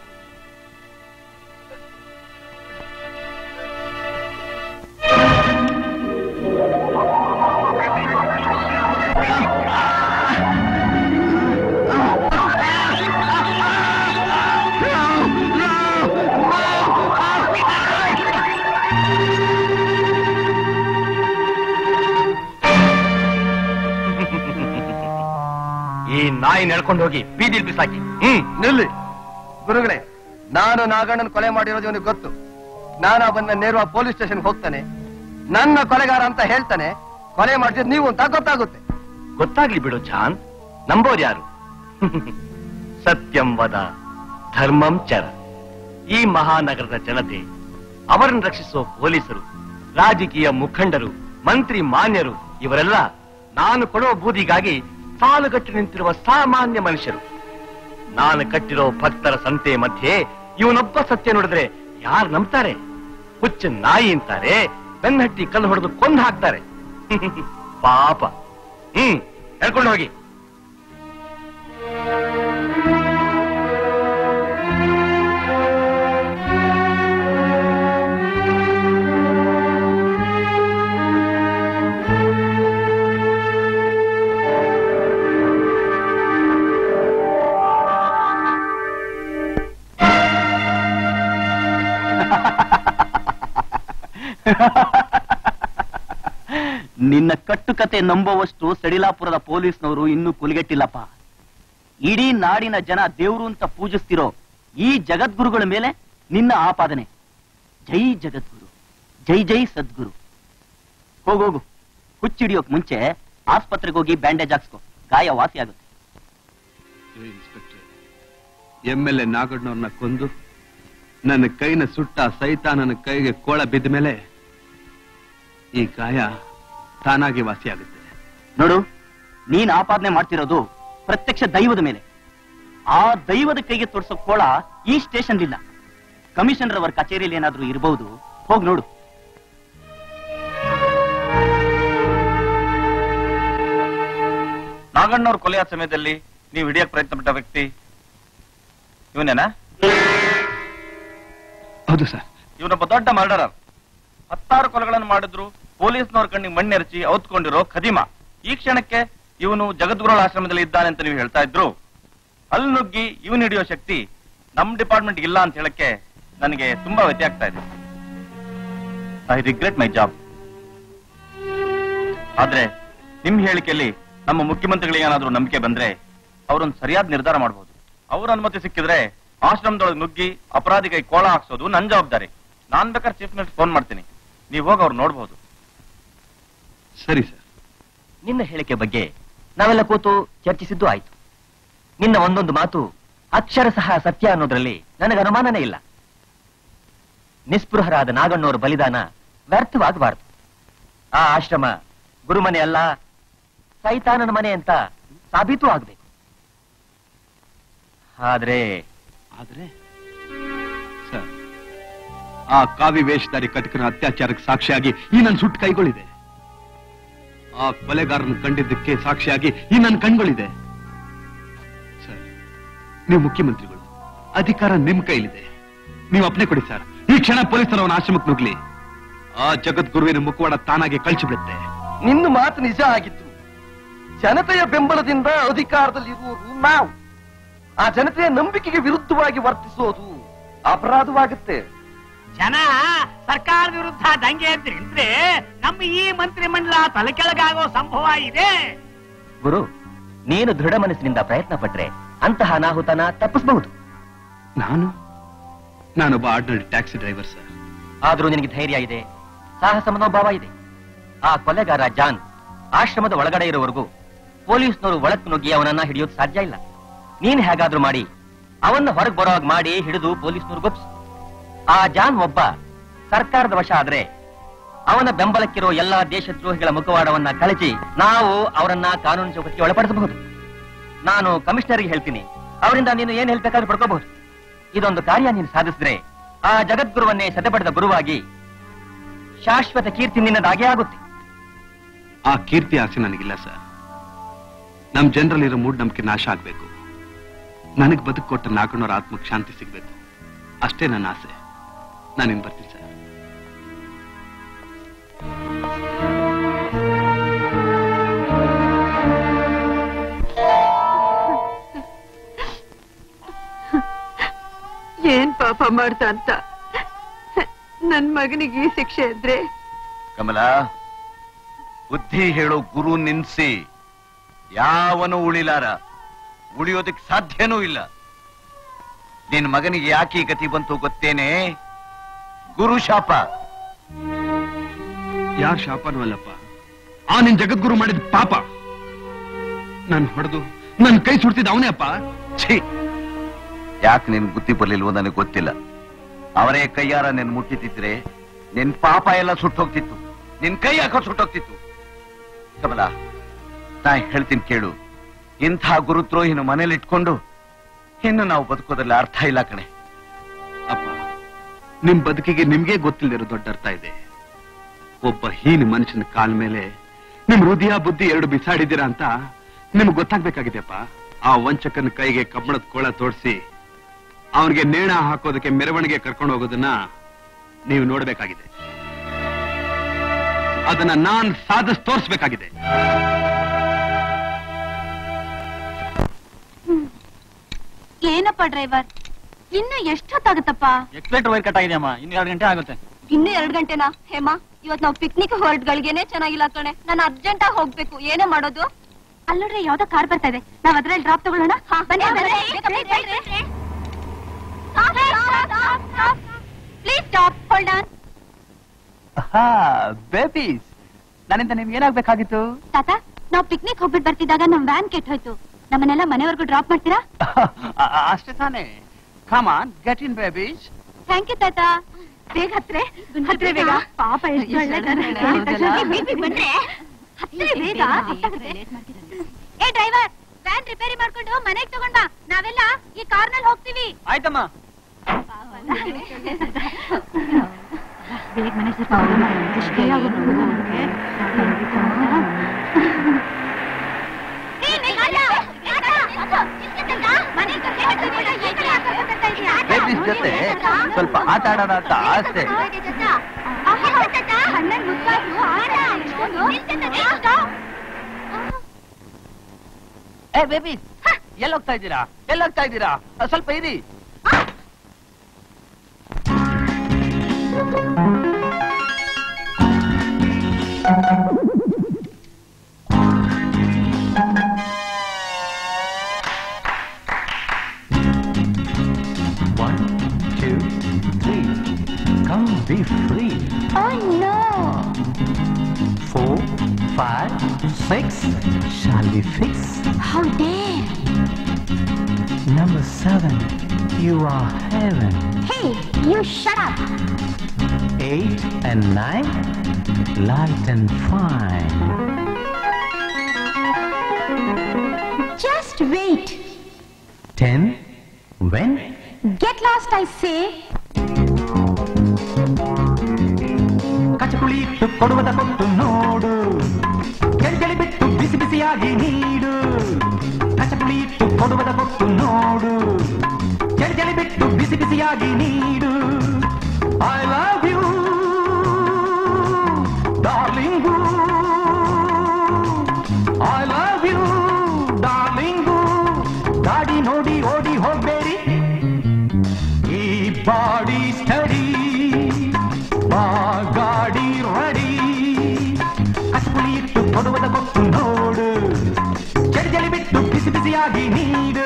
ಈ ನಾಯಿ ನಡ್ಕೊಂಡು ಹೋಗಿ ಬೀದಿಲ್ ಬಿಸಾಕಿ ಹ್ಮ್ ನಿಲ್ಲಿ ಗುರುಗಳೇ ನಾನು ನಾಗಣ್ಣನ ಕೊಲೆ ಮಾಡಿರೋದು ಇವನಿಗೆ ಗೊತ್ತು ನಾನು ಅವನ್ನ ನೇರವಾಗಿ ಪೊಲೀಸ್ ಸ್ಟೇಷನ್ ಹೋಗ್ತಾನೆ ನನ್ನ ಕೊಲೆಗಾರ ಅಂತ ಹೇಳ್ತಾನೆ ಕೊಲೆ ಮಾಡಿದ್ರೆ ನೀವು ಅಂತ ಗೊತ್ತಾಗುತ್ತೆ ಗೊತ್ತಾಗ್ಲಿ ಬಿಡು ಜಾನ್ ನಂಬೋರ್ ಯಾರು ಸತ್ಯಂ ವದ ಧರ್ಮಂ ಚರ ಈ ಮಹಾನಗರದ ಜನತೆ ಅವರನ್ನು ರಕ್ಷಿಸುವ ಪೊಲೀಸರು ರಾಜಕೀಯ ಮುಖಂಡರು ಮಂತ್ರಿ ಮಾನ್ಯರು ಇವರೆಲ್ಲ ನಾನು ಕೊಡುವ ಬೂದಿಗಾಗಿ ಸಾಲುಗಟ್ಟಿ ನಿಂತಿರುವ ಸಾಮಾನ್ಯ ಮನುಷ್ಯರು ನಾನು ಕಟ್ಟಿರೋ ಭಕ್ತರ ಸಂತೆ ಮಧ್ಯೆ ಇವನೊಬ್ಬ ಸತ್ಯ ನೋಡಿದ್ರೆ ಯಾರು ನಂಬ್ತಾರೆ ಹುಚ್ಚ ನಾಯಿ ಅಂತಾರೆ ಬೆನ್ನಹಟ್ಟಿ ಕಲ್ಲು ಹೊಡೆದು ಕೊಂದು ಹಾಕ್ತಾರೆ ಪಾಪ ಹ್ಮ್ ಹೇಳ್ಕೊಂಡು ಹೋಗಿ ನಿನ್ನ ಕಟ್ಟುಕತೆ ನಂಬುವಷ್ಟು ಸಡಿಲಾಪುರದ ಪೊಲೀಸ್ನವರು ಇನ್ನೂ ಕುಲಿಗೆಟ್ಟಿಲ್ಲಪ್ಪ ಇಡೀ ನಾಡಿನ ಜನ ದೇವ್ರು ಅಂತ ಪೂಜಿಸ್ತಿರೋ ಈ ಜಗದ್ಗುರುಗಳ ಮೇಲೆ ನಿನ್ನ ಆಪಾದನೆ ಜೈ ಜಗದ್ಗುರು ಜೈ ಜೈ ಸದ್ಗುರು ಹೋಗೋಗು ಹುಚ್ಚಿಡಿಯೋಕ್ ಮುಂಚೆ ಆಸ್ಪತ್ರೆಗೆ ಹೋಗಿ ಬ್ಯಾಂಡೇಜ್ ಹಾಕ್ಸ್ಕೊ ಗಾಯ ವಾಸಿ ಆಗುತ್ತೆ ಇನ್ಸ್ಪೆಕ್ಟರ್ ಎಂ ಎಲ್ ಎ ನಾಗಣ್ಣವ್ರನ್ನ ಕೊಂದು ನನ್ನ ಕೈನ ಸುಟ್ಟ ಸಹಿತ ನನ್ನ ಕೈಗೆ ಕೋಳ ಬಿದ್ದ ಮೇಲೆ ಈ ಗಾಯ ತಾನಾಗಿ ವಾಸಿಯಾಗುತ್ತೆ ನೋಡು ನೀನ್ ಆಪಾದನೆ ಮಾಡ್ತಿರೋದು ಪ್ರತ್ಯಕ್ಷ ದೈವದ ಮೇಲೆ ಆ ದೈವದ ಕೈಗೆ ತೋರ್ಸೋ ಕೋಳ ಈ ಸ್ಟೇಷನ್ ಇಲ್ಲ ಕಮಿಷನರ್ ಅವರ ಕಚೇರಿಯಲ್ಲಿ ಏನಾದ್ರೂ ಇರಬಹುದು ಹೋಗ್ ನೋಡು ನಾಗಣ್ಣವ್ರ ಕೊಲೆಯ ಸಮಯದಲ್ಲಿ ನೀವು ಹಿಡಿಯಕ್ ಪ್ರಯತ್ನ ಪಟ್ಟ ವ್ಯಕ್ತಿ ಇವನೇನಾ ಹೌದು ಸರ್ ಇವನೊಬ್ಬ ದೊಡ್ಡ ಮರ್ಡರರ್ ಹತ್ತಾರು ಕೊಲೆಗಳನ್ನು ಮಾಡಿದ್ರು ಪೊಲೀಸ್ನವ್ರ ಕಣ್ಣಿಗೆ ಮಣ್ಣೆರಚಿ ಔತ್ಕೊಂಡಿರೋ ಖದೀಮ ಈ ಕ್ಷಣಕ್ಕೆ ಇವನು ಜಗದ್ಗುರುಳ ಆಶ್ರಮದಲ್ಲಿ ಇದ್ದಾನೆ ಅಂತ ನೀವು ಹೇಳ್ತಾ ಇದ್ರು ಅಲ್ಲಿ ನುಗ್ಗಿ ಇವನ್ ಹಿಡಿಯೋ ಶಕ್ತಿ ನಮ್ ಡಿಪಾರ್ಟ್ಮೆಂಟ್ ಇಲ್ಲ ಅಂತ ಹೇಳಕ್ಕೆ ನನಗೆ ತುಂಬಾ ವ್ಯತ್ಯ ಆಗ್ತಾ ಇದೆ ಐ ರಿಗ್ರೆಟ್ ಮೈ ಜಾಬ್ ಆದ್ರೆ ನಿಮ್ ಹೇಳಿಕೆಯಲ್ಲಿ ನಮ್ಮ ಮುಖ್ಯಮಂತ್ರಿಗಳಿಗೆ ಏನಾದ್ರೂ ನಂಬಿಕೆ ಬಂದ್ರೆ ಅವರೊಂದು ಸರಿಯಾದ ನಿರ್ಧಾರ ಮಾಡಬಹುದು ಅವ್ರ ಅನುಮತಿ ಸಿಕ್ಕಿದ್ರೆ ಆಶ್ರಮದೊಳಗೆ ನುಗ್ಗಿ ಅಪರಾಧಿ ಕೈ ಕೋಳ ಹಾಕ್ಸೋದು ನನ್ ಜವಾಬ್ದಾರಿ ನಾನ್ ಬೇಕಾದ್ರೆ ಚೀಫ್ ಮಿನಿಸ್ಟರ್ ಫೋನ್ ಮಾಡ್ತೀನಿ ನೀವ್ ಹೋಗಿ ಅವ್ರು ನೋಡ್ಬೋದು ಸರಿ ಸರ್ ನಿನ್ನ ಹೇಳಿಕೆ ಬಗ್ಗೆ ನಾವೆಲ್ಲ ಕೂತು ಚರ್ಚಿಸಿದ್ದು ಆಯ್ತು ನಿನ್ನ ಒಂದೊಂದು ಮಾತು ಅಕ್ಷರ ಸಹ ಸತ್ಯ ಅನ್ನೋದ್ರಲ್ಲಿ ನನಗೆ ಅನುಮಾನನೇ ಇಲ್ಲ ನಿಸ್ಪೃಹರಾದ ನಾಗಣ್ಣವರ ಬಲಿದಾನ ವ್ಯರ್ಥವಾಗಬಾರದು ಆ ಆಶ್ರಮ ಗುರುಮನೆ ಅಲ್ಲ ಸೈತಾನನ ಮನೆ ಅಂತ ಸಾಬೀತು ಆಗ್ಬೇಕು ಆದ್ರೆ ಆದ್ರೆ ಸರ್ ಆ ಕಾವಿ ವೇಷಧಾರಿ ಕಟಕನ ಅತ್ಯಾಚಾರಕ್ಕೆ ಸಾಕ್ಷಿಯಾಗಿ ಈ ನನ್ನ ಸುಟ್ಟು ಕೈಗಳಿದೆ ಆ ಕೊಲೆಗಾರನ ಕಂಡಿದ್ದಕ್ಕೆ ಸಾಕ್ಷಿಯಾಗಿ ಈ ನನ್ನ ಕಣ್ಗಳಿದೆ ಸರ್ ನೀವು ಮುಖ್ಯಮಂತ್ರಿಗಳು ಅಧಿಕಾರ ನಿಮ್ ಕೈಲಿದೆ ನೀವು ಅಪ್ನೆ ಕೊಡಿ ಸರ್ ಈ ಕ್ಷಣ ಪೊಲೀಸರು ಅವನ ಆಶ್ರಮಕ್ಕೆ ನುಗ್ಲಿ ಆ ಜಗದ್ಗುರುವಿನ ಮುಖವಾಡ ತಾನಾಗೆ ಕಳ್ಚಿಬಿಡುತ್ತೆ ನಿನ್ನ ಮಾತು ನಿಜ ಆಗಿತ್ತು ಜನತೆಯ ಬೆಂಬಲದಿಂದ ಅಧಿಕಾರದಲ್ಲಿರುವುದು ನಾವು ಆ ಜನತೆಯ ನಂಬಿಕೆಗೆ ವಿರುದ್ಧವಾಗಿ ವರ್ತಿಸೋದು ಅಪರಾಧವಾಗುತ್ತೆ ಜನ ಸರ್ಕಾರದ ವಿರುದ್ಧ ದಂಗೆ ಎದ್ದು ನಿಂತ್ರೆ ನಮ್ಮ ಈ ಮಂತ್ರಿಮಂಡಲ ತಲೆ ಕೆಳಗಾಗೋ ಸಂಭವ ಇದೆ ಗುರು ನೀನು ದೃಢ ಮನಸ್ಸಿನಿಂದ ಪ್ರಯತ್ನ ಪಟ್ರೆ ಅಂತಹ ಅನಾಹುತನ ತಪ್ಪಿಸಬಹುದು ನಾನು ನಾನೊಬ್ಬ ಆರ್ಡಿನರಿ ಟ್ಯಾಕ್ಸಿ ಡ್ರೈವರ್ ಸರ್ ಆದ್ರೂ ನಿನಗೆ ಧೈರ್ಯ ಇದೆ ಸಾಹಸ ಮನೋಭಾವ ಇದೆ ಆ ಕೊಲೆಗಾರ ಜಾನ್ ಆಶ್ರಮದ ಒಳಗಡೆ ಇರುವವರೆಗೂ ಪೊಲೀಸ್ನವರು ಒಳಕ್ ನುಗ್ಗಿ ಅವನನ್ನ ಹಿಡಿಯೋದು ಸಾಧ್ಯ ಇಲ್ಲ ನೀನ್ ಹೇಗಾದ್ರೂ ಮಾಡಿ ಅವನ್ನ ಹೊರಗೆ ಬರೋವಾಗ ಮಾಡಿ ಹಿಡಿದು ಪೊಲೀಸ್ನವ್ರು ಗೊಪ್ಸು ಆ ಜಾನ್ ಒಬ್ಬ ಸರ್ಕಾರದ ವಶ ಆದ್ರೆ ಅವನ ಬೆಂಬಲಕ್ಕಿರೋ ಎಲ್ಲಾ ದೇಶದ್ರೋಹಿಗಳ ಮುಖವಾಡವನ್ನ ಕಳಚಿ ನಾವು ಅವರನ್ನ ಕಾನೂನು ಚೌಕಟ್ಟಿಗೆ ಒಳಪಡಿಸಬಹುದು ನಾನು ಕಮಿಷನರ್ಗೆ ಹೇಳ್ತೀನಿ ಅವರಿಂದ ನೀನು ಏನ್ ಹೇಳ್ಬೇಕಾದ್ರೂ ಪಡ್ಕೋಬಹುದು ಇದೊಂದು ಕಾರ್ಯ ನೀನು ಸಾಧಿಸಿದ್ರೆ ಆ ಜಗದ್ಗುರುವನ್ನೇ ಸದೆಪಡೆದ ಗುರುವಾಗಿ ಶಾಶ್ವತ ಕೀರ್ತಿ ನಿನ್ನದಾಗೇ ಆಗುತ್ತೆ ಆ ಕೀರ್ತಿ ಆಸೆ ನನಗಿಲ್ಲ ಸರ್ ನಮ್ ಜನರಲ್ಲಿರೋ ಮೂಢನಂಬಿಕೆ ನಾಶ ಆಗ್ಬೇಕು ನನಗ್ ಬದುಕು ಕೊಟ್ಟ ನಾಲ್ಕುನೂರ ಆತ್ಮಕ್ ಶಾಂತಿ ಸಿಗ್ಬೇಕು ಅಷ್ಟೇ ನನ್ನ ಆಸೆ ನಾನಿನ್ ಬರ್ತೀನಿ ಸರ್ ಏನ್ ಪಾಪ ಮಾಡ್ತಾ ಅಂತ ನನ್ ಮಗನಿಗೆ ಈ ಶಿಕ್ಷೆ ಇದ್ರೆ ಕಮಲ ಬುದ್ಧಿ ಹೇಳೋ ಗುರು ನಿನ್ಸಿ ಯಾವನು ಉಳಿಲಾರ ಉಳಿಯೋದಕ್ಕೆ ಸಾಧ್ಯನೂ ಇಲ್ಲ ನಿನ್ ಮಗನಿಗೆ ಯಾಕೆ ಈ ಗತಿ ಬಂತು ಗೊತ್ತೇನೆ ಗುರು ಶಾಪ ಯಾರ್ ಶಾಪನೂ ಅಲ್ಲಪ್ಪ ಆ ನಿನ್ ಜಗದ್ಗುರು ಮಾಡಿದ ಪಾಪ ನನ್ ಹೊಡೆದು ನನ್ ಕೈ ಸುಡ್ತಿದ್ದ ಅವನೇ ಅಪ್ಪ ಛೀ ಯಾಕೆ ನಿನ್ ಬುದ್ಧಿ ಬರ್ಲಿಲ್ವೋ ನನಗೆ ಗೊತ್ತಿಲ್ಲ ಅವರೇ ಕೈಯಾರ ನಿನ್ ಮುಟ್ಟಿತಿದ್ರೆ ನಿನ್ ಪಾಪ ಎಲ್ಲ ಸುಟ್ಟೋಗ್ತಿತ್ತು ನಿನ್ ಕೈ ಯಾಕೋ ಸುಟ್ಟೋಗ್ತಿತ್ತು ಕಮಲ ನಾ ಹೇಳ್ತೀನಿ ಕೇಳು ಇಂಥ ಗುರುದ್ರೋಹಿನ ಮನೇಲಿ ಇಟ್ಕೊಂಡು ಇನ್ನು ನಾವು ಬದುಕೋದ್ರಲ್ಲಿ ಅರ್ಥ ಇಲ್ಲ ಕಣೆ ಅಪ್ಪ ನಿಮ್ ಬದುಕಿಗೆ ನಿಮ್ಗೆ ಗೊತ್ತಿಲ್ಲದಿರೋ ದೊಡ್ಡ ಅರ್ಥ ಇದೆ ಒಬ್ಬ ಹೀನ ಮನುಷ್ಯನ ಕಾಲ್ ಮೇಲೆ ನಿಮ್ ಹೃದಯ ಬುದ್ಧಿ ಎರಡು ಬಿಸಾಡಿದ್ದೀರಾ ಅಂತ ನಿಮ್ಗೆ ಗೊತ್ತಾಗ್ಬೇಕಾಗಿದೆಯಪ್ಪ ಆ ವಂಚಕನ ಕೈಗೆ ಕಬ್ಬಣದ ಕೋಳ ತೋರಿಸಿ ಅವನಿಗೆ ನೇಣ ಹಾಕೋದಕ್ಕೆ ಮೆರವಣಿಗೆ ಕರ್ಕೊಂಡು ಹೋಗೋದನ್ನ ನೀವು ನೋಡ್ಬೇಕಾಗಿದೆ ಅದನ್ನ ನಾನ್ ಸಾಧಿಸ್ ತೋರಿಸ್ಬೇಕಾಗಿದೆ ಏನಪ್ಪ ಡ್ರೈವರ್ ಇನ್ನು ಎಷ್ಟೊತ್ತಾಗುತ್ತಪ್ಪ ಎಕ್ಸ್ಲೇಟರ್ ವೈರ್ ಕಟ್ ಆಗಿದೆಯಮ್ಮ ಇನ್ನು ಎರಡು ಗಂಟೆ ಆಗುತ್ತೆ ಇನ್ನು ಎರಡ್ ಗಂಟೆನಾ ಹೇಮಾ ಇವತ್ ನಾವು ಪಿಕ್ನಿಕ್ ಹೊರಟ್ಗಳಿಗೇನೆ ಚೆನ್ನಾಗಿಲ್ಲ ಕಣೆ ನಾನು ಅರ್ಜೆಂಟ್ ಆಗಿ ಹೋಗ್ಬೇಕು ಏನೇ ಮಾಡೋದು ಅಲ್ಲೋಡ್ರೆ ಯಾವ್ದೋ ಕಾರ್ ಬರ್ತಾ ಇದೆ ನಾವ್ ಅದ್ರಲ್ಲಿ ಡ್ರಾಪ್ ತಗೊಳ್ಳೋಣ ಬನ್ನಿ please stop hold on babies ನನ್ನಿಂದ ನಿಮ್ಗೆ ಏನಾಗ್ಬೇಕಾಗಿತ್ತು ತಾತ ನಾವ್ ಪಿಕ್ನಿಕ್ ಹೋಗ್ಬಿಟ್ಟು ಬರ್ತಿದ್ದಾಗ ನಮ್ ವ್ಯಾನ್ ಕೆಟ್ಟ ಹೋಯ್ತು ನಮ್ಮನ್ನೆಲ್ಲ ಮನೆವರೆಗೂ ಡ್ರಾಪ್ ಮಾಡ್ತೀರಾ ಅ- ಅ- ಅಷ್ಟೇ ತಾನೇ come on get in babies thank you ತಾತ ಬೇಗ ಹತ್ರೆ ಹತ್ರೆ ಬೇಗ ಪಾಪ ಎಷ್ಟು ಒಳ್ಳೆ ಜನ. ಬೇಗ ಬೇಗ ಬನ್ರಿ. ಹತ್ರೆ ಬೇಗ ಏ ಡ್ರೈವರ್ ವ್ಯಾನ್ ರಿಪೇರಿ ಮಾಡ್ಕೊಂಡು ಮನೆಗ್ ತಗೊಂಡ್ ಬಾ ನಾವೆಲ್ಲ ಈ ಕಾರ್ನಲ್ಲಿ ಹೋಗ್ತೀವಿ ಆಯ್ತಮ್ಮ ಬೇಗ ಮನೆ ಬೇಬೀಸ್ ಜೊತೆ ಸ್ವಲ್ಪ ಆಟ ಆಡೋಣ ಅಂತ ಆಸೆ ಅಣ್ಣನ್ ಮುದ್ದಾದ್ರು ಆಡ ಏ ಬೇಬಿ ಎಲ್ಲೋಗ್ತಾ ಇದ್ದೀರಾ ಎಲ್ಲೋಗ್ತಾ ಇದ್ದೀರಾ ಅಹ್, ಸ್ವಲ್ಪ ಇರಿ One, two, three. Come be free. Oh no! Four, five, six. Shall we fix? How dare! Number seven. You are heaven. Hey, you shut up! Eight and nine. Light and fine. Just wait. Ten. When? Get lost, I say. ಕಚಕುಳಿ ಇಟ್ಟು ಕೊಡುವುದ ಕೊಟ್ಟು ನೋಡು ಕೆಳಿ ಕೆಳಿ ಬಿಟ್ಟು ಬಿಸಿ ಬಿಸಿಯಾಗಿ ನೀಡು ಕಚಕುಳಿ ಇಟ್ಟು ಕೊಡುವುದ ಕೊಟ್ಟು ನೋಡು ಕೆಳಿ ಕೆಳಿ ಬಿಟ್ಟು ಬಿಸಿ ಬಿಸಿಯಾಗಿ ನೀಡು I love you darling I love you darling ಗಾಡಿ ನೋಡಿ ಓಡಿ ಹೋಗ್ಬೇಡಿ ಈ ಬಾಡಿ ಸ್ಟಡಿ ಬಾ ಗಾಡಿ ರೆಡಿ ಕಸಪುಳಿ ಇಟ್ಟು ಕೊಡುವುದ ಕೊಟ್ಟು ನೋಡು ಚಳಿ ಚಳಿ ಬಿಟ್ಟು ಬಿಸಿ ಬಿಸಿಯಾಗಿ ನೀಡು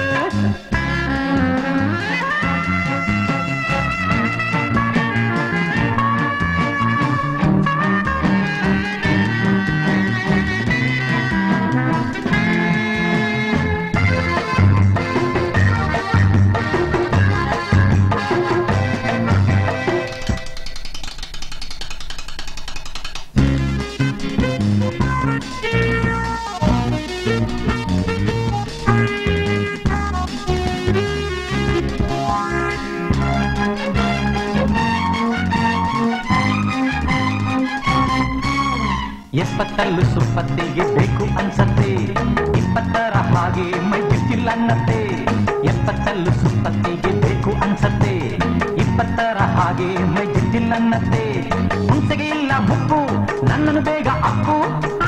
ಎಪ್ಪತ್ತಲ್ಲು ಸುಪ್ಪತ್ತಿಗೆ ಬೇಕು ಅನ್ಸತ್ತೆ ಇಪ್ಪತ್ತರ ಹಾಗೆ ಮೈ ಬಿಟ್ಟಿಲ್ಲ ಅನ್ನತ್ತೆ ಎಪ್ಪತ್ತಲ್ಲು ಸುಪ್ಪತ್ತಿಗೆ ಬೇಕು ಅನ್ಸತ್ತೆ ಇಪ್ಪತ್ತರ ಹಾಗೆ ಮೈ ಬಿಟ್ಟಿಲ್ಲ ಅನ್ನತ್ತೆ ಹುಂಸೆಗೆ ಇಲ್ಲ ಮುಪ್ಪು ನನ್ನನ್ನು ಬೇಗ ಅಪ್ಪು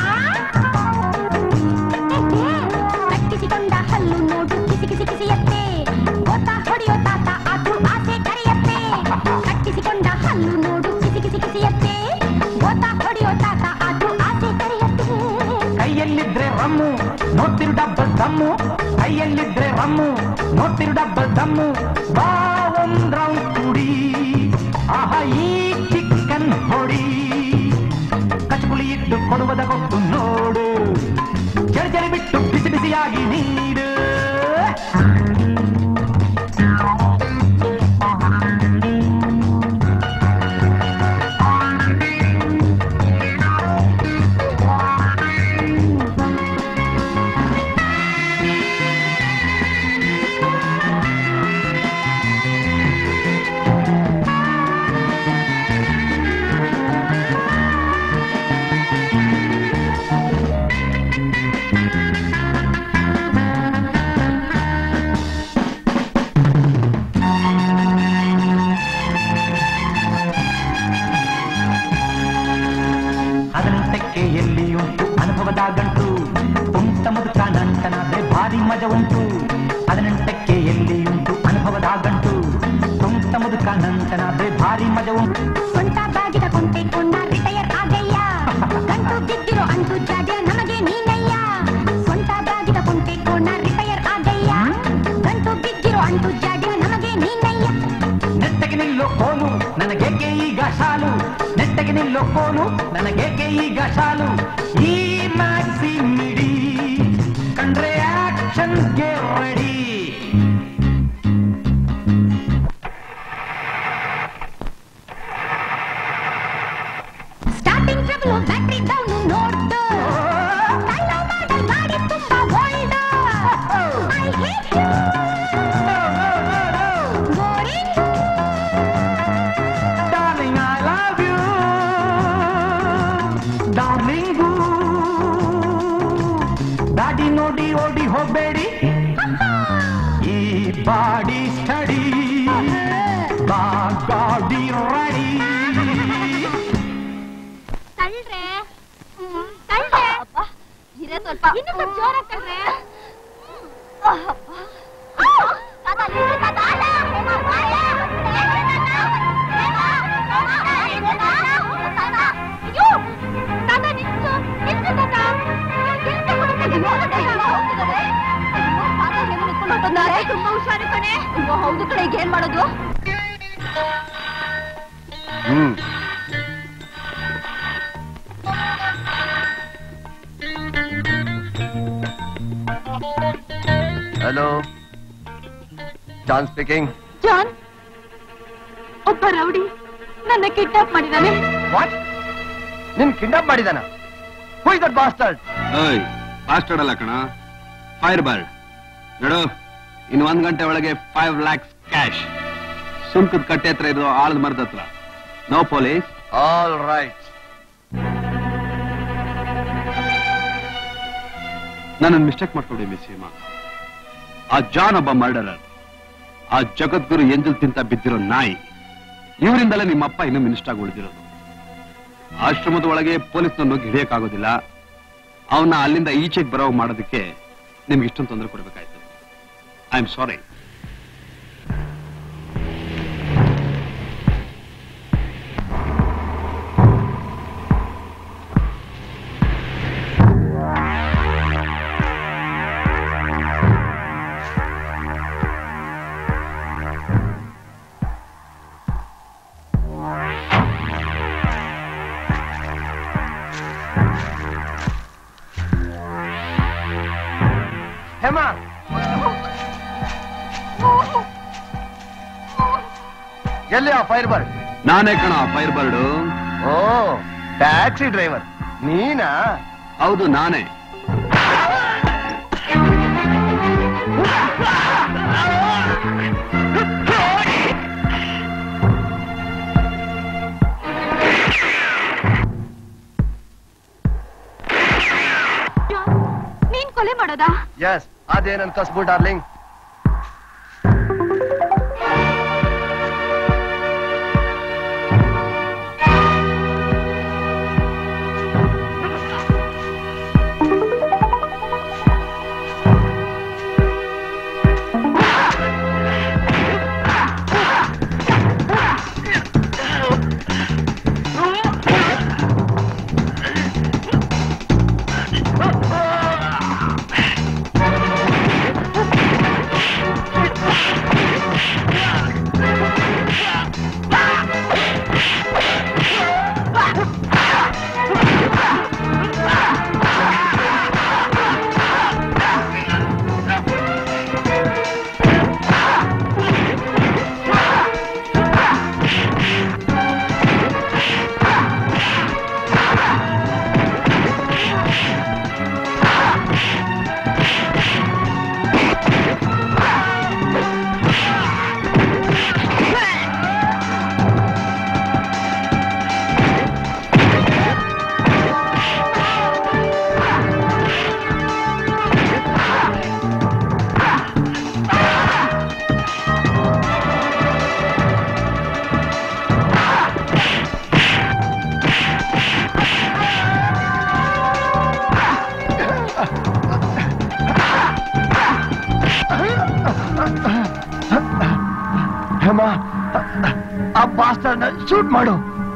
ಕಟ್ಟಿಸಿಕೊಂಡ ಹಲ್ಲು ನೋಡು ಕಿಸಿ ಕಿಸಿ ಕಿಸಿಯತ್ತೆ ಓತ ಹೊಡೆಯೋ ತಾತ ಅದು ಆಸೆ ಕರೆಯತ್ತೆ ಕಟ್ಟಿಸಿಕೊಂಡ ಹಲ್ಲು ನೋಡು ಕಿಸಿ ಕಿಸಿ ಕಿಸಿಯತ್ತೆ ಓತ ಹೊಡೆಯೋ ತಾತ ಅದು ಆಸೆ ಕರೆಯತ್ತೆ ಕೈಯಲ್ಲಿದ್ರೆ ರಮ್ಮು ನೋಡ್ತಿರು ಡಬ್ಬಲ್ ದಮ್ಮು ಕೈಯಲ್ಲಿದ್ರೆ ರಮ್ಮು ನೋಡ್ತಿರು ಡಬ್ಬಲ್ ದಮ್ಮು ಬಾ ಒಂದ್ ರೌಂಡ್ ಕುಡಿ ಆಹಾ ಈ ಚಿಕ್ಕನ್ ಹೊಡಿ ಕಚಕುಳಿ ಇಟ್ಟು ಕೊಡುವುದ ಕೊಟ್ಟು ನೋಡು ಜರಿ ಜರಿ ಬಿಟ್ಟು ಬಿಸಿ ಬಿಸಿಯಾಗಿ ನೀಡು ಹದಿನೆಂಟಕ್ಕೆ ಎಲ್ಲಿ ಉಂಟು ಅನುಭವದ ಗಂಟು ತುಂಟ ಮುದುಕ ನಂಟನಾದ್ರೆ ಭಾರಿ ಮಜ ಉಂಟು ಹದಿನೆಂಟಕ್ಕೆ ಎಲ್ಲಿ ಉಂಟು ಅನುಭವದ ಗಂಟು ತುಂಟ ಮುದುಕ ನಂಟನಾದ್ರೆ ಭಾರಿ ಮಜ ಉಂಟು ಸೊಂಟ ಬಾಗಿದ ಕೊಂಟೆ ಕೊಂಡ ರಿಟೈರ್ ಆಗಯ್ಯ ಗಂಟು ಬಿದ್ದಿರೋ ಅಂಟು ಜಾಗ ನಮಗೆ ನೀನಯ್ಯ ಸೊಂಟ ಬಾಗಿದ ಕೊಂಟೆ ಕೊಂಡ ರಿಟೈರ್ ಆಗಯ್ಯ ಗಂಟು ಬಿದ್ದಿರೋ ಅಂಟು ಜಾಗ ನಮಗೆ ನೀನಯ್ಯ ನೆಟ್ಟಗೆ ನಿಲ್ಲೋ ಕೋಲು ನನಗೇಕೆ ಈಗ ಶಾಲು ನೆಟ್ಟಗೆ ನಿಲ್ಲೋ ಕೋಲು ನನಗೇಕೆ ಈಗ ಶಾಲು ಈ ಮ್ಯಾಕ್ಸಿ ಮಿಡಿ ಕಂಡ್ರೆ ಆಕ್ಷನ್ಗೆ ready starting trouble battery down ನೋಡ್ದು ಕಳ್ಳ ಮಾಡಲ್ ಮಾಡಿ ತುಂಬಾ old I hate you boring darling I love you darling ದಾಡಿ ನೋಡಿ ಓಡಿ ಹೋಗ್ಬೇಡಿ ಸ್ವಲ್ಪ ಇನ್ನು ಸ್ವಲ್ಪ ಜೋರಾಗಿ ತಳ್ರೆ ತುಂಬಾ ಹುಷಾರು ಕಣೆ ಹೌದು ಕಡೆ ಈಗ ಏನ್ ಮಾಡೋದು hmm hello John speaking John ಒಬ್ಬ ರೌಡಿ ನನ್ನ ಕಿಡ್ನಾಪ್ ಮಾಡಿದಾನೆ ವಾಟ್ ನಿನ್ ಕಿಡ್ನಾಪ್ ಮಾಡಿದಾನ ಹೂ ಇಸ್ ದಟ್ ಬಾಸ್ಟರ್ಡ್ ಓಯ್ ಬಾಸ್ಟರ್ಡ್ ಅಲ್ಲ ಕಣ ಫೈರ್ ಬರ್ಡ್ ನೋಡು ಇನ್ನು ಒಂದ್ ಗಂಟೆ ಒಳಗೆ ಫೈವ್ ಲ್ಯಾಕ್ಸ್ ಕ್ಯಾಶ್ ಸುಂಕದ ಕಟ್ಟೆ ಹತ್ರ ಇರೋ ಆಳದ ಮರದ ಹತ್ರ ನೋ ಪೊಲೀಸ್ ಆಲ್ ರೈಟ್ ನಾನೊಂದು ಮಿಸ್ಟೇಕ್ ಮಾಡ್ಕೊಂಡೆ ಮಿಸ್ ಹೇಮಾ ಆ ಜಾನ್ ಒಬ್ಬ ಮರ್ಡರರ್ ಆ ಜಗದ್ಗುರು ಎಂಜಲ್ ತಿಂತ ಬಿದ್ದಿರೋ ನಾಯಿ ಇವರಿಂದಲೇ ನಿಮ್ಮಪ್ಪ ಇನ್ನೂ ಮಿನಿಸ್ಟರ್ ಆಗಿ ಉಳಿದಿರೋದು ಆಶ್ರಮದ ಒಳಗೆ ಪೊಲೀಸ್ನನ್ನು ಹಿಡಿಯಕ್ಕಾಗೋದಿಲ್ಲ ಅವನ್ನ ಅಲ್ಲಿಂದ ಈಚೆಗೆ ಬರೋ ಮಾಡೋದಕ್ಕೆ ನಿಮ್ಗೆ ಇಷ್ಟೊಂದು ತೊಂದರೆ ಕೊಡಬೇಕಾಯ್ತು ಐ ಆಮ್ ಸಾರಿ ಹೇಮಾ ಎಲ್ಲಿ ಆ ಫೈರ್ ಬರ್ಡ್ ನಾನೇ ಕಣ ಫೈರ್ ಬರ್ಡು ಓ ಟ್ಯಾಕ್ಸಿ ಡ್ರೈವರ್ ನೀನಾ ಹೌದು ನಾನೇ ನೀನ್ ಕೊಲೆ ಮಾಡೋದಾ ಎಸ್ ಅದೇ ನನ್ ಕಸ್ಬು ಡಾರ್ಲಿಂಗ್ ಹೇಮಾ ಆ ಬಾಸ್ಟರ್ನ ಶೂಟ್ ಮಾಡು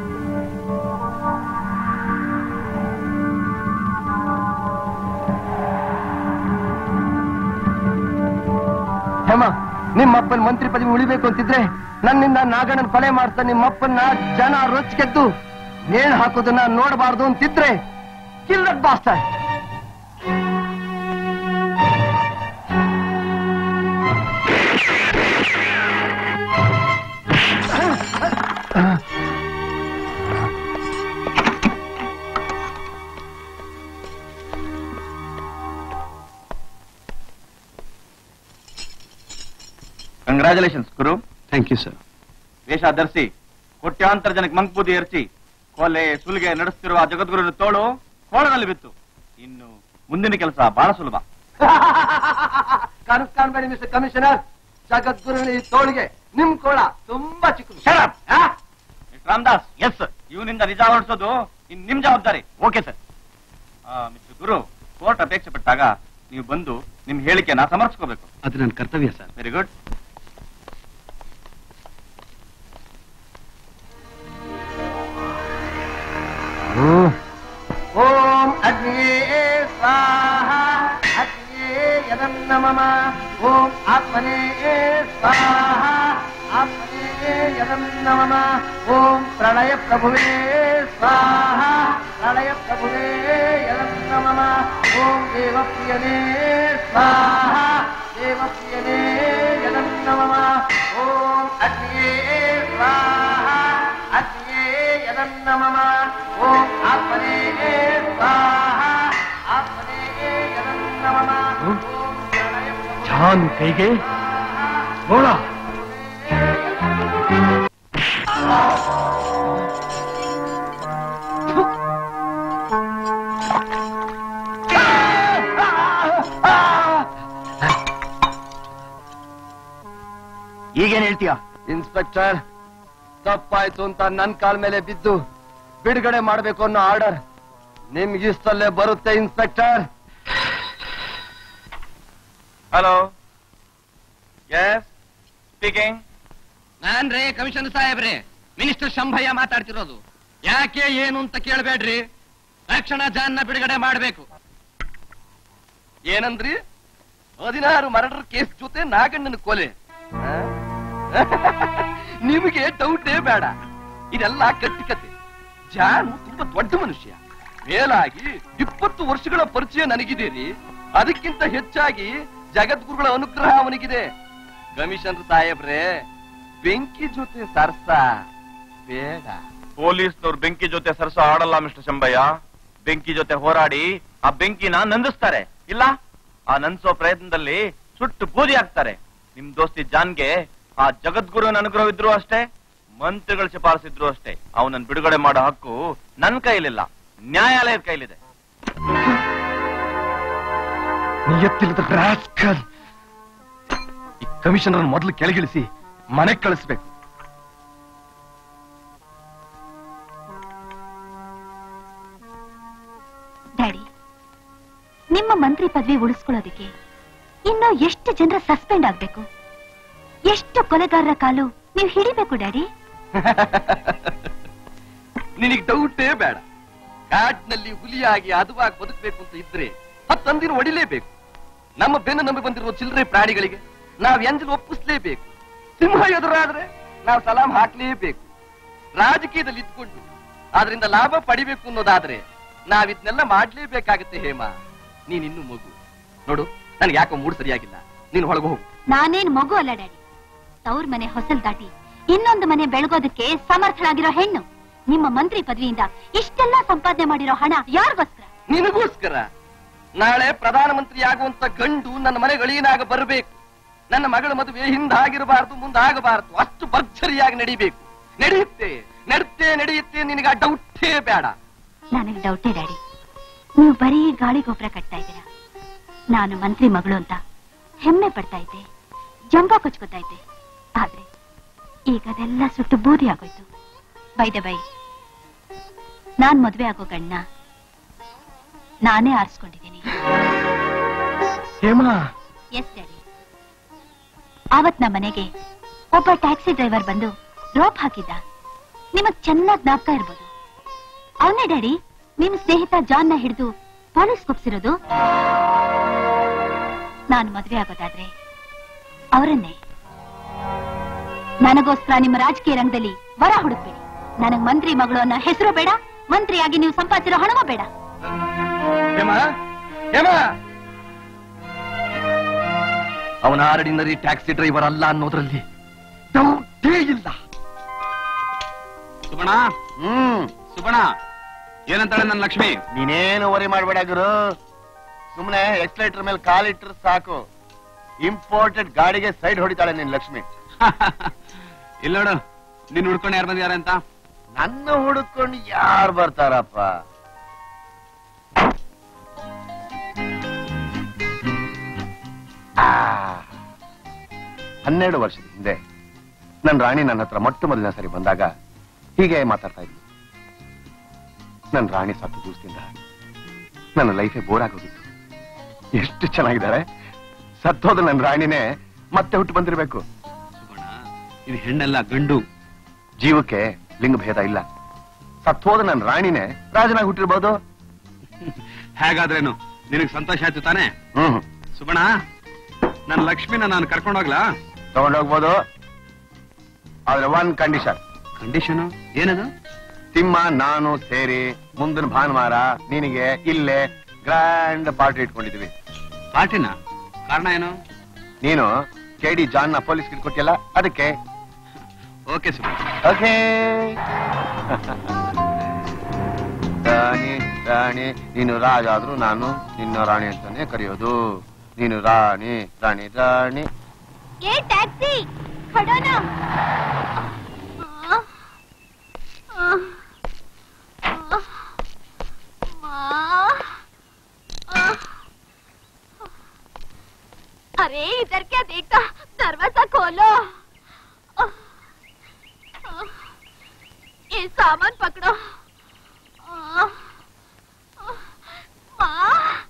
ಹೇಮ ನಿಮ್ಮಪ್ಪನ ಮಂತ್ರಿ ಪದವಿ ಉಳಿಬೇಕು ಅಂತಿದ್ರೆ ನನ್ನಿಂದ ನಾಗಣ್ಣನ ಕೊಲೆ ಮಾಡ್ತಾ ನಿಮ್ಮಪ್ಪನ್ನ ಜನ ರೊಚ್ಚಿಗೆದ್ದು ನೇಣು ಹಾಕೋದನ್ನ ನೋಡಬಾರ್ದು ಅಂತಿದ್ರೆ ಕಿಲ್ಲಟ್ bastard congratulations Guru thank you sir ವೇಷ ಧರಿಸಿ ಕೋಟ್ಯಾಂತರ ಜನಕ್ಕೆ ಮಂಕ್ಬೂದಿ ಎರಚಿ ಕೊಲೆ ಸುಲಿಗೆ ನಡೆಸ್ತಿರುವ ಆ ಜಗದ್ಗುರುನ ತೋಳು ಕೋಳದಲ್ಲಿ ಬಿತ್ತು ಇನ್ನು ಮುಂದಿನ ಕೆಲಸ ಬಹಳ ಸುಲಭ ಕನಸು ಕಾಣ್ಬೇಡಿ ಮಿಸ್ಟರ್ ಕಮಿಷನರ್ ಜಗದ್ಗುರುವಿನ ಈ ತೋಳಿಗೆ ನಿಮ್ ಕೋಳ ತುಂಬಾ ಚಿಕ್ಕದು ಮಿಸ್ಟರ್ ರಾಮದಾಸ್ ಎಸ್ ಇವನಿಂದ ನಿಜ ಹೊರಡಿಸೋದು ಇನ್ ನಿಮ್ ಜವಾಬ್ದಾರಿ okay sir mister Guru court ಅಪೇಕ್ಷೆ ಪಟ್ಟಾಗ ನೀವು ಬಂದು ನಿಮ್ ಹೇಳಿಕೆನ ಸಮರ್ಪಿಸ್ಕೋಬೇಕು ಅದು ನನ್ನ ಕರ್ತವ್ಯ ಸರ್ ವೆರಿ ಗುಡ್ ಓಂ ಅಗ್ನಿಯೇ ಸ್ವಾಹ ಅಗ್ನಿಯೇ ಯದನ್ನ ಮಮ ಓಂ ಆತ್ಮನೇ ಸ್ವಾಹ ಆತ್ಮನೇ ಯದನ್ನ ಮಮ ಓಂ ಪ್ರಳಯ ಪ್ರಭುವೇ ಸ್ವಾಹ ಪ್ರಳಯ ಪ್ರಭುವೇ ಯದನ್ನ ಮಮ ಓಂ ದೇವಪ್ರಿಯನೇ ಸ್ವಾಹ ದೇವಪ್ರಿಯನೇ ಯದನ್ನ ಮಮ ಓಂ ಅಗ್ನಿಯೇ ಸ್ವಾಹ ಅಗ್ನಿಯೇ ಯದನ್ನ ಮಮ ಓಂ ಆತ್ಮನೇ ಸ್ವಾಹ ಆತ್ಮನೇ ಯದನ್ನ ಮಮ ಓಂ ಪ್ರಳಯ ಜಾನ್ ಕೈಗೆ ಗೋಳ ಈಗೇನ್ ಹೇಳ್ತೀಯ ಇನ್ಸ್ಪೆಕ್ಟರ್ ತಪ್ಪಾಯ್ತು ಅಂತ ನನ್ ಕಾಲ್ ಮೇಲೆ ಬಿದ್ದು ಬಿಡುಗಡೆ ಮಾಡ್ಬೇಕು ಅನ್ನೋ ಆರ್ಡರ್ ನಿಮ್ಗೆ ಇಷ್ಟಲ್ಲೇ ಬರುತ್ತೆ ಇನ್ಸ್ಪೆಕ್ಟರ್ ಹಲೋ ಎಸ್ ಸ್ಪೀಕಿಂಗ್ ನಾನ್ ರೇ ಕಮಿಷನರ್ ಸಾಹೇಬ್ರೆ ಮಿನಿಸ್ಟರ್ ಶಂಭಯ್ಯ ಮಾತಾಡ್ತಿರೋದು ಯಾಕೆ ಏನು ಅಂತ ಕೇಳಬೇಡ್ರಿ ತಕ್ಷಣ ಜಾನ್ನ ಬಿಡುಗಡೆ ಮಾಡಬೇಕು ಏನಂದ್ರಿ ಹದಿನಾರು ಮರ್ಡರ್ ಕೇಸ್ ಜೊತೆ ನಾಗಣ್ಣನ ಕೊಲೆ ಆ? ನಿಮಗೆ ಡೌಟೇ ಬೇಡ ಇದೆಲ್ಲ ಕಟ್ಟಿ ಕತೆ ಜಾನು ತುಂಬಾ ದೊಡ್ಡ ಮನುಷ್ಯ ಮೇಲಾಗಿ ಇಪ್ಪತ್ತು ವರ್ಷಗಳ ಪರಿಚಯ ನನಗಿದೆ ರೀ ಅದಕ್ಕಿಂತ ಹೆಚ್ಚಾಗಿ ಜಗದ್ಗುರುಗಳ ಅನುಗ್ರಹ ಅವನಿಗಿದೆ ಕಮಿಷನರ್ ಸಾಹೇಬ್ರೆ ಬೆಂಕಿ ಜೊತೆ ಸರ್ಸ ಬೇಡ ಪೊಲೀಸ್ನವ್ರು ಬೆಂಕಿ ಜೊತೆ ಸರಸ ಆಡಲ್ಲ ಮಿಸ್ಟರ್ ಶಂಭಯ್ಯ ಬೆಂಕಿ ಜೊತೆ ಹೋರಾಡಿ ಆ ಬೆಂಕಿನ ನಂದಿಸ್ತಾರೆ ಇಲ್ಲ ಆ ನಂದಿಸೋ ಪ್ರಯತ್ನದಲ್ಲಿ ಸುಟ್ಟು ಬೂದಿ ಹಾಕ್ತಾರೆ ನಿಮ್ ದೋಸ್ತಿ ಜಾನ್ಗೆ ಆ ಜಗದ್ಗುರುವಿನ ಅನುಗ್ರಹವಿದ್ರು ಅಷ್ಟೇ ಮಂತ್ರಿಗಳ ಶಿಫಾರಸಿದ್ರು ಅಷ್ಟೇ ಅವನನ್ನ ಬಿಡುಗಡೆ ಮಾಡೋ ಹಕ್ಕು ನನ್ ಕೈಲಿಲ್ಲ ನ್ಯಾಯಾಲಯದ ಕೈಲಿದೆ ನಿಯತ್ತಿಲ್ಲದ ರಾಸ್ಕಲ್ ಈ ಕಮಿಷನರ್ ಮೊದಲು ಕೆಳಗಿಳಿಸಿ ಮನೆಗೆ ಕಳಿಸ್ಬೇಕು ಡ್ಯಾಡಿ ನಿಮ್ಮ ಮಂತ್ರಿ ಪದವಿ ಉಳಿಸ್ಕೊಳ್ಳೋದಕ್ಕೆ ಇನ್ನು ಎಷ್ಟು ಜನರ ಸಸ್ಪೆಂಡ್ ಆಗ್ಬೇಕು ಎಷ್ಟು ಕೊಲೆಗಾರರ ಕಾಲು ನೀವು ಹಿಡಿಬೇಕು ಡ್ಯಾಡಿ ನಿನಗೆ ಡೌಟೇ ಬೇಡ ಕಾಡ್ನಲ್ಲಿ ಹುಲಿಯಾಗಿ ಹದವಾಗಿ ಬದುಕಬೇಕು ಅಂತ ಇದ್ರೆ ಹತ್ತಂದಿನ ಹೊಡಿಲೇಬೇಕು ನಮ್ಮ ಬೆನ್ನು ನಂಬಿ ಬಂದಿರುವ ಚಿಲ್ಲರೆ ಪ್ರಾಣಿಗಳಿಗೆ ನಾವ್ ಎಂಜಲು ಒಪ್ಪಿಸ್ಲೇಬೇಕು ಸಿಂಹ ಎದುರಾದ್ರೆ ನಾವು ಸಲಾಂ ಹಾಕ್ಲೇಬೇಕು ರಾಜಕೀಯದಲ್ಲಿ ಇದ್ಕೊಂಡು ಅದರಿಂದ ಲಾಭ ಪಡಿಬೇಕು ಅನ್ನೋದಾದ್ರೆ ನಾವಿದ್ನೆಲ್ಲ ಮಾಡ್ಲೇಬೇಕಾಗತ್ತೆ ಹೇಮ ನೀನಿನ್ನು ಮಗು ನೋಡು ನನಗೆ ಯಾಕೋ ಮೂಡ್ ಸರಿಯಾಗಿಲ್ಲ ನೀನು ಹೊಳಗೆ ಹೋಗು ನಾನೇನ್ ಮಗು ಅಲ್ಲ ಡ್ಯಾಡಿ ತವ್ರ ಮನೆ ಹೊಸಲ್ ದಾಟಿ ಇನ್ನೊಂದು ಮನೆ ಬೆಳಗೋದಕ್ಕೆ ಸಮರ್ಥರಾಗಿರೋ ಹೆಣ್ಣು ನಿಮ್ಮ ಮಂತ್ರಿ ಪದವಿಯಿಂದ ಇಷ್ಟೆಲ್ಲ ಸಂಪಾದನೆ ಮಾಡಿರೋ ಹಣ ಯಾರಿಗೋಸ್ಕರ ನಿನಗೋಸ್ಕರ ನಾಳೆ ಪ್ರಧಾನಮಂತ್ರಿ ಆಗುವಂತ ಗಂಡು ನನ್ನ ಮನೆ ಗಳಿಯನಾಗ ಬರಬೇಕು ನನ್ನ ಮಗಳ ಮದುವೆ ಹಿಂದಾಗಿರಬಾರದು ಮುಂದಾಗಬಾರದು ಅಷ್ಟು ಭರ್ಜರಿಯಾಗಿ ನಡಿಬೇಕು ನಡೆಯುತ್ತೆ ನಡುತ್ತೆ ನಡೆಯುತ್ತೆ ನಿನಗೆ ಆ ಡೌಟೇ ಬೇಡ ನನಗೆ ಡೌಟೇ ಡ್ಯಾಡಿ ನೀವು ಬರೀ ಗಾಳಿ ಗೊಬ್ಬರ ಕಟ್ತಾ ಇದ್ದೀರಾ ನಾನು ಮಂತ್ರಿ ಮಗಳು ಅಂತ ಹೆಮ್ಮೆ ಪಡ್ತಾ ಇದ್ದೆ ಜಂಬ ಕೊಚ್ಕೋತಾ ಇದ್ದೆ ಆದ್ರೆ ಈಗ ಅದೆಲ್ಲ ಸುಟ್ಟು ಬೂದಿ ಆಗೋಯ್ತು ಬೈದೆ ಬೈ ನಾನ್ ಮದ್ವೆ ಆಗೋ ಗಣ್ಣ ನಾನೇ ಆರಿಸ್ಕೊಂಡಿದ್ದೀನಿ ಹೇಮಾ ಎಸ್ ಡ್ಯಾಡಿ ಆವತ್ ನಮ್ಮ ಮನೆಗೆ ಒಬ್ಬ ಟ್ಯಾಕ್ಸಿ ಡ್ರೈವರ್ ಬಂದು ರೋಪ್ ಹಾಕಿದ್ದ ನಿಮಗ್ ಚೆನ್ನಾಗ್ ಜ್ಞಾಪಕ ಇರ್ಬೋದು ಅವನೇ ಡ್ಯಾಡಿ ನಿಮ್ ಸ್ನೇಹಿತ ಜಾನ್ ನ ಹಿಡಿದು ಪೊಲೀಸ್ ಕುಪ್ಸಿರೋದು ನಾನು ಮದ್ವೆ ಆಗೋದಾದ್ರೆ ಅವರನ್ನೇ ನನಗೋಸ್ಕರ ನಿಮ್ಮ ರಾಜಕೀಯ ರಂಗದಲ್ಲಿ ವರ ಹುಡುಕ್ಬೇಡಿ ನನಗ್ ಮಂತ್ರಿ ಮಗಳು ಅನ್ನೋ ಹೆಸರು ಬೇಡ ಮಂತ್ರಿಯಾಗಿ ನೀವು ಸಂಪಾದಿಸಿರೋ ಹಣವೂ ಬೇಡ ಹೇಮಾ ಹೇಮಾ ಅವನ ಆರ್ಡಿನರಿ ಟ್ಯಾಕ್ಸಿ ಡ್ರೈವರ್ ಅಲ್ಲ ಅನ್ನೋದ್ರಲ್ಲಿ ಡೌಟೇ ಇಲ್ಲ ಸುಬಣ ಹ್ಮ್ ಸುಬಣ ಏನಂತಾಳೆ ನನ್ನ ಲಕ್ಷ್ಮಿ ನೀನೇನು ವರಿ ಮಾಡ್ಬೇಡ ಗುರು ಸುಮ್ನೆ ಎಕ್ಸ್ಲೇಟರ್ ಮೇಲೆ ಕಾಲಿಟ್ರೆ ಸಾಕು ಇಂಪೋರ್ಟೆಡ್ ಗಾಡಿಗೆ ಸೈಡ್ ಹೊಡಿತಾಳೆ ನಿನ್ ಲಕ್ಷ್ಮಿ ಇಲ್ಲ ನೋಡು ನಿನ್ ಹುಡ್ಕೊಂಡು ಯಾರು ಬಂದಿದ್ದಾರೆ ಅಂತ ನನ್ನ ಹುಡುಕೊಂಡು ಯಾರು ಬರ್ತಾರಪ್ಪ ಆ, ಹನ್ನೆರಡು ವರ್ಷದ ಹಿಂದೆ ನನ್ನ ರಾಣಿ ನನ್ನ ಹತ್ರ ಮೊಟ್ಟ ಮೊದಲನೇ ಸರಿ ಬಂದಾಗ ಹೀಗೆ ಮಾತಾಡ್ತಾ ಇದ್ಲು ನನ್ನ ರಾಣಿ ಸತ್ತು ದಿವಸದಿಂದ ನನ್ನ ಲೈಫೇ ಬೋರ್ ಆಗೋಗಿತ್ತು ಎಷ್ಟು ಚೆನ್ನಾಗಿದ್ದಾರೆ ಸತ್ತೋದ ನನ್ನ ರಾಣಿನೇ ಮತ್ತೆ ಹುಟ್ಟು ಬಂದಿರ್ಬೇಕು ಇದು ಹೆಣ್ಣೆಲ್ಲ ಗಂಡು ಜೀವಕ್ಕೆ ಲಿಂಗ ಭೇದ ಇಲ್ಲ ಸತ್ತೋದ ನನ್ನ ರಾಣಿನೇ ರಾಜನಾಗಿ ಹುಟ್ಟಿರ್ಬೋದು ಹೇಗಾದ್ರೇನು ನಿನಗ್ ಸಂತೋಷ ಆಯ್ತು ತಾನೆ ಹ್ಮ್ ಸುಬಣ ನನ್ನ ಲಕ್ಷ್ಮಿನ ನಾನು ಕರ್ಕೊಂಡು ಹೋಗ್ಲಾ ತಗೊಂಡೋಗ್ಬೋದು ಆದ್ರೆ ಒನ್ ಕಂಡೀಷನ್ ಕಂಡೀಷನ್ ಏನದು ತಿಮ್ಮ ನಾನು ಸೇರಿ ಮುಂದಿನ ಭಾನುವಾರ ನಿನಗೆ ಇಲ್ಲೇ ಗ್ರ್ಯಾಂಡ್ ಪಾರ್ಟಿ ಇಟ್ಕೊಂಡಿದೀವಿ ಪಾರ್ಟಿನ ಕಾರಣ ಏನು ನೀನು ಕೆ ಡಿ ಜಾನ್ ನ ಪೊಲೀಸ್ ಕೊಟ್ಟಿಲ್ಲ ಅದಕ್ಕೆ ಓಕೆ ಸುಬಣ ಓಕೆ ರಾಣಿ ರಾಣಿ ನೀನು ರಾಜ ಆದ್ರೂ ನಾನು ನಿನ್ನ ರಾಣಿ ಅಂತಾನೆ ಕರೆಯೋದು ನೀನು ರಾಣಿ ರಾಣಿ ರಾಣಿ ये टैक्सी खड़ो ना अरे इधर क्या देखा दरवाजा खोलो ये सामान पकड़ो माँ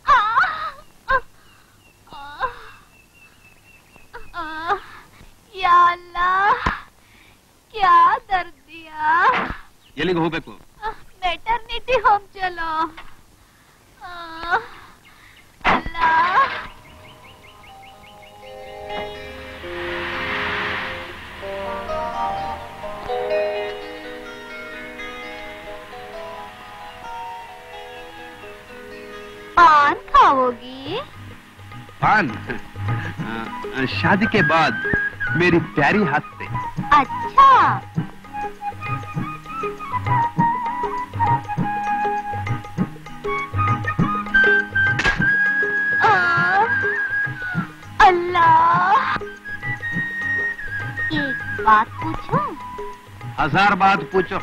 या अल्लाह क्या दर्द दिया ಎಲ್ಲಿಗೆ ಹೋಗ್ಬೇಕು मेटर्निटी होम चलो आ, अल्लाह पान खाओगी पान अ, शादी के बाद मेरी प्यारी हाथ से अच्छा आ, अल्लाह एक बात पूछूं हजार बात पूछो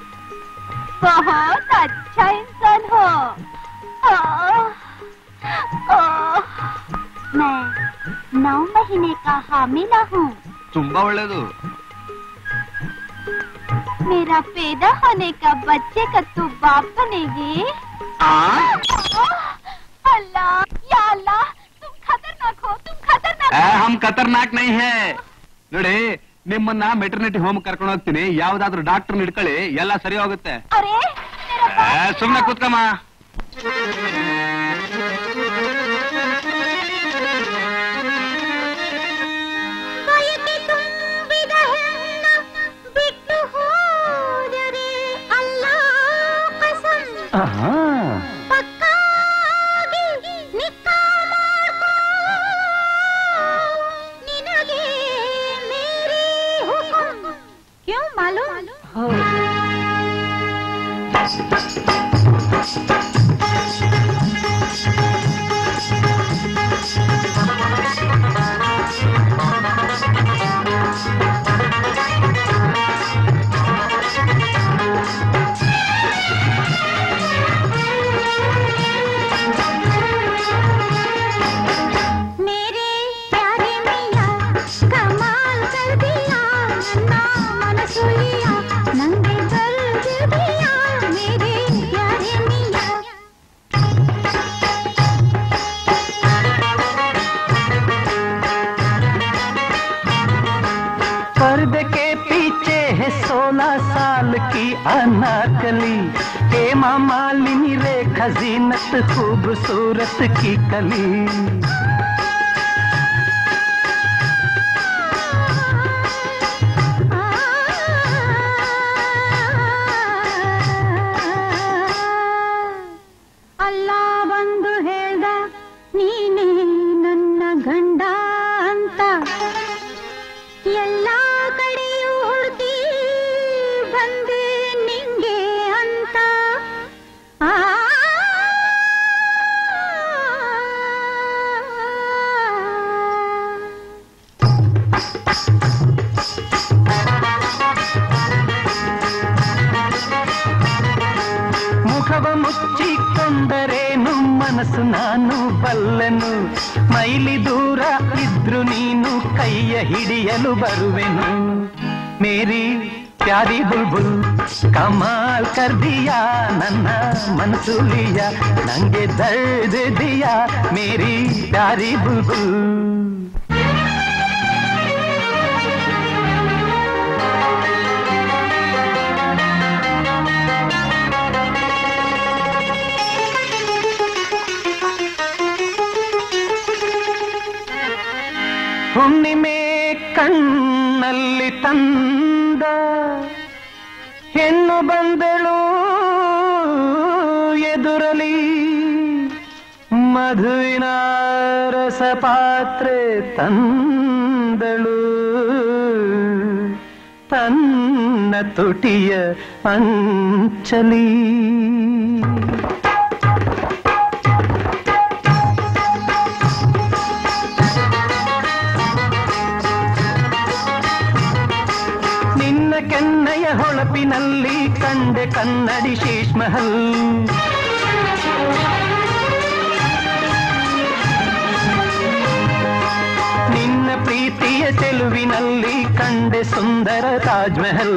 बहुत अच्छा इंसान हो आ, आ, मैं नौ महीने का हामिला हूँ ತುಂಬಾ ಒಳ್ಳೇದು मेरा पैदा होने का बच्चे का तू बाप बनेगी अल्लाह या अल्लाह तुम खतरनाक हो तुम खतरनाक ಆ, ಹಮ್ ಖತರ್ನಾಕ್ ನೈ ಹೇ ನೋಡಿ ನಿಮ್ಮನ್ನ ಮೆಟರ್ನಿಟಿ ಹೋಮ್ ಕರ್ಕೊಂಡು ಹೋಗ್ತೀನಿ ಯಾವ್ದಾದ್ರು ಡಾಕ್ಟರ್ ಹಿಡ್ಕೊಳ್ಳಿ ಎಲ್ಲ ಸರಿ ಹೋಗುತ್ತೆ अरे ಆ, ಸುಮ್ನೆ ಕೂತ್ಕಮ್ಮ ಬಯಕೆ ತುಂಬಿದ ಹೆಣ್ಣ ಬಿಟ್ಟು ಹೋದರೆ ಅಲ್ಲ ಕಸಂ ಪಕ್ಕಾಗಿ ನಿಕ್ಕಾ ಮಾಡ್ಕೋ. ನಿನಗೆ ಮೇರಿ ಹುಕುಂ ಕ್ಯೂ ಮಾಲೂಮ್ मेरे प्यारे मिया कमाल कर दिया ना मन सुलिया नंगे दर्द दिया मेरे प्यारे मिया पर्दे के पीछे है सोलह साल की अनाकली हेमा मालिनी रे खजीनत खूबसूरत की कली ಅಲ್ಲ ಬಂದು ಹೇಳ್ದ ನೀನೇ ನನ್ನ ಗಂಡ ಅಂತ ಎಲ್ಲ ಕಡೆಯೂ ಹುಡುಕಿ ಬಂದೆ ನಿಂಗೆ ಅಂತ ಆ ಮುಖವ ಮುಚ್ಚಿಕೊಂಡರೇನು ಮನಸ್ಸು ನಾನು ಬಲ್ಲೆನು ಮೈಲಿ ದೂರ ಇದ್ರು ನೀನು ಕೈಯ ಹಿಡಿಯಲು ಬರುವೆನು ಮೇರಿ ಪ್ಯಾರಿ ಬುಲ್ಬುಲ್ ಕಮಾಲ್ ಕರ್ ದಿಯಾ ನನ್ನ ಮನಸ್ಸು ಲಿಯಾ ನಂಗೆ ದರ್ದ್ ದಿಯಾ ಮೇರಿ ಪ್ಯಾರಿ ಬುಲ್ಬುಲ್ ಹುಣ್ಣಿಮೆ ಕಣ್ಣಲ್ಲಿ ತಂದ ಹೆಣ್ಣು ಬಂದಳು ಎದುರಲಿ ಮಧುವಿನ ರಸ ಪಾತ್ರೆ ತಂದಳು ತನ್ನ ತುಟಿಯ ಅಂಚಲಿ ನಿನ್ನ ಕೆನ್ನೆಯ ಹೊಳಪಿನಲ್ಲಿ ಕಂಡೆ ಕನ್ನಡಿ ಶೇಷ್ ಮಹಲ್ ನಿನ್ನ ಪ್ರೀತಿಯ ಚೆಲುವಿನಲ್ಲಿ ಕಂಡೆ ಸುಂದರ ತಾಜ್ ಮಹಲ್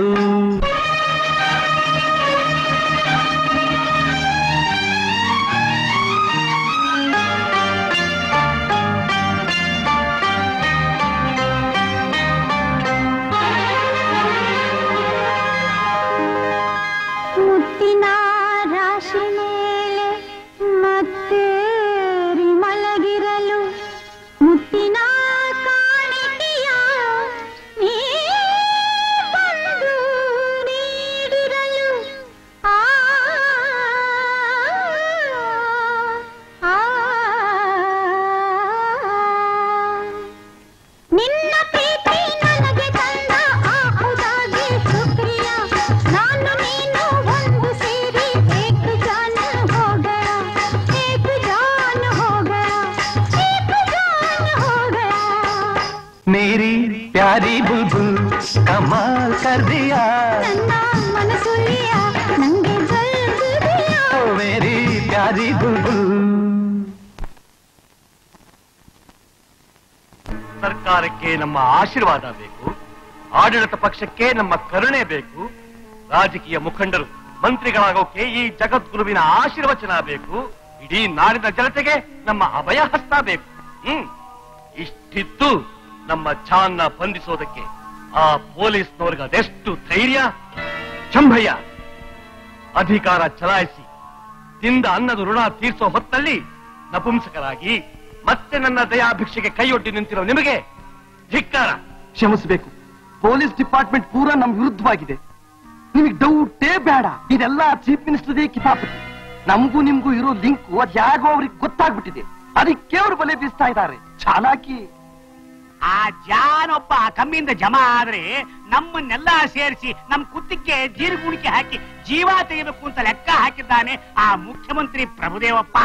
ಮುತ್ತಿನ ರಾಶಿ ಮೇಲೆ ಮತ್ತೆ ಮಲಗಿರಲು ಮುತ್ತಿನ ಕಾಣಿಕೆಯ ನೀ ಬಂದು ನೀಡಿರಲು ಆ ಆ, ನಿನ್ನ ಪ್ರೀತಿ ನನಗೆ ತಂದ ಆ ಔದಾಗೆ ಶುಕ್ರಿಯ ನಾನು ನೀನು ಒಂದು ಸೇರಿ ಏಕ್ ಜಾನ್ ಹೋ ಗಯಾ ಏಕ್ ಜಾನ್ ಹೋ ಗಯಾ ಏಕ್ ಜಾನ್ ಹೋ ಗಯಾ ಮೇರಿ ಪ್ಯಾರಿ ಬುಲ್ಬುಲ್ ಕಮಾಲ್ ಕರ್ ದಿಯಾ ನನ್ನ ಮನಸ್ಸುಲಿಯ ನಂಗೆ ಜಲ್ದಿ ದಿಯಾ ಓ ಮೇರಿ ಪ್ಯಾರಿ ಬುಲ್ಬುಲ್ ಸರ್ಕಾರಕ್ಕೆ ನಮ್ಮ ಆಶೀರ್ವಾದ ಬೇಕು ಆಡಳಿತ ಪಕ್ಷಕ್ಕೆ ನಮ್ಮ ಕರುಣೆ ಬೇಕು ರಾಜಕೀಯ ಮುಖಂಡರು ಮಂತ್ರಿಗಳಾಗೋಕೆ ಈ ಜಗದ್ಗುರುವಿನ ಆಶೀರ್ವಚನ ಬೇಕು ಇಡೀ ನಾಡಿನ ಜನತೆಗೆ ನಮ್ಮ ಅಭಯ ಹಸ್ತ ಬೇಕು ಹ್ಮ್ ಇಷ್ಟಿದ್ದು ನಮ್ಮ ಚಾನ್ನ ಬಂಧಿಸೋದಕ್ಕೆ ಆ ಪೊಲೀಸ್ನವ್ರಿಗೆ ಅದೆಷ್ಟು ಧೈರ್ಯ ಶಂಭಯ್ಯ ಅಧಿಕಾರ ಚಲಾಯಿಸಿ ತಿಂದ ಅನ್ನದ ಋಣ ತೀರ್ಸೋ ಹೊತ್ತಲ್ಲಿ ನಪುಂಸಕರಾಗಿ ಮತ್ತೆ ನನ್ನ ದಯಾಭಿಕ್ಷೆಗೆ ಕೈಯೊಡ್ಡಿ ನಿಂತಿರೋ ನಿಮಗೆ ಧಿಕ್ಕಾರ ಕ್ಷಮಿಸಬೇಕು ಪೊಲೀಸ್ ಡಿಪಾರ್ಟ್ಮೆಂಟ್ ಪೂರಾ ನಮ್ ವಿರುದ್ಧವಾಗಿದೆ ನಿಮಗೆ ಡೌಟೇ ಬೇಡ ಇದೆಲ್ಲ ಚೀಫ್ ಮಿನಿಸ್ಟರ್ದೇ ಕಿತಾಪತಿ ನಮಗೂ ನಿಮ್ಗೂ ಇರೋ ಲಿಂಕ್ ಅದ್ ಯಾಗೋ ಅವ್ರಿಗೆ ಗೊತ್ತಾಗ್ಬಿಟ್ಟಿದೆ ಅದಕ್ಕೆ ಅವ್ರು ಬಲೆ ಬೀಸ್ತಾ ಇದ್ದಾರೆ ಚಾಲಾಕಿ ಆ ಜಾನೊಬ್ಬ ಕಮ್ಮಿಯಿಂದ ಜಮಾ ಆದ್ರೆ ನಮ್ಮನ್ನೆಲ್ಲ ಸೇರಿಸಿ ನಮ್ ಕುತ್ತಿಗೆ ಜೀರುಗುಣಿಕೆ ಹಾಕಿ ಜೀವ ತೆಗೆಯಬೇಕು ಅಂತ ಲೆಕ್ಕ ಹಾಕಿದ್ದಾನೆ ಆ ಮುಖ್ಯಮಂತ್ರಿ ಪ್ರಭುದೇವಪ್ಪ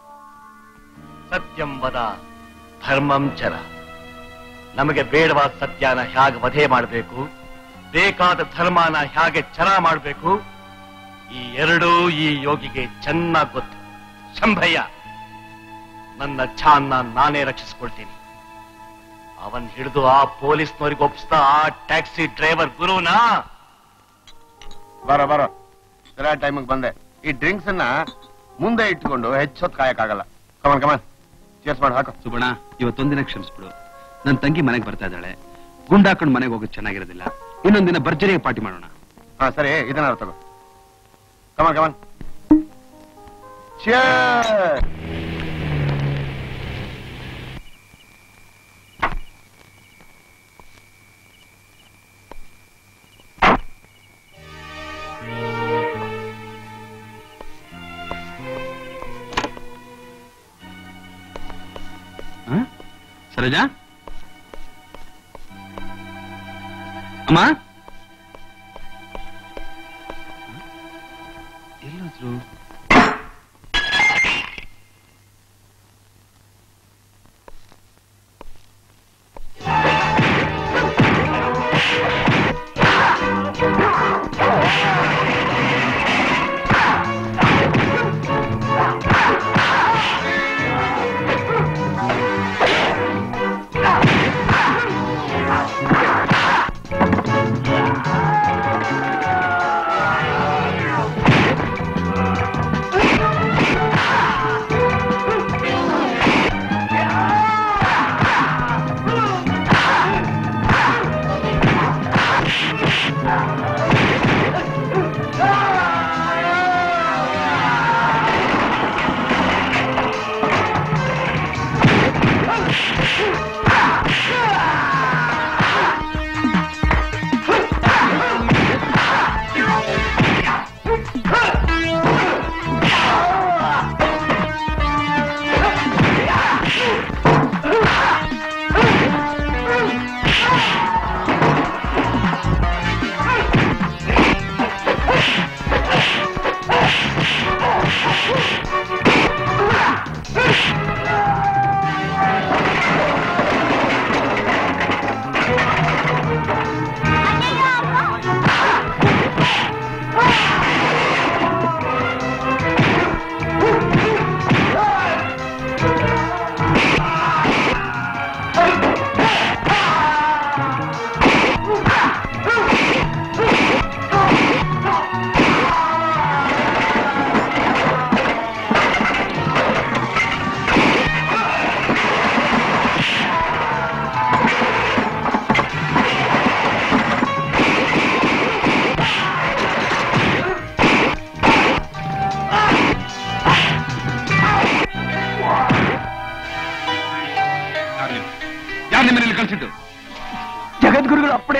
ಸತ್ಯಂ ವದ ಧರ್ಮಂ ಚರ ನಮಗೆ ಬೇಡವಾದ ಸತ್ಯನ ಹೇಗೆ ವಧೆ ಮಾಡಬೇಕು ಬೇಕಾದ ಧರ್ಮನ ಹೇಗೆ ಚರ ಮಾಡಬೇಕು ಈ ಎರಡೂ ಈ ಯೋಗಿಗೆ ಚೆನ್ನಾಗಿ ಗೊತ್ತು ಶಂಭಯ್ಯ ನನ್ನ ಛಾನ್ನ ನಾನೇ ರಕ್ಷಿಸ್ಕೊಳ್ತೀನಿ ಅವನ್ ಹಿಡಿದು ಆ ಪೊಲೀಸ್ನವ್ರಿಗೆ ಒಪ್ಪಿಸ್ತಾ ಆ ಟ್ಯಾಕ್ಸಿ ಡ್ರೈವರ್ ಗುರುನಾ ಬರೋ ಬರೋ ಸರಿಯಾದ ಟೈಮಿಗೆ ಬಂದೆ ಈ ಡ್ರಿಂಕ್ಸ್ ಅನ್ನ ಮುಂದೆ ಇಟ್ಕೊಂಡು ಹೆಚ್ಚೊತ್ತು ಕಾಯಕ್ಕಾಗಲ್ಲ ಕಮನ್ ಕಮನ್ ಚೇರ್ಸ್ ಮಾಡಿ ಹಾಕು ಸುಬಣ ಇವತ್ತೊಂದಿನ ಕ್ಷಮಿಸ್ಬಿಡು ನನ್ ತಂಗಿ ಮನೆಗೆ ಬರ್ತಾ ಇದ್ದಾಳೆ ಗುಂಡಾಕೊಂಡು ಮನೆಗೆ ಹೋಗೋದು ಚೆನ್ನಾಗಿರೋದಿಲ್ಲ ಇನ್ನೊಂದಿನ ಭರ್ಜರಿಯಾಗಿ ಪಾರ್ಟಿ ಮಾಡೋಣ ಹಾ ಸರಿ ಇದನ್ನ ತಗೋ ಕಮನ್ ಕಮನ್ Cheers! ಹ? ಸರೋಜಾ ಅಮ್ಮ ಎಲ್ಲೋದ್ರು ಯಾರು ನಿಮ್ಮನೇಲಿ ಕಳಿಸಿದ್ದು ಜಗದ್ಗುರುಗಳು ಅಪ್ಪಡೆ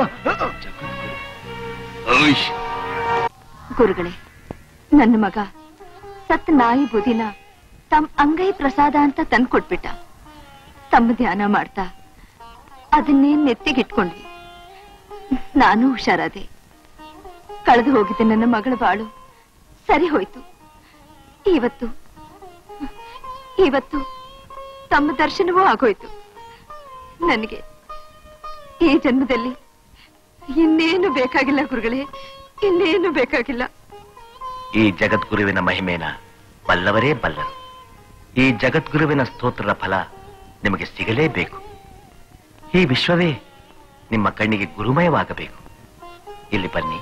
ಗುರುಗಳೇ ನನ್ನ ಮಗ ಸತ್ ನಾಯಿ ಬುದಿನ ತಮ್ ಅಂಗೈ ಪ್ರಸಾದ ಅಂತ ತಂದ್ಕೊಟ್ಬಿಟ್ಟ ತಮ್ಮ ಧ್ಯಾನ ಮಾಡ್ತಾ ಅದನ್ನೇ ನೆತ್ತಿಗಿಟ್ಕೊಂಡ್ವಿ ನಾನು ಹುಷಾರಾದೆ ಕಳೆದು ಹೋಗಿದ್ದ ನನ್ನ ಮಗಳ ಬಾಳು ಸರಿ ಹೋಯ್ತು ಇವತ್ತು ಇವತ್ತು ತಮ್ಮ ದರ್ಶನವೂ ಆಗೋಯ್ತು ನನಗೆ ಈ ಜನ್ಮದಲ್ಲಿ ಇನ್ನೇನು ಬೇಕಾಗಿಲ್ಲ ಗುರುಗಳೇ ಇನ್ನೇನು ಬೇಕಾಗಿಲ್ಲ ಈ ಜಗದ್ಗುರುವಿನ ಮಹಿಮೇನ ಬಲ್ಲವರೇ ಬಲ್ಲರು ಈ ಜಗದ್ಗುರುವಿನ ಸ್ತೋತ್ರದ ಫಲ ನಿಮಗೆ ಸಿಗಲೇಬೇಕು ಈ ವಿಶ್ವವೇ ನಿಮ್ಮ ಕಣ್ಣಿಗೆ ಗುರುಮಯವಾಗಬೇಕು ಇಲ್ಲಿ ಬನ್ನಿ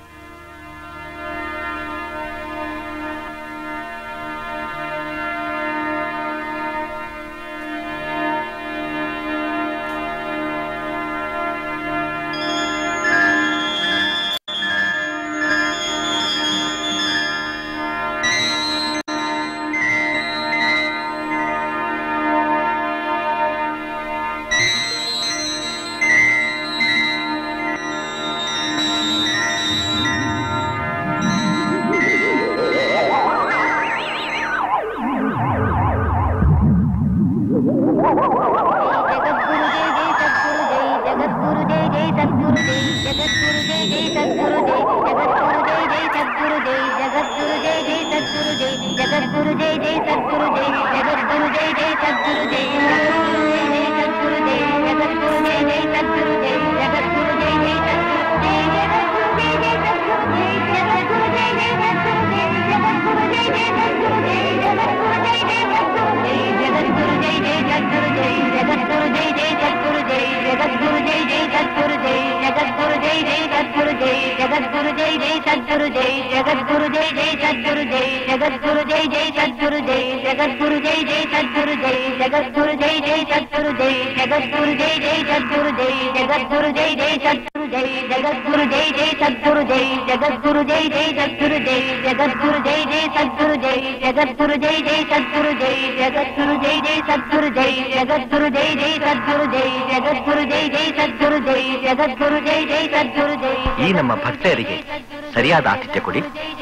ಈ ನಮ್ಮ ಭಕ್ತರಿಗೆ ಸರಿಯಾದ ಆತಿಥ್ಯ ಕೊಡಿ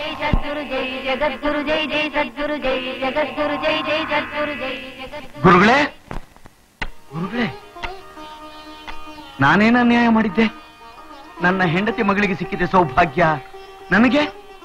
ಗುರುಗಳೇ ಗುರುಗಳೇ ನಾನೇನ ಅನ್ಯಾಯ ಮಾಡಿದ್ದೆ ನನ್ನ ಹೆಂಡತಿ ಮಗಳಿಗೆ ಸಿಕ್ಕಿದೆ ಸೌಭಾಗ್ಯ ನನಗೆ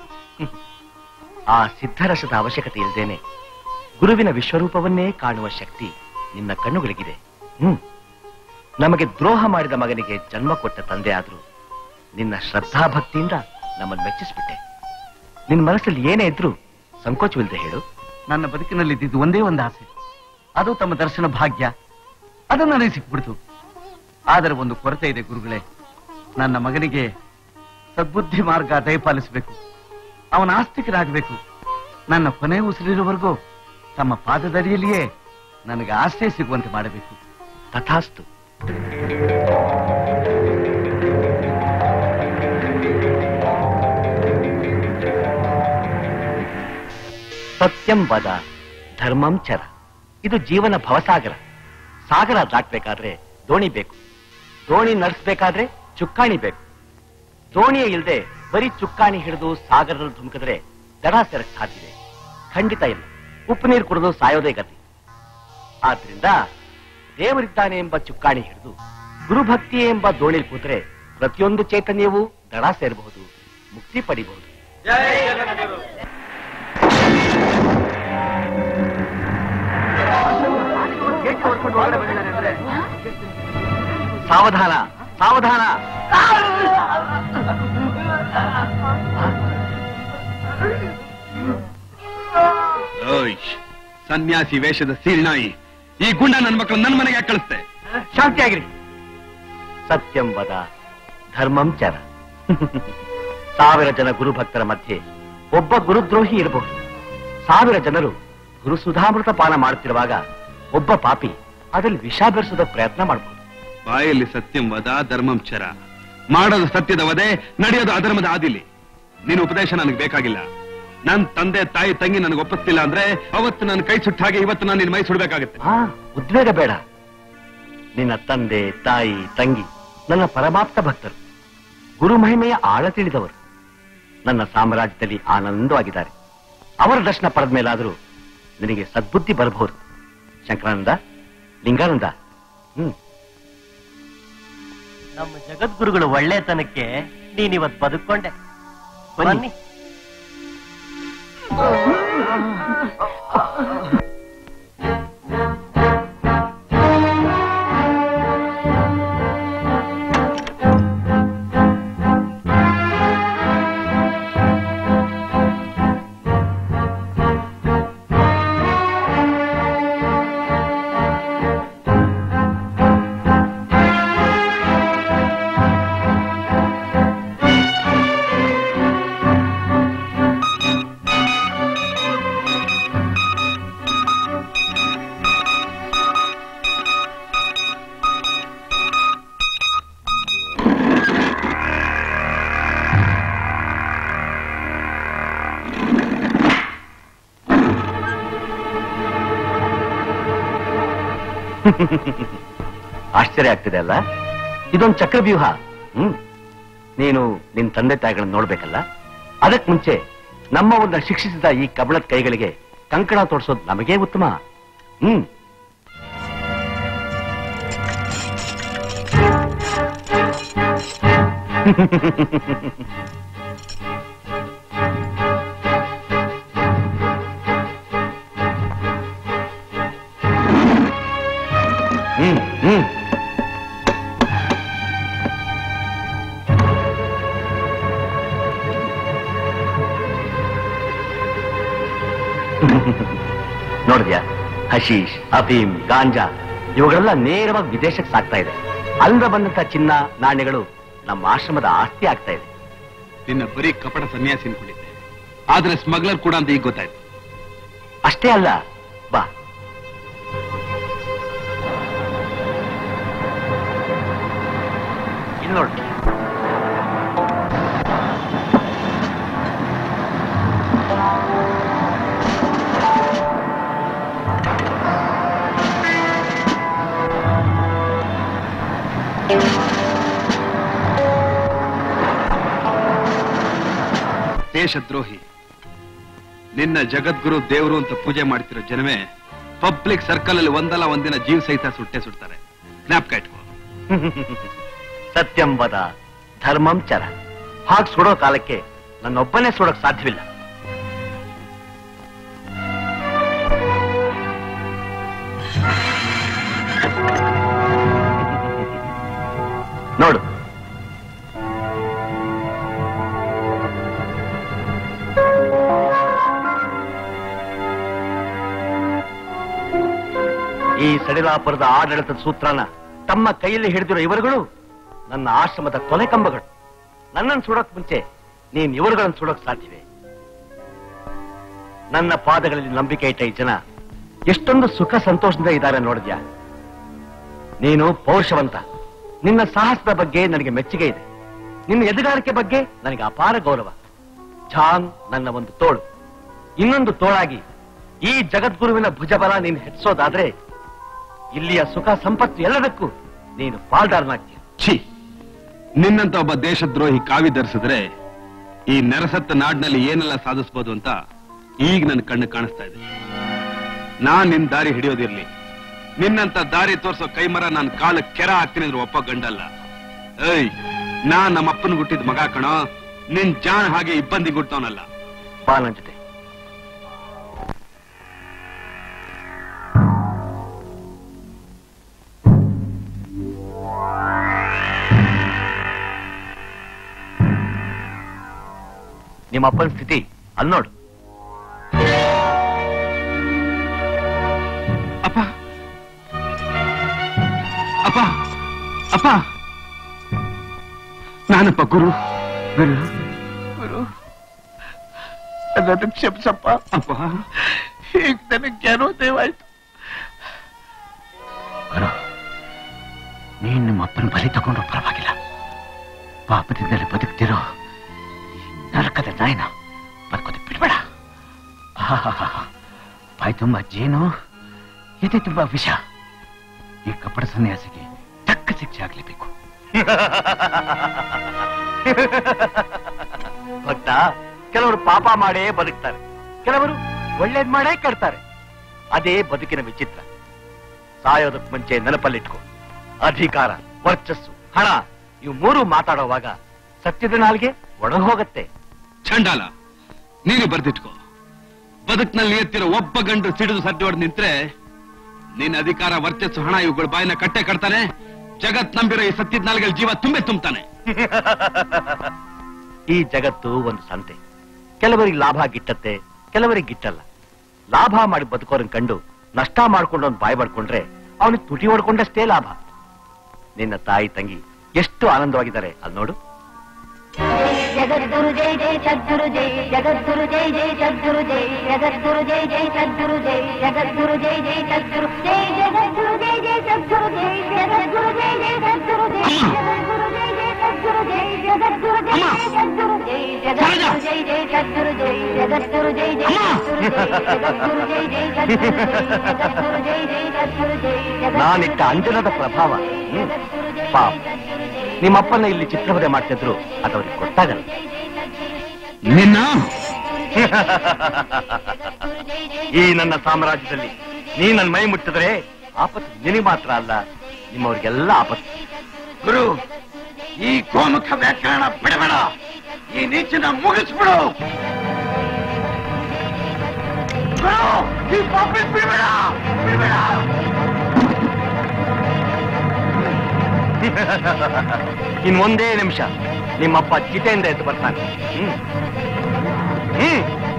ಆ ಸಿದ್ಧರಸದ ಅವಶ್ಯಕತೆ ಇಲ್ಲದೇನೆ ಗುರುವಿನ ವಿಶ್ವರೂಪವನ್ನೇ ಕಾಣುವ ಶಕ್ತಿ ನಿನ್ನ ಕಣ್ಣುಗಳಿಗಿದೆ ಹ್ಮ್ ನಮಗೆ ದ್ರೋಹ ಮಾಡಿದ ಮಗನಿಗೆ ಜನ್ಮ ಕೊಟ್ಟ ತಂದೆ ಆದ್ರೂ ನಿನ್ನ ಶ್ರದ್ಧಾಭಕ್ತಿಯಿಂದ ನಮ್ಮನ್ನು ಮೆಚ್ಚಿಸ್ಬಿಟ್ಟೆ ನಿನ್ನ ಮನಸ್ಸಲ್ಲಿ ಏನೇ ಇದ್ರೂ ಸಂಕೋಚವಿಲ್ಲದೆ ಹೇಳು ನನ್ನ ಬದುಕಿನಲ್ಲಿ ಇದ್ದಿದ್ದು ಒಂದೇ ಒಂದು ಆಸೆ ಅದು ತಮ್ಮ ದರ್ಶನ ಭಾಗ್ಯ ಅದು ನನಗೆ ಸಿಕ್ಬಿಡ್ತು ಆದರೆ ಒಂದು ಕೊರತೆ ಇದೆ ಗುರುಗಳೇ ನನ್ನ ಮಗನಿಗೆ ಸದ್ಬುದ್ಧಿ ಮಾರ್ಗ ದಯಪಾಲಿಸಬೇಕು ಅವನ ಆಸ್ತಿಕರಾಗಬೇಕು ನನ್ನ ಕೊನೆ ಉಸಿರಿರುವವರೆಗೂ ತಮ್ಮ ಪಾದದಡಿಯಲ್ಲಿಯೇ ನನಗೆ ಆಶ್ರಯ ಸಿಗುವಂತೆ ಮಾಡಬೇಕು ತಥಾಸ್ತು ಸತ್ಯಂ ವದ ಧರ್ಮಂ ಚರ ಇದು ಜೀವನ ಭವಸಾಗರ ಸಾಗರ ದಾಟ್ಬೇಕಾದ್ರೆ ದೋಣಿ ಬೇಕು ದೋಣಿ ನಡೆಸಬೇಕಾದ್ರೆ ಚುಕ್ಕಾಣಿ ಬೇಕು ದೋಣಿಯೇ ಇಲ್ಲದೆ ಬರೀ ಚುಕ್ಕಾಣಿ ಹಿಡಿದು ಸಾಗರದಲ್ಲಿ ಧುಮುಕಿದ್ರೆ ದಡ ಸೇರಕ್ ಸಾಧ್ಯತೆ ಖಂಡಿತ ಇಲ್ಲ ಉಪ್ಪು ನೀರು ಕುಡಿದು ಸಾಯೋದೇ ಗತಿ ಆದ್ರಿಂದ ದೇವರಿದ್ದಾನೆ ಎಂಬ ಚುಕ್ಕಾಣಿ ಹಿಡಿದು ಗುರುಭಕ್ತಿ ಎಂಬ ದೋಣಿಲಿ ಕೂತ್ರೆ ಪ್ರತಿಯೊಂದು ಚೈತನ್ಯವೂ ದಡ ಸೇರಬಹುದು ಮುಕ್ತಿ ಪಡಿಬಹುದು ಸಾವಧಾನ ಸಾವಧಾನ ಓಯ್ ಸನ್ಯಾಸಿ ವೇಷದ ಸೀಳ್ನಾಯಿ ಈ ಗುಂಡ ನನ್ನ ಮಕ್ಕಳು ನನ್ನ ಮನೆಗೆ ಯಾಕ್ ಕಳಿಸ್ತೆ ಶಾಂತಿಯಾಗಿರಿ ಸತ್ಯಂ ವದ ಧರ್ಮಂ ಚರ ಸಾವಿರ ಜನ ಗುರುಭಕ್ತರ ಮಧ್ಯೆ ಒಬ್ಬ ಗುರುದ್ರೋಹಿ ಇರಬಹುದು ಸಾವಿರ ಜನರು ಗುರು ಸುಧಾಮೃತ ಪಾನ ಮಾಡುತ್ತಿರುವಾಗ ಒಬ್ಬ ಪಾಪಿ ಅದರಲ್ಲಿ ವಿಷ ಬೆರೆಸೋದಕ್ಕೆ ಪ್ರಯತ್ನ ಮಾಡಬಹುದು ಬಾಯಲ್ಲಿ ಸತ್ಯಂ ವದ ಧರ್ಮಂ ಚರ ಮಾಡೋದು ಸತ್ಯದ ವದೆ ನಡೆಯೋದು ಅಧರ್ಮದ ಆದಿಲಿ ನಿನ್ನ ಉಪದೇಶ ನನಗೆ ಬೇಕಾಗಿಲ್ಲ ನನ್ ತಂದೆ ತಾಯಿ ತಂಗಿ ನನಗೆ ಒಪ್ಪಿಸ್ತಿಲ್ಲ ಅಂದ್ರೆ ಅವತ್ತು ನನ್ನ ಕೈ ಸುಟ್ಟ ಹಾಗೆ ಇವತ್ತು ನಾನು ನಿನ್ನ ಮೈ ಸುಡ್ಬೇಕಾಗತ್ತೆ ಹಾ ಉದ್ವೇಗ ಬೇಡ ನಿನ್ನ ತಂದೆ ತಾಯಿ ತಂಗಿ ನನ್ನ ಪರಮಾಪ್ತ ಭಕ್ತರು ಗುರು ಮಹಿಮೆಯ ಆಳ ತಿಳಿದವರು ನನ್ನ ಸಾಮ್ರಾಜ್ಯದಲ್ಲಿ ಆನಂದವಾಗಿದ್ದಾರೆ ಅವರ ದರ್ಶನ ಪಡೆದ ಮೇಲಾದರೂ ನಿನಗೆ ಸದ್ಬುದ್ಧಿ ಬರಬಹುದು ಶಂಕರಾನಂದ ಲಿಂಗಾನಂದ ಹ್ಮ್ ನಮ್ಮ ಜಗದ್ಗುರುಗಳು ಒಳ್ಳೆತನಕ್ಕೆ ನೀನಿವತ್ ಬದುಕೊಂಡೆ ಬನ್ನಿ ಆಶ್ಚರ್ಯ ಆಗ್ತಿದೆ ಅಲ್ಲ ಇದೊಂದು ಚಕ್ರವ್ಯೂಹ ಹ್ಮ್ ನೀನು ನಿನ್ ತಂದೆ ತಾಯಿಗಳನ್ನ ನೋಡ್ಬೇಕಲ್ಲ ಅದಕ್ ಮುಂಚೆ ನಮ್ಮ ಒಂದು ಶಿಕ್ಷಿಸಿದ ಈ ಕಬಳದ ಕೈಗಳಿಗೆ ಕಂಕಣ ತೋರಿಸೋದು ನಮಗೇ ಉತ್ತಮ ಹ್ಮ್ ಹ್ಮ್ ಹ್ಮ್ ನೋಡಿದ್ಯಾ ಹಶೀಶ್ ಅಫೀಮ್ ಗಾಂಜಾ ಇವುಗಳೆಲ್ಲ ನೇರವಾಗಿ ವಿದೇಶಕ್ಕೆ ಸಾಗ್ತಾ ಇದೆ ಅಲ್ಲಿಂದ ಬಂದಂತ ಚಿನ್ನ ನಾಣ್ಯಗಳು ನಮ್ಮ ಆಶ್ರಮದ ಆಸ್ತಿ ಆಗ್ತಾ ಇದೆ ನಿನ್ನ ಬರೀ ಕಪಟ ಸನ್ಯಾಸಿ ಅನ್ಕೊಂಡಿದ್ದೆ ಆದ್ರೆ ಸ್ಮಗ್ಲರ್ ಕೂಡ ಅಂತ ಈಗ ಗೊತ್ತಾಯ್ತು ಅಷ್ಟೇ ಅಲ್ಲ ಬಾ ಇಲ್ಲಿ ನೋಡಿ ದೇಶದ್ರೋಹಿ ನಿನ್ನ ಜಗದ್ಗುರು ದೇವರು ಅಂತ ಪೂಜೆ ಮಾಡ್ತಿರೋ ಜನವೇ ಪಬ್ಲಿಕ್ ಸರ್ಕಲ್ ಅಲ್ಲಿ ಒಂದಲ್ಲ ಒಂದಿನ ಜೀವ ಸಹಿತ ಸುಟ್ಟೆ ಸುಡ್ತಾರೆ ಜ್ಞಾಪಕ ಇಟ್ಕೋ ಸತ್ಯಂ ವದ ಧರ್ಮಂ ಚರ ಹಾಗೆ ಸುಡೋ ಕಾಲಕ್ಕೆ ನನ್ನೊಬ್ಬನೇ ಸುಡೋಕ್ ಸಾಧ್ಯವಿಲ್ಲ ನೋಡು ಈ ಸಡಿಲಾಪುರದ ಆಡಳಿತದ ಸೂತ್ರನ ತಮ್ಮ ಕೈಯಲ್ಲಿ ಹಿಡಿದಿರೋ ಇವರುಗಳು ನನ್ನ ಆಶ್ರಮದ ಕೊನೆ ಕಂಬಗಳು ನನ್ನನ್ನು ಸುಡೋಕ್ ಮುಂಚೆ ನೀನ್ ಇವರುಗಳನ್ನು ಸುಡೋಕ್ ಸಾಧ್ಯವೇ ನನ್ನ ಪಾದಗಳಲ್ಲಿ ನಂಬಿಕೆ ಇಟ್ಟ ಈ ಜನ ಎಷ್ಟೊಂದು ಸುಖ ಸಂತೋಷದಿಂದ ಇದ್ದಾರೆ ನೋಡಿದ್ಯಾ ನೀನು ಪೌರುಷವಂತ ನಿನ್ನ ಸಾಹಸದ ಬಗ್ಗೆ ನನಗೆ ಮೆಚ್ಚುಗೆ ಇದೆ ನಿನ್ನ ಎದುಗಾರಿಕೆ ಬಗ್ಗೆ ನನಗೆ ಅಪಾರ ಗೌರವ ಜಾನ್ ನನ್ನ ಒಂದು ತೋಳು ಇನ್ನೊಂದು ತೋಳಾಗಿ ಈ ಜಗದ್ಗುರುವಿನ ಭುಜಬಲ ನೀನು ಹೆಚ್ಚಿಸೋದಾದ್ರೆ ಇಲ್ಲಿಯ ಸುಖ ಸಂಪತ್ತು ಎಲ್ಲದಕ್ಕೂ ನೀನು ಪಾಲ್ದಾರನಾಗ್ತೀಯ ಛೀ ನಿನ್ನಂತ ಒಬ್ಬ ದೇಶದ್ರೋಹಿ ಕಾವಿ ಧರಿಸಿದ್ರೆ ಈ ನೆರಸತ್ತ ನಾಡಿನಲ್ಲಿ ಏನೆಲ್ಲ ಸಾಧಿಸಬಹುದು ಅಂತ ಈಗ ನನ್ನ ಕಣ್ಣು ಕಾಣಿಸ್ತಾ ಇದೆ ನಾನ್ ನಿನ್ ದಾರಿ ಹಿಡಿಯೋದಿರ್ಲಿ ನಿನ್ನಂತ ದಾರಿ ತೋರ್ಸೋ ಕೈಮರ ನಾನ್ ಕಾಲ ಕೆರ ಹಾಕ್ತೀನಿ ಅಂದ್ರೆ ಒಪ್ಪ ಗಂಡಲ್ಲ ಏಯ್ ನಾ ನಮ್ಮ ಅಪ್ಪನ ಹುಟ್ಟಿದ ಮಗ ಕಣೋ ನಿನ್ ಜಾನ್ ಹಾಗೆ ಇಬ್ಬಂದಿ ಗುಟ್ಟವನಲ್ಲ ಬಾ ನನ್ ಜೊತೆ ನಿಮ್ಮ ಅಪ್ಪನ ಸ್ಥಿತಿ ಅಲ್ಲಿ ನೋಡು ಅಪ್ಪ ಅಪ್ಪ ಅಪ್ಪ ನಾನಪ್ಪ ಗುರು ಗುರು ಗುರು ಅದನ್ನು ಕ್ಷಮಿಸಪ್ಪ ಅಪ್ಪ ಈಗ ನನಗೆ ಜ್ಞಾನೋದಯವಾಯ್ತು ಗುರು ನೀನ್ ನಿಮ್ಮ ಅಪ್ಪನ ಬಲಿ ತಗೊಂಡ್ರು ಪರವಾಗಿಲ್ಲ ಪಾಪದಿಂದಲೇ ಬದುಕ್ತಿರೋ ಈ ನರಕದ ನಾಯಿನ ಬದುಕೋದಕ್ಕೆ ಬಿಡ್ಬೇಡ ಆಹಾಹಾಹಾ. ಬಾಯಿ ತುಂಬಾ ಜೇನು ಎದೆ ತುಂಬಾ ವಿಷ ಈ ಕಪಡ ಸನ್ಯಾಸಿಗೆ ತಕ್ಕ ಶಿಕ್ಷೆ ಆಗ್ಲೇಬೇಕು ಭಕ್ತ ಕೆಲವರು ಪಾಪ ಮಾಡೇ ಬದುಕ್ತಾರೆ ಕೆಲವರು ಒಳ್ಳೇದ್ ಮಾಡೇ ಕೆಡ್ತಾರೆ ಅದೇ ಬದುಕಿನ ವಿಚಿತ್ರ ಸಾಯೋದಕ್ ಮುಂಚೆ ನೆನಪಲ್ಲಿಟ್ಕೊ ಅಧಿಕಾರ ವರ್ಚಸ್ಸು ಹಣ ಇವು ಮೂರು ಮಾತಾಡುವಾಗ ಸತ್ಯದ ನಾಲ್ಗೆ ಒಣಗ್ ಹೋಗತ್ತೆ ಚಂಡಾಲ ನೀನು ಬರ್ದಿಟ್ಕೋ ಬದುಕ್ನಲ್ಲಿ ಎತ್ತಿರೋ ಒಬ್ಬ ಗಂಡು ಸಿಡಿದು ಸಡ್ಡಿ ಹೊಡೆದು ನಿಂತ್ರೆ ನಿನ್ನ ಅಧಿಕಾರ ವರ್ಚಸ್ಸು ಹಣ ಇವುಗಳ ಬಾಯಿನ ಕಟ್ಟೆ ಕಟ್ತಾನೆ ಜಗತ್ ನಂಬಿರೋ ಈ ಸತ್ಯದ ನಾಲ್ಗಳ ಜೀವ ತುಂಬೆ ತುಂಬ್ತಾನೆ ಈ ಜಗತ್ತು ಒಂದು ಸಂತೆ ಕೆಲವರಿಗೆ ಲಾಭ ಗಿಟ್ಟತ್ತೆ ಕೆಲವರಿಗೆ ಗಿಟ್ಟಲ್ಲ ಲಾಭ ಮಾಡಿ ಬದುಕೋರನ್ ಕಂಡು ನಷ್ಟ ಮಾಡ್ಕೊಂಡು ಅವ್ನು ಬಾಯಿ ಪಡ್ಕೊಂಡ್ರೆ ಅವನಿಗೆ ತುಟಿ ಹೊಡ್ಕೊಂಡಷ್ಟೇ ಲಾಭ ನಿನ್ನ ತಾಯಿ ತಂಗಿ ಎಷ್ಟು ಆನಂದವಾಗಿದ್ದಾರೆ ಅಲ್ಲಿ ನೋಡು ಜಗದ್ಗುರು ಜೈ ಜೈ ಸದ್ಗುರು ಜೈ ಜಗದ್ಗುರು ಜೈ ಜೈ ಸದ್ಗುರು ಜೈ ಜಗದ್ಗುರು ಜೈ ಜೈ ಸದ್ಗುರು ಜೈ ಜಗದ್ಗುರು ಜೈ ಜೈ ಸದ್ಗುರು ಜೈ ಜಗದ್ಗುರು ಜೈ ಜೈ ಸದ್ಗುರು ಜೈ ಜಗದ್ಗುರು ಜೈ ಜೈ ಸದ್ಗುರು ಜೈ ಜಗದ್ಗುರು ಜೈ ಜೈ ಸದ್ಗುರು ಜೈ ಜಗದ್ಗುರು ಜೈ ಜೈ ಸದ್ಗುರು ಜೈ ಜಗದ್ಗುರು ಜೈ ಜೈ ಸದ್ಗುರು ಜೈ ಜಗದ್ಗುರು ಜೈ ಜೈ ಸದ್ಗುರು ಜೈ ಜಗದ್ಗುರು ಜೈ ಜೈ ಸದ್ಗುರು ಜೈ ಜಗದ್ಗುರು ಜೈ ಜೈ ಸದ್ಗುರು ಜೈ ನಾನಿಟ್ಟ ಅಂಜನದ ಪ್ರಭಾವ ಹ್ಮ್. ಪಾಪ ನಿಮ್ಮಪ್ಪನ ಇಲ್ಲಿ ಚಿತ್ರವದೆ ಮಾಡ್ತಿದ್ರು ಅದವ್ರಿಗೆ ಗೊತ್ತಾಗಲ್ಲ ನಿನ್ನ ಈ ನನ್ನ ಸಾಮ್ರಾಜ್ಯದಲ್ಲಿ ನೀ ನನ್ನ ಮೈ ಮುಟ್ಟಿದ್ರೆ ಆಪತ್ತು ನಿನಗೆ ಮಾತ್ರ ಅಲ್ಲ ನಿಮ್ಮವ್ರಿಗೆಲ್ಲ ಆಪತ್ತು ಗುರು ಈ ಗೋಮುಖ ವ್ಯಾಕರಣ ಬಿಡಬೇಡ ಈ ನೀಚನ ಮುಗಿಸ್ಬಿಡು ಗುರು ಈ ಪಾಪಿ ಬಿಡಬೇಡ ಬಿಡಬೇಡ ಇನ್ ಒಂದೇ ನಿಮಿಷ ನಿಮ್ಮಪ್ಪ ಚಿತೆಯಿಂದ ಎದ್ದು ಬರ್ತಾನೆ ಹ್ಮ್ ಹ್ಮ್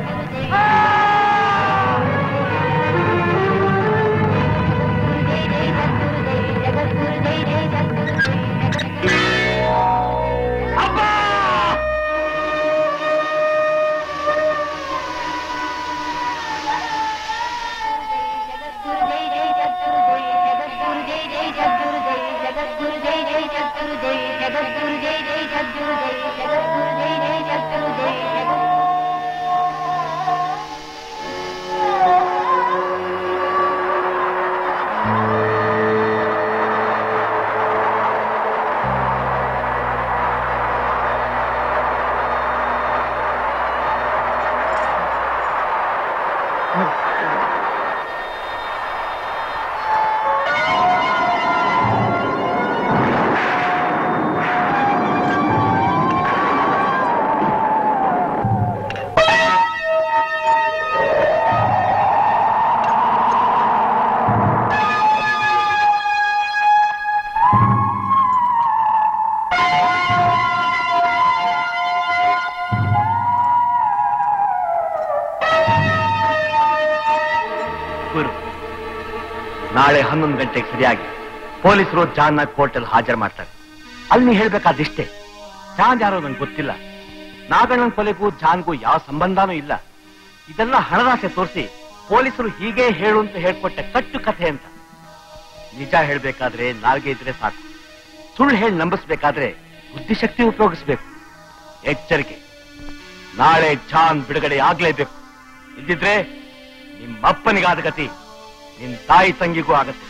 ಗುರು ನಾಳೆ ಹನ್ನೊಂದು ಗಂಟೆಗೆ ಸರಿಯಾಗಿ ಪೊಲೀಸರು ಜಾನ್ನ ಕೋರ್ಟಲ್ಲಿ ಹಾಜರು ಮಾಡ್ತಾರೆ ಅಲ್ಲಿ ನೀ ಹೇಳ್ಬೇಕಾದಿಷ್ಟೇ ಜಾನ್ ಯಾರೋ ನಂಗೆ ಗೊತ್ತಿಲ್ಲ ನಾಗಣ್ಣನ ಕೊಲೆಗೂ ಜಾನ್ಗೂ ಯಾವ ಸಂಬಂಧನೂ ಇಲ್ಲ ಇದೆಲ್ಲ ಹಣದಾಸೆ ತೋರಿಸಿ ಪೊಲೀಸರು ಹೀಗೆ ಹೇಳು ಅಂತ ಹೇಳ್ಕೊಟ್ಟೆ ಕಟ್ಟು ಕಥೆ ಅಂತ ನಿಜ ಹೇಳ್ಬೇಕಾದ್ರೆ ನಾಲ್ಗೆ ಇದ್ರೆ ಸಾಕು ಸುಳ್ಳು ಹೇಳಿ ನಂಬಿಸ್ಬೇಕಾದ್ರೆ ಬುದ್ಧಿಶಕ್ತಿ ಉಪಯೋಗಿಸ್ಬೇಕು ಎಚ್ಚರಿಕೆ ನಾಳೆ ಜಾನ್ ಬಿಡುಗಡೆ ಆಗ್ಲೇಬೇಕು ಇಲ್ದಿದ್ರೆ ನಿಮ್ಮಪ್ಪನಿಗಾದ ಗತಿ ನಿನ್ ತಾಯಿ ತಂಗಿಗೂ ಆಗತ್ತೆ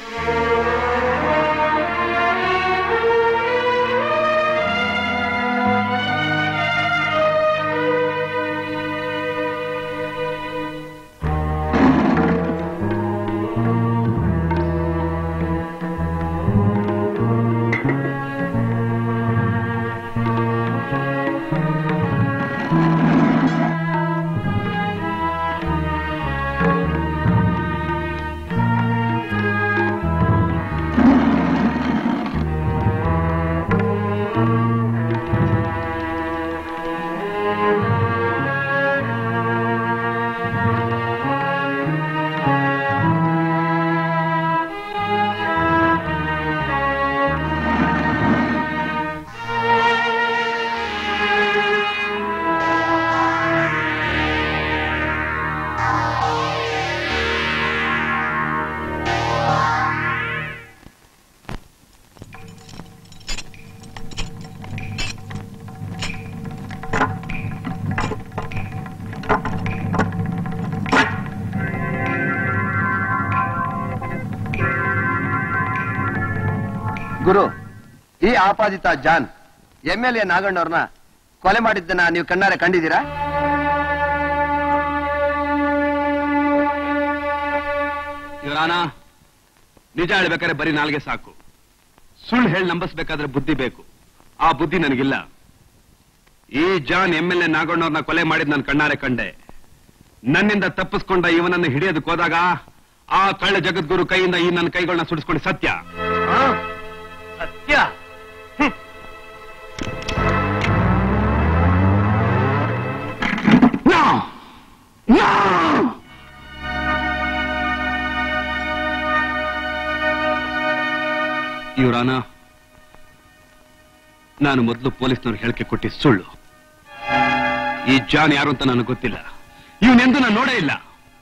ಗುರು ಈ ಆಪಾದಿತ ಜಾನ್ ಎಂ ಎಲ್ ಎ ನಾಗಣ್ಣವ್ರನ್ನ ಕೊಲೆ ಮಾಡಿದ್ದನ್ನ ನೀವು ಕಣ್ಣಾರೆ ಕಂಡಿದ್ದೀರಾ ಇವರಾನ ನಿಜ ಹೇಳ್ಬೇಕಾದ್ರೆ ಬರೀ ನಾಲ್ಗೆ ಸಾಕು ಸುಳ್ಳು ಹೇಳಿ ನಂಬಿಸ್ಬೇಕಾದ್ರೆ ಬುದ್ಧಿ ಬೇಕು ಆ ಬುದ್ಧಿ ನನಗಿಲ್ಲ ಈ ಜಾನ್ ಎಂ ಎಲ್ ಎ ನಾಗಣ್ಣವ್ರನ್ನ ಕೊಲೆ ಮಾಡಿದ್ ನಾನು ಕಣ್ಣಾರೆ ಕಂಡೆ ನನ್ನಿಂದ ತಪ್ಪಿಸ್ಕೊಂಡ ಇವನನ್ನು ಹಿಡಿಯೋದಕ್ಕೆ ಹೋದಾಗ ಆ ಕಳ್ಳ ಜಗದ್ಗುರು ಕೈಯಿಂದ ಈ ನನ್ನ ಕೈಗಳನ್ನ ಸುಡಿಸ್ಕೊಂಡು ಸತ್ಯ ಸತ್ಯ ಇವರಾನ ನಾನು ಮೊದಲು ಪೊಲೀಸ್ನವ್ರು ಹೇಳಿಕೆ ಕೊಟ್ಟಿದ್ದು ಸುಳ್ಳು ಈ ಜಾನ್ ಯಾರು ಅಂತ ನನಗೆ ಗೊತ್ತಿಲ್ಲ ಇವನೆಂದು ನಾನು ನೋಡೇ ಇಲ್ಲ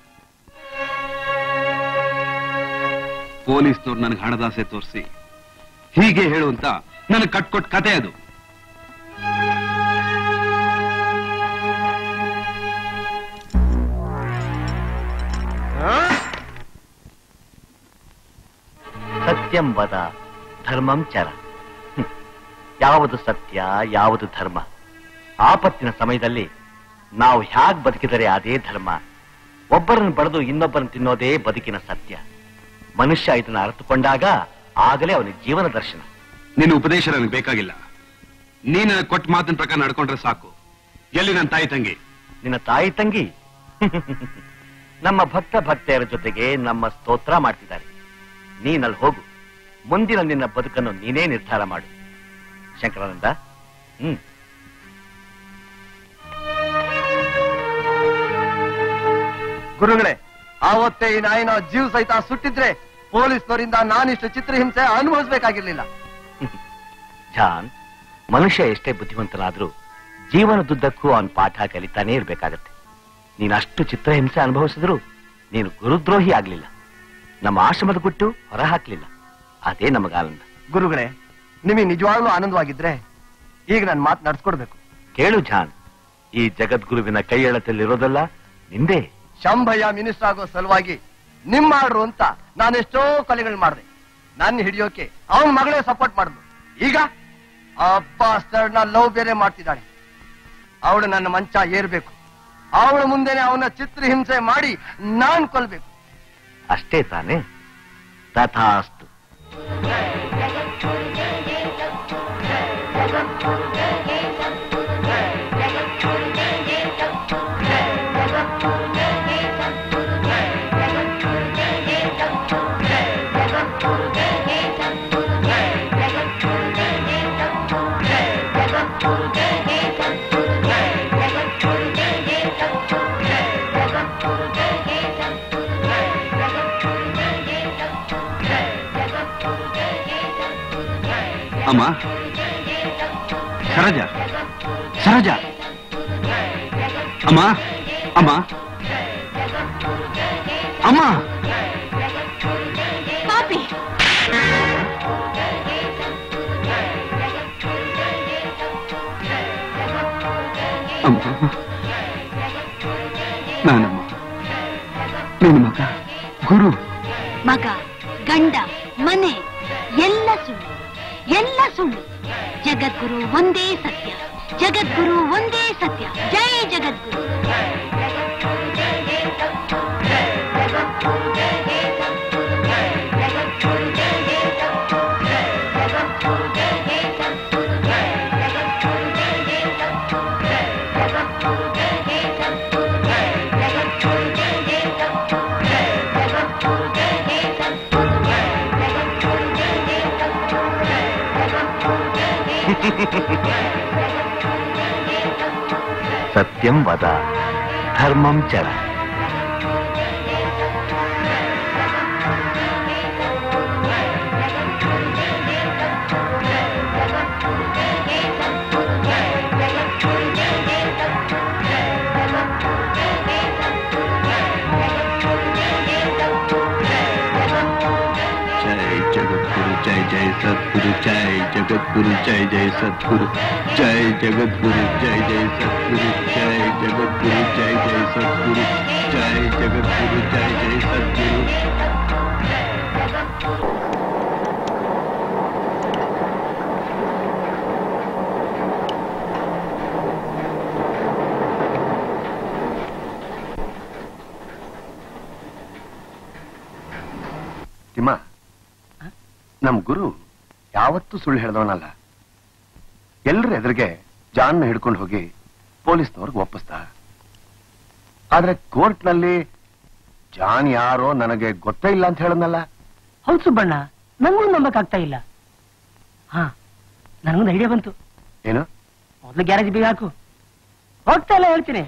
ಪೊಲೀಸ್ನವ್ರು ನನಗೆ ಹಣದಾಸೆ ತೋರಿಸಿ ಹೀಗೆ ಹೇಳು ಅಂತ ನನಗೆ ಕಟ್ಕೊಟ್ ಕತೆ ಅದು ಸತ್ಯಂ ವದ ಧರ್ಮಂ ಚರ ಹ್ಮ್. ಯಾವುದು ಸತ್ಯ ಯಾವುದು ಧರ್ಮ ಆಪತ್ತಿನ ಸಮಯದಲ್ಲಿ ನಾವು ಹ್ಯಾಗ್ ಬದುಕಿದರೆ ಅದೇ ಧರ್ಮ ಒಬ್ಬರನ್ನು ಬಡದು ಇನ್ನೊಬ್ಬರನ್ನು ತಿನ್ನೋದೇ ಬದುಕಿನ ಸತ್ಯ ಮನುಷ್ಯ ಇದನ್ನ ಅರ್ಥಕೊಂಡಾಗ ಆಗಲೇ ಅವನಿಗೆ ಜೀವನ ದರ್ಶನ ನಿನ್ನ ಉಪದೇಶ ನನಗೆ ಬೇಕಾಗಿಲ್ಲ ನೀನು ಕೊಟ್ಟ ಮಾತಿನ ಪ್ರಕಾರ ನಡ್ಕೊಂಡ್ರೆ ಸಾಕು ಎಲ್ಲಿ ನನ್ನ ತಾಯಿ ತಂಗಿ ನಿನ್ನ ತಾಯಿ ತಂಗಿ ನಮ್ಮ ಭಕ್ತ ಭಕ್ತೆಯರ ಜೊತೆಗೆ ನಮ್ಮ ಸ್ತೋತ್ರ ಮಾಡ್ತಿದ್ದಾರೆ ನೀನಲ್ಲಿ ಹೋಗು ಮುಂದಿನ ನಿನ್ನ ಬದುಕನ್ನು ನೀನೇ ನಿರ್ಧಾರ ಮಾಡು ಶಂಕರಾನಂದ ಹ್ಮ್ ಗುರುಗಳೇ ಆವತ್ತೇ ಈ ನಾಯಿನ ಜೀವ ಸಹಿತ ಸುಟ್ಟಿದ್ರೆ ಪೊಲೀಸ್ನವರಿಂದ ನಾನಿಷ್ಟು ಚಿತ್ರಹಿಂಸೆ ಅನುಭವಿಸ್ಬೇಕಾಗಿರ್ಲಿಲ್ಲ ಜಾನ್ ಮನುಷ್ಯ ಎಷ್ಟೇ ಬುದ್ಧಿವಂತನಾದ್ರೂ ಜೀವನದುದ್ದಕ್ಕೂ ಅವನ ಪಾಠ ಕಲಿತಾನೇ ಇರ್ಬೇಕಾಗತ್ತೆ ನೀನು ಅಷ್ಟು ಚಿತ್ರಹಿಂಸೆ ಅನುಭವಿಸಿದ್ರು ನೀನು ಗುರುದ್ರೋಹಿ ಆಗ್ಲಿಲ್ಲ ನಮ್ಮ ಆಶ್ರಮದ ಗುಟ್ಟು ಹೊರ ಹಾಕ್ಲಿಲ್ಲ ಅದೇ ನಮಗಾನಂದ ಗುರುಗಳೇ ನಿಮಗೆ ನಿಜವಾಗ್ಲೂ ಆನಂದವಾಗಿದ್ರೆ ಈಗ ನಾನು ಮಾತು ನಡ್ಸ್ಕೊಡ್ಬೇಕು ಕೇಳು ಜಾನ್ ಈ ಜಗದ್ಗುರುವಿನ ಕೈ ಎಳತಲ್ಲಿರೋದಲ್ಲ ನಿಂದೇ ಶಂಭಯ್ಯ ಮಿನಿಸ್ಟರ್ ಆಗೋ ಸಲುವಾಗಿ ನಿಮ್ಮಾಡ್ರು ಅಂತ ನಾನೆಷ್ಟೋ ಕೊಲೆಗಳು ಮಾಡಿದೆ ನನ್ನ ಹಿಡಿಯೋಕೆ ಅವನ ಮಗಳೇ ಸಪೋರ್ಟ್ ಮಾಡಿದ್ಲು ಈಗ ಆ ಅಪ್ಪ ನ ಲವ್ ಬೇರೆ ಮಾಡ್ತಿದ್ದಾಳೆ ಅವಳು ನನ್ನ ಮಂಚ ಏರ್ಬೇಕು ಅವಳ ಮುಂದೆನೆ ಅವನ ಚಿತ್ರಹಿಂಸೆ ಮಾಡಿ ನಾನ್ ಕೊಲ್ಬೇಕು ಅಷ್ಟೇ ತಾನೇ ತಥಾಸ್ತು ಅಮ್ಮ ಸರೋಜ ಸರೋಜ ಅಮ್ಮ ಅಮ್ಮ ಅಮ್ಮ ಪಾಪಿ ಅಮ್ಮ ನಾನಮ್ಮ ನಿನ್ನ ಮಗ ಗುರು ಮಗ ಗಂಡ ಮನೆ ಎಲ್ಲ ಸುಳ್ಳು ಎಲ್ಲ ಸುಳ್ಳು ಜಗದ್ಗುರು ಒಂದೇ ಸತ್ಯ ಜಗದ್ಗುರು ಒಂದೇ ಸತ್ಯ ಜೈ ಜಗದ್ಗುರು ಸತ್ಯಂ ವದ ಧರ್ಮಂ ಚರ जय जगतगुरु जय जय सतगुरु जय जगतगुरु जय जय सतगुरु जय जगतगुरु जय जय सतगुरु जय जगतगुरु जय जय सतगुरु जय जगतगुरु जय जय सतगुरु ತಿಮ್ಮ ನಮ್ ಗುರು ಯಾವತ್ತೂ ಸುಳ್ಳು ಹೇಳ್ದವನಲ್ಲ ಎಲ್ರ ಎದುರಿಗೆ ಜಾನ್ನ ಹಿಡ್ಕೊಂಡು ಹೋಗಿ ಪೊಲೀಸ್ನವ್ರಿಗೆ ಒಪ್ಪಿಸ್ದ ಆದ್ರೆ ಕೋರ್ಟ್ನಲ್ಲಿ ಜಾನ್ ಯಾರೋ ನನಗೆ ಗೊತ್ತೇ ಇಲ್ಲ ಅಂತ ಹೇಳದ್ನಲ್ಲ ಹೌದು ಸುಬ್ಬಣ್ಣ ನಂಗೂ ನಂಬಕ್ ಆಗ್ತಾ ಇಲ್ಲ ಹಾ ನನಗೊಂದು ಐಡಿಯಾ ಬಂತು ಏನು ಮೊದ್ಲು ಗ್ಯಾರೇಜ್ ಬೀಗ ಹಾಕು ಹೋಗ್ತಾ ಇಲ್ಲ ಹೇಳ್ತೀನಿ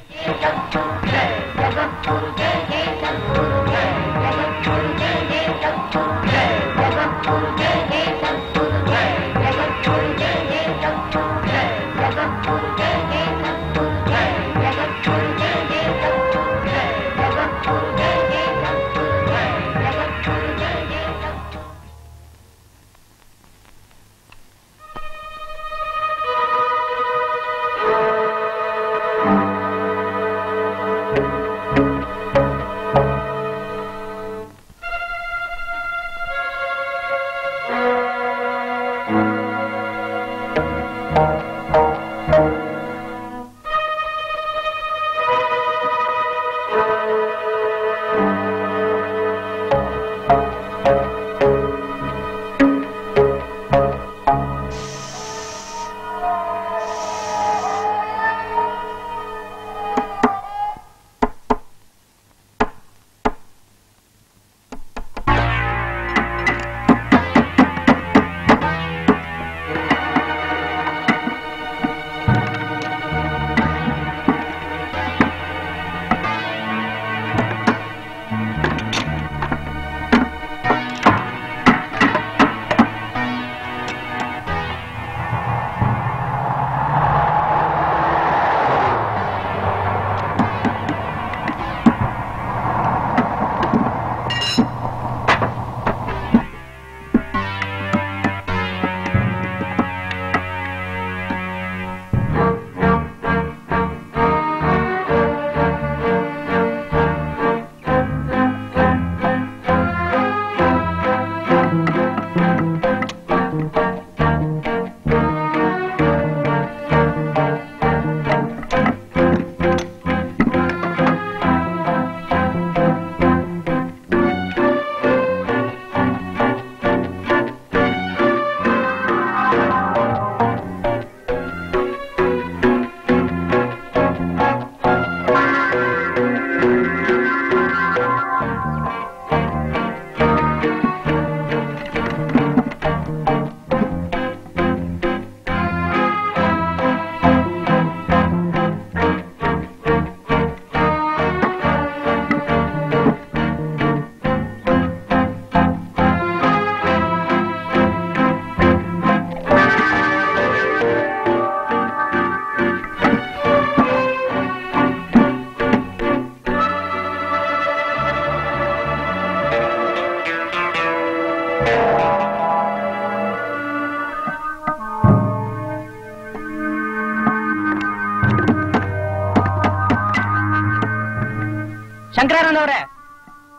ಶಂಕರಾನಂದ ಅವರೇ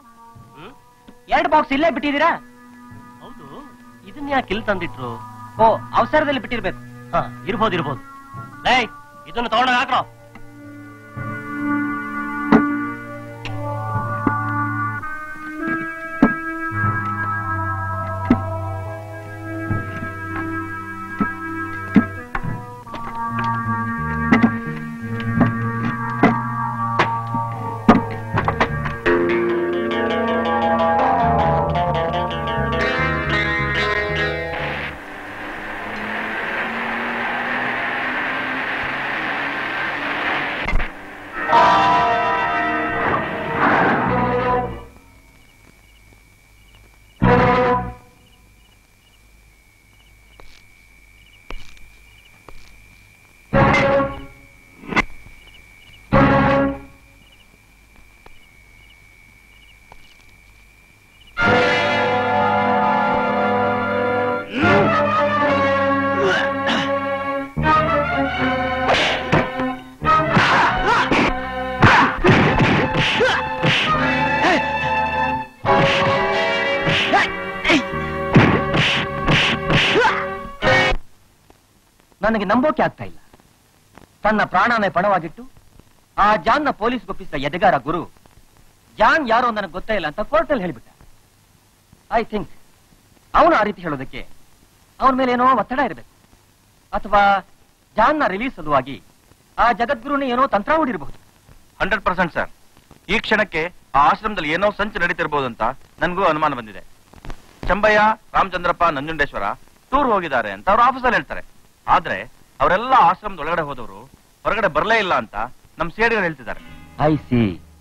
ಎರಡು ಬಾಕ್ಸ್ ಇಲ್ಲೇ ಬಿಟ್ಟಿದ್ದೀರಾ ಹೌದು ಇದನ್ನ ಯಾಕೆ ಇಲ್ಲಿ ತಂದಿಟ್ರು ಓ ಅವಸರದಲ್ಲಿ ಬಿಟ್ಟಿರ್ಬೇಕು ಹಾ ಇರ್ಬೋದು ಇರ್ಬೋದು ಲೇ ಇದನ್ನು ತಗೊಂಡೋಗಿ ಹಾಕ್ರೋ ನನಗೆ ನಂಬೋಕೆ ಆಗ್ತಾ ಇಲ್ಲ ತನ್ನ ಪ್ರಾಣನೇ ಪಣವಾಗಿಟ್ಟು ಆ ಜಾನ್ನ ಪೊಲೀಸ್ ಒಪ್ಪಿಸಿದ ಎದೆಗಾರ ಗುರು ಜಾನ್ ಯಾರೋ ನನಗೆ ಗೊತ್ತೇ ಇಲ್ಲ ಅಂತ ಕೋರ್ಟಲ್ಲಿ ಹೇಳಿಬಿಟ್ಟ ಐ ಥಿಂಕ್ ಅವನು ಆ ರೀತಿ ಹೇಳೋದಕ್ಕೆ ಅವನ ಮೇಲೆ ಏನೋ ಒತ್ತಡ ಇರಬೇಕು ಅಥವಾ ಜಾನ್ನ ರಿಲೀಸ್ ಸಲುವಾಗಿ ಆ ಜಗದ್ಗುರುನೇ ಏನೋ ತಂತ್ರ ಹೂಡಿರಬಹುದು ಹಂಡ್ರೆಡ್ ಪರ್ಸೆಂಟ್ ಸರ್ ಈ ಕ್ಷಣಕ್ಕೆ ಆ ಆಶ್ರಮದಲ್ಲಿ ಏನೋ ಸಂಚು ನಡೀತಿರ್ಬೋದು ಅಂತ ನನಗೂ ಅನುಮಾನ ಬಂದಿದೆ ಚಂಬಯ್ಯ ರಾಮಚಂದ್ರಪ್ಪ ನಂಜುಂಡೇಶ್ವರ ಟೂರ್ ಹೋಗಿದ್ದಾರೆ ಅಂತ ಅವ್ರ ಆಫೀಸಲ್ಲಿ ಹೇಳ್ತಾರೆ ಆದ್ರೆ ಅವರೆಲ್ಲ ಆಶ್ರಮದ ಒಳಗಡೆ ಹೋದವರು ಹೊರಗಡೆ ಬರಲೇ ಇಲ್ಲ ಅಂತ ನಮ್ ಸೇಡಿಗಳು ಹೇಳ್ತಿದ್ದಾರೆ ಐ ಸಿ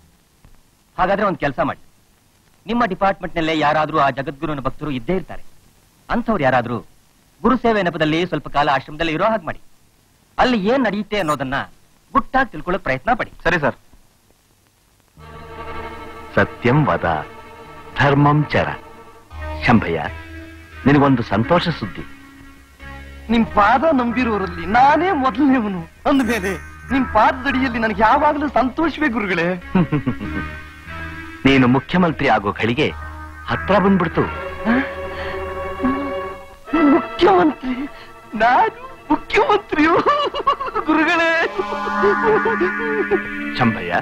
ಹಾಗಾದ್ರೆ ಒಂದು ಕೆಲಸ ಮಾಡಿ ನಿಮ್ಮ ಡಿಪಾರ್ಟ್ಮೆಂಟ್ ನಲ್ಲೇ ಯಾರಾದ್ರೂ ಆ ಜಗದ್ಗುರುನ ಭಕ್ತರು ಇದ್ದೇ ಇರ್ತಾರೆ ಅಂಥವ್ರು ಯಾರಾದ್ರೂ ಗುರು ಸೇವೆ ನೆಪದಲ್ಲಿ ಸ್ವಲ್ಪ ಕಾಲ ಆಶ್ರಮದಲ್ಲಿ ಇರೋ ಹಾಗೆ ಮಾಡಿ ಅಲ್ಲಿ ಏನ್ ನಡೆಯುತ್ತೆ ಅನ್ನೋದನ್ನ ಗುಟ್ಟಾಗಿ ತಿಳ್ಕೊಳ್ಳೋಕ್ ಪ್ರಯತ್ನ ಪಡಿ ಸರಿ ಸರ್ ಸತ್ಯಂ ವದ ಧರ್ಮಂ ಚರ ಶಂಭಯ್ಯ ನಿನಗೊಂದು ಸಂತೋಷ ಸುದ್ದಿ ನಿಮ್ ಪಾದ ನಂಬಿರೋರಲ್ಲಿ ನಾನೇ ಮೊದಲನೇವನು ಅಂದ್ಮೇಲೆ ನಿಮ್ ಪಾದದಡಿಯಲ್ಲಿ ನನಗೆ ಯಾವಾಗಲೂ ಸಂತೋಷವೇ ಗುರುಗಳೇ ನೀನು ಮುಖ್ಯಮಂತ್ರಿ ಆಗೋ ಘಳಿಗೆ ಹತ್ರ ಬಂದ್ಬಿಡ್ತು ಮುಖ್ಯಮಂತ್ರಿ ನಾನು ಮುಖ್ಯಮಂತ್ರಿಯು ಗುರುಗಳೇ ಶಂಭಯ್ಯ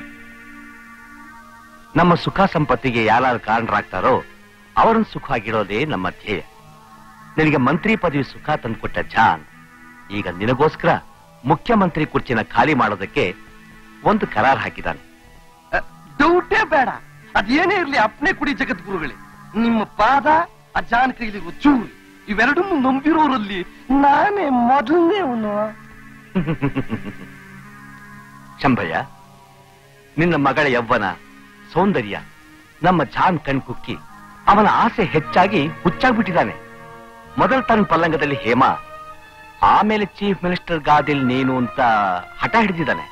ನಮ್ಮ ಸುಖ ಸಂಪತ್ತಿಗೆ ಯಾರು ಕಾರಣರಾಗ್ತಾರೋ ಅವರನ್ನು ಸುಖವಾಗಿಡೋದೇ ನಮ್ಮ ಧ್ಯೇಯ ನಿನಗೆ ಮಂತ್ರಿ ಪದವಿ ಸುಖ ತಂದುಕೊಟ್ಟ ಜಾನ್ ಈಗ ನಿನಗೋಸ್ಕರ ಮುಖ್ಯಮಂತ್ರಿ ಕುರ್ಚಿನ ಖಾಲಿ ಮಾಡೋದಕ್ಕೆ ಒಂದು ಕರಾರ್ ಹಾಕಿದ್ದಾನೆ ಡೌಟೇ ಬೇಡ ಅದೇನೇ ಇರ್ಲಿ ಅಪ್ನೆ ಕುಡಿ ಜಗದ್ಗುರುಗಳೇ ನಿಮ್ಮ ಪಾದ ಆ ಜಾನ್ ಕೈಲಿರುವ ಚೂರು ಇವೆರಡನ್ನು ನಂಬಿರೋರಲ್ಲಿ ನಾನೇ ಮೊದಲನೇವನು ಶಂಭಯ್ಯ ನಿನ್ನ ಮಗಳ ಯವ್ವನ ಸೌಂದರ್ಯ ನಮ್ಮ ಜಾನ್ ಕಣ್ಕುಕ್ಕಿ ಅವನ ಆಸೆ ಹೆಚ್ಚಾಗಿ ಹುಚ್ಚಾಗ್ಬಿಟ್ಟಿದ್ದಾನೆ ಮೊದಲ ತನ್ನ ಪಲ್ಲಂಗದಲ್ಲಿ ಹೇಮಾ ಆಮೇಲೆ ಚೀಫ್ ಮಿನಿಸ್ಟರ್ ಗಾದಿಲ್ ನೀನು ಅಂತ ಹಠ ಹಿಡಿದಿದ್ದಾನೆ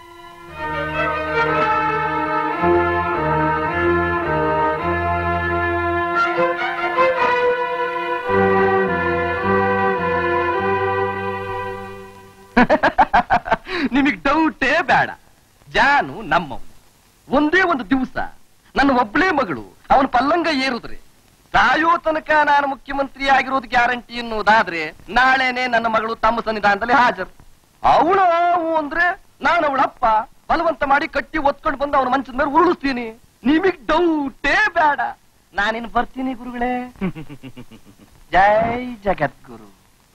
ನಿಮಗ್ ಡೌಟೇ ಬೇಡ ಜಾನು ನಮ್ಮವನು ಒಂದೇ ಒಂದು ದಿವಸ ನನ್ನ ಒಬ್ಳೇ ಮಗಳು ಅವನ ಪಲ್ಲಂಗ ಏರುದ್ರೆ ಸಾಯೋ ತನಕ ನಾನು ಮುಖ್ಯಮಂತ್ರಿ ಆಗಿರೋದು ಗ್ಯಾರಂಟಿ ಎನ್ನುವುದಾದ್ರೆ ನಾಳೆನೆ ನನ್ನ ಮಗಳು ತಮ್ಮ ಸನ್ನಿಧಾನದಲ್ಲಿ ಹಾಜರು ಅವಳ ಅಂದ್ರೆ ನಾನು ಅವಳಪ್ಪ ಬಲವಂತ ಮಾಡಿ ಕಟ್ಟಿ ಒತ್ಕೊಂಡು ಬಂದು ಅವನ ಮಂಚದ ಮೇಲೆ ಉರುಳಿಸ್ತೀನಿ ನಿಮಗ್ ಡೌಟೇ ಬೇಡ ನಾನಿನ್ ಬರ್ತೀನಿ ಗುರುಗಳೇ ಜೈ ಜಗದ್ಗುರು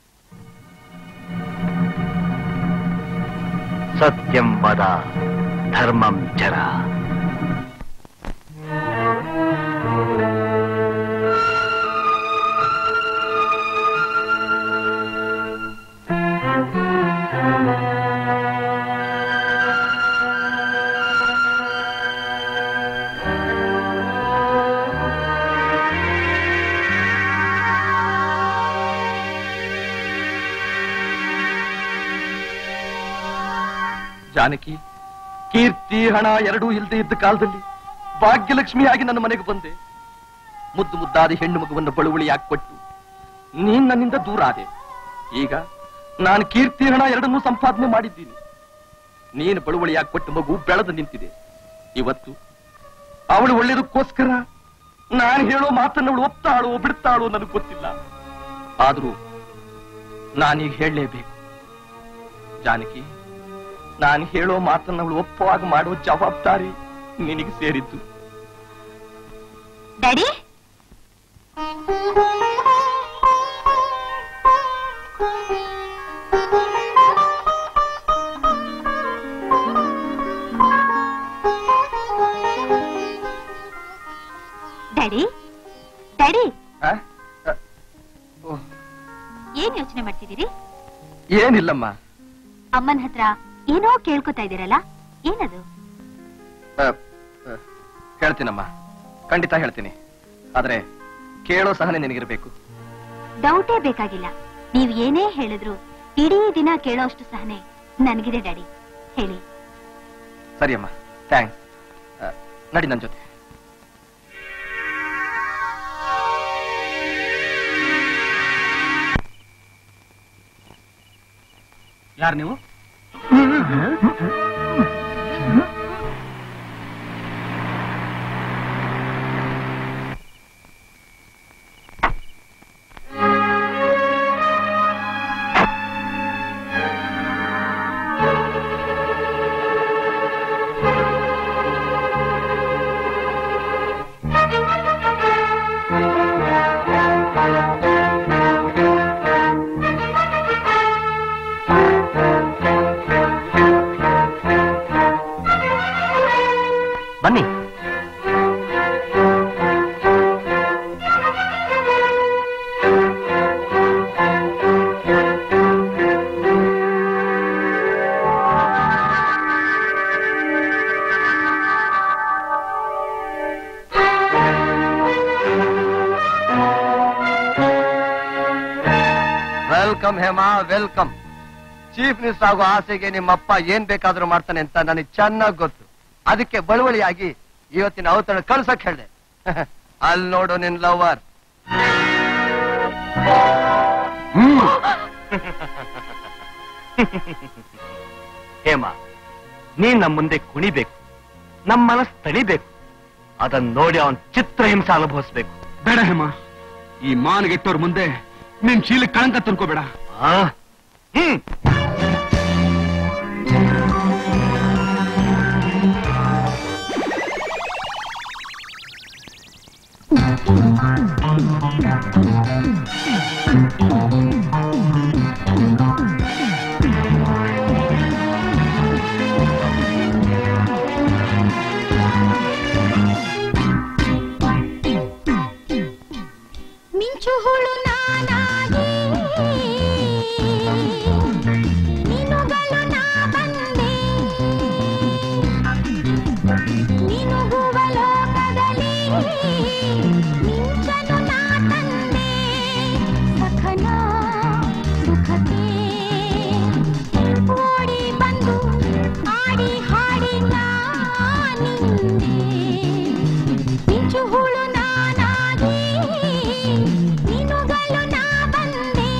ಸತ್ಯಂ ವದ ಧರ್ಮಂ ಚರ ಜಾನಕಿ ಕೀರ್ತಿ ಹಣ ಎರಡೂ ಇಲ್ಲದೆ ಇದ್ದ ಕಾಲದಲ್ಲಿ ಭಾಗ್ಯಲಕ್ಷ್ಮಿಯಾಗಿ ನನ್ನ ಮನೆಗೆ ಬಂದೆ ಮುದ್ದು ಮುದ್ದಾದ ಹೆಣ್ಣು ಮಗುವನ್ನು ಬಳುವಳಿಯಾಗಿ ಕೊಟ್ಟು ನೀನ್ ನನ್ನಿಂದ ದೂರ ಆದೆ ಈಗ ನಾನು ಕೀರ್ತಿ ಹಣ ಎರಡನ್ನೂ ಸಂಪಾದನೆ ಮಾಡಿದ್ದೀನಿ ನೀನು ಬಳುವಳಿಯಾಗಿ ಕೊಟ್ಟ ಮಗು ಬೆಳೆದು ನಿಂತಿದೆ ಇವತ್ತು ಅವಳು ಒಳ್ಳೆಯದಕ್ಕೋಸ್ಕರ ನಾನು ಹೇಳೋ ಮಾತನ್ನ ಅವಳು ಒಪ್ತಾಳೋ ಬಿಡ್ತಾಳೋ ನನಗೆ ಗೊತ್ತಿಲ್ಲ ಆದ್ರೂ ನಾನೀಗ ಹೇಳಲೇಬೇಕು ಜಾನಕಿ ನಾನು ಹೇಳೋ ಮಾತನ್ನ ಅವಳು ಒಪ್ಪುವಾಗ ಮಾಡೋ ಜವಾಬ್ದಾರಿ ನಿನಗೆ ಸೇರಿದ್ದು ಡ್ಯಾಡಿ ಡ್ಯಾಡಿ ಡ್ಯಾಡಿ ಆ? ಏನ್ ಯೋಚನೆ ಮಾಡ್ತಿದ್ದೀರಿ ಏನಿಲ್ಲಮ್ಮ ಅಮ್ಮನ ಹತ್ರ ಏನೋ ಕೇಳ್ಕೊತಾ ಇದ್ದೀರಲ್ಲ ಏನದು ಆ, ಆ, ಹೇಳ್ತೀನಮ್ಮ ಖಂಡಿತ ಹೇಳ್ತೀನಿ ಆದ್ರೆ ಕೇಳೋ ಸಹನೆ ನಿನಗಿರ್ಬೇಕು ಡೌಟೇ ಬೇಕಾಗಿಲ್ಲ ನೀವ್ ಏನೇ ಹೇಳಿದ್ರು ಇಡೀ ದಿನ ಕೇಳೋಷ್ಟು ಸಹನೆ ನನಗಿದೆ ಡ್ಯಾಡಿ ಹೇಳಿ ಸರಿಯಮ್ಮ ಥ್ಯಾಂಕ್ಸ್ ನಡಿ ನನ್ನ ಜೊತೆ ಯಾರು ನೀವು ಬನ್ನಿ welcome Hema welcome chief minister ಆಗೋ ಆಸೆಗೆ ನಿಮ್ಮಪ್ಪ ಏನ್ ಬೇಕಾದ್ರೂ ಮಾಡ್ತಾನೆ ಅಂತ ನನಗೆ ಚೆನ್ನಾಗ್ ಗೊತ್ತು ಅದಕ್ಕೆ ಬಳುವಳಿಯಾಗಿ ಇವತ್ತಿನ ಅವತರಣ ಕಳ್ಸಕ್ ಹೇಳ್ದೆ ಅಲ್ಲಿ ನೋಡು ನಿನ್ ಲವರ್ ಹೇಮ ನೀನ್ ನಮ್ಮ ಮುಂದೆ ಕುಣಿಬೇಕು ನಮ್ಮ ಮನಸ್ಸು ತಣಿಬೇಕು ಅದನ್ನ ನೋಡಿ ಅವನ್ ಚಿತ್ರಹಿಂಸೆ ಅನುಭವಿಸ್ಬೇಕು ಬೇಡ ಹೇಮ ಈ ಮಾನಗೆಟ್ಟೋರ್ ಮುಂದೆ ನಿನ್ ಚೀಲಕ್ಕೆ ಕಳಂಕ ತಂದ್ಕೋಬೇಡ ಹ್ಮ್ ಮಿಂಚು ಹುಳು ನಾನಾಗಿ ಮೀನುಗಳು ನಾ ಬಂದೆ ಮಿನುಗುವ ಲೋಕದಲ್ಲಿ ಮಿಂಚನು ನಾ ತಂದೆ ಸಖನ ಸುಖಕ್ಕೆ ಓಡಿ ಬಂದು ಆಡಿ ಹಾಡಿ ನಾನಿಂದೆ ಮಿಂಚು ಹುಳು ನಾನಾಗಿ ಮೀನುಗಳು ನಾ ಬಂದೆ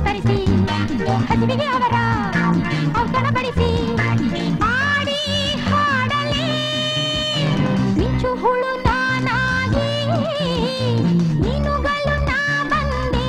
ತರಿಸಿ ಹಸಿವಿಗೆ ಅವರ ಔತಣ ಬಡಿಸಿ ಮಾಡಿ ಹಾಡಲಿ ಮಿಂಚು ಹುಳು ನಾನಾಗಿ ಮೀನುಗಳು ನಾ ಬಂದೆ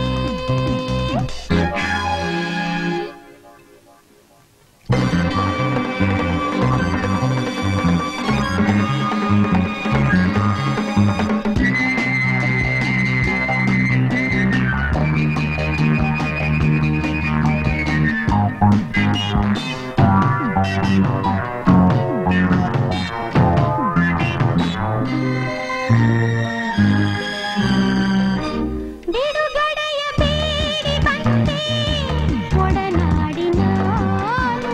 ಬಿಡುಗಡೆಯ ಬೇಡಿ ಬಂದೆ ಒಡನಾಡಿ ನಾನು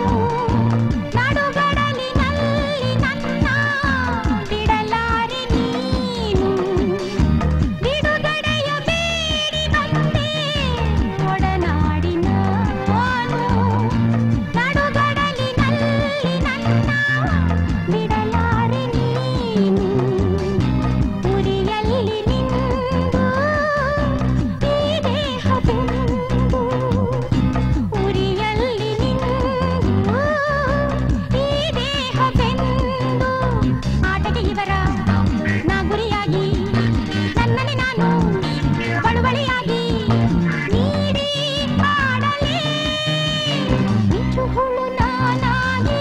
ನಡುಗಡಲಿನಲ್ಲಿ ನನ್ನ ಬಿಡಲಾರೆ ನೀನು ಬಿಡುಗಡೆಯ ಬೇಡಿ ಬಂದೆ ಒಡನಾಡಿ ನಾನು ನಡುಗಡಲಿನಲ್ಲಿ ನನ್ನ ಬಿಡಲಾರೆ ನೀನು ಉರಿಯಲ್ಲಿ ನಿಂದು ಈ ದೇಹವೆಂದು ಉರಿಯಲ್ಲಿ ನಿಂದು ಈ ದೇಹವೆಂದು ಆಟಕ್ಕೆ ಇವರ ನಾ ಗುರಿಯಾಗಿ ನನ್ನನ್ನೇ ನಾನು ಬಳುವಳಿಯಾಗಿ ನೀಡಿ ಆಡಲೇ ಮಿಂಚು ಹುಳು ನಾನಾಗಿ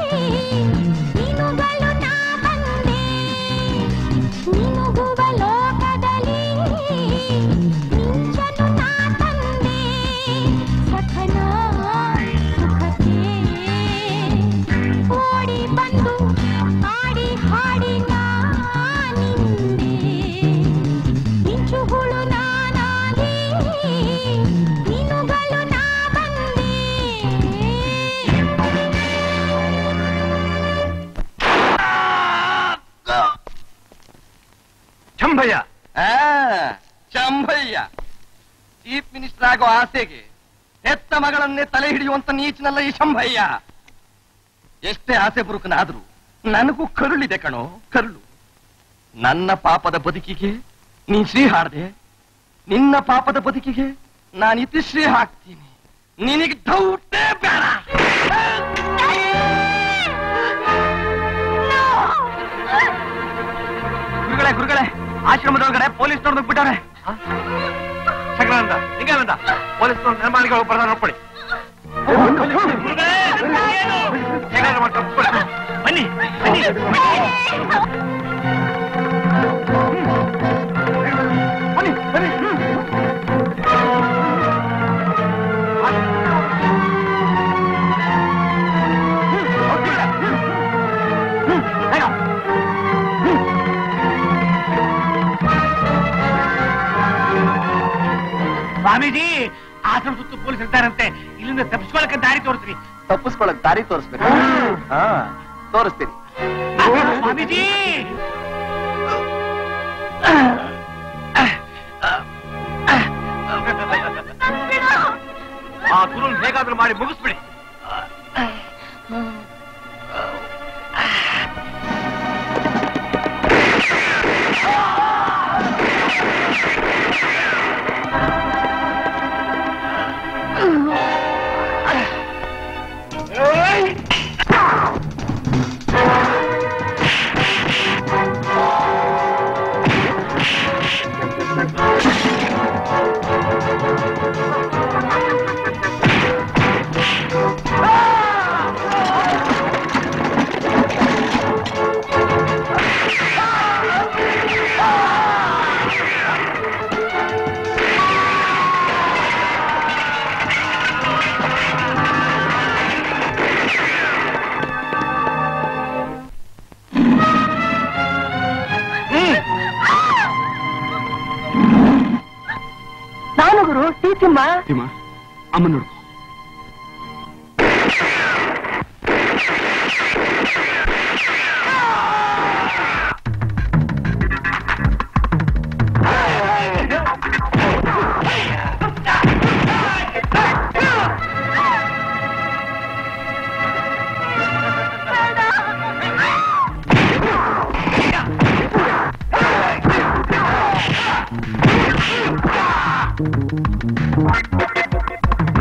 ಮೀನುಗಳು ನಾ ಬಂದೆ ಮಿನುಗುವ ಲೋಕದಲ್ಲಿ ಮಿಂಚನು ನಾ ತಂದೆ ಸಖನ ಸುಖಕ್ಕೆ ಓಡಿ ಬಂದು ಆಡಿ ಹಾಡಿ ನಾನಿಂದೆ ಮಿಂಚು ಹುಳು ನಾನಾಗಿ ಮೀನುಗಳು ನಾ ಬಂದೆ ಚಂಬಯ್ಯ ಚಂಬಯ್ಯ ಚೀಫ್ ಮಿನಿಸ್ಟರ್ ಆಗೋ ಆಸೆಗೆ ಹೆತ್ತ ಮಗಳನ್ನೇ ತಲೆ ಹಿಡಿಯುವಂತ ನೀಚನಲ್ಲ ಈ ಶಂಭಯ್ಯ ಎಷ್ಟೇ ಆಸೆ ಬುರುಕನಾದ್ರೂ ನನಗೂ ಕರುಳಿದೆ ಕಣೋ ಕರುಳು ನನ್ನ ಪಾಪದ ಬದುಕಿಗೆ ನೀನ್ ಶ್ರೀ ಹಾಡ್ದೆ ನಿನ್ನ ಪಾಪದ ಬದುಕಿಗೆ ನಾನು ಇತಿಶ್ರೀ ಹಾಕ್ತೀನಿ ನಿನಗೆ ಡೌಟೇ ಬೇಡ ಗುರುಗಳೇ ಗುರುಗಳೇ ಆಶ್ರಮದೊಳಗಡೆ ಪೊಲೀಸ್ ನೋಡ್ ಬಿಟ್ಟಾರೆ ಶಂಕರಾನಂದ ನಿಂಗಾನಂದ ಪೊಲೀಸ್ ನಿರ್ಮಾಣಿಗಳು ಬರ್ದ ನೋಡ್ಕೊಳ್ಳಿ ಹೇಗಾದ್ರೂ ಮಾಡ್ಕೊಂಡು ಕೂತ್ಕೊಳ್ಳಿ. ಬನ್ನಿ ಬನ್ನಿ ಬನ್ನಿ ಬನ್ನಿ ಸ್ವಾಮೀಜಿ ಆಶ್ರಮ ಸುತ್ತ ಪೊಲೀಸ್ ಇರ್ತಾರಂತೆ ಇಲ್ಲಿಂದ ತಪ್ಪಿಸ್ಕೊಳಕ್ಕೆ ದಾರಿ ತೋರಿಸ್ರಿ ತಪ್ಪಿಸ್ಕೊಳಕ್ ದಾರಿ ತೋರಿಸ್ಬೇಕು ಹಾ ತೋರಿಸ್ತೀನಿ ಸ್ವಾಮೀಜಿ ಆ ಗುರುನ್ ಹೇಗಾದ್ರೂ ಮಾಡಿ ಮುಗಿಸ್ಬಿಡಿ ನಾನು ಗುರು ಟೀ ತಿಮ್ಮ ತಿಮ್ಮ ಅಮ್ಮ ನೋಡ್ಕೊ ಬೇಡ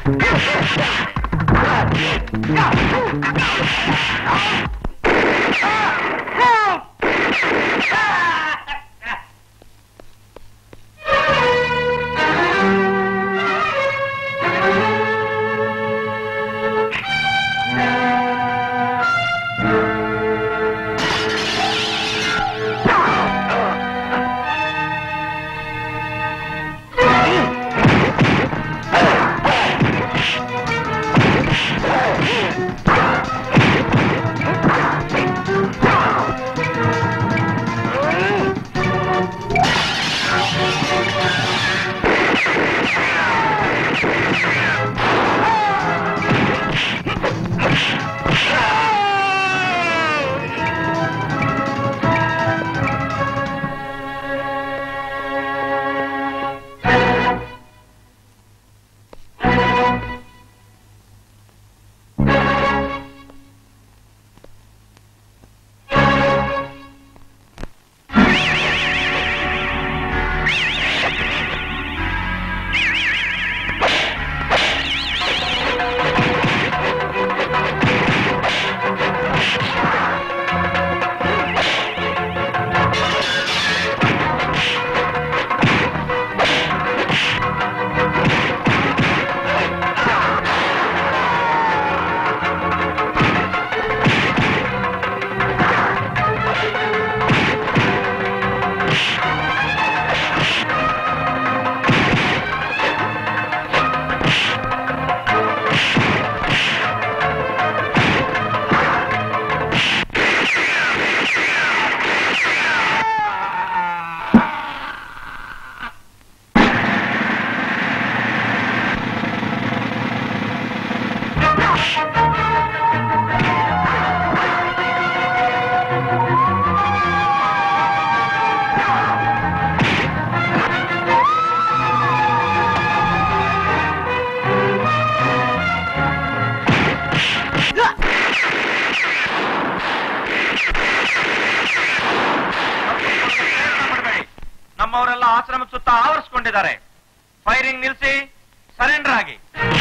ನಮ್ಮವರೆಲ್ಲ ಆಶ್ರಮದ ಸುತ್ತ ಆವರಿಸ್ಕೊಂಡಿದ್ದಾರೆ ಫೈರಿಂಗ್ ನಿಲ್ಲಿಸಿ ಸರೆಂಡರ್ ಆಗಿ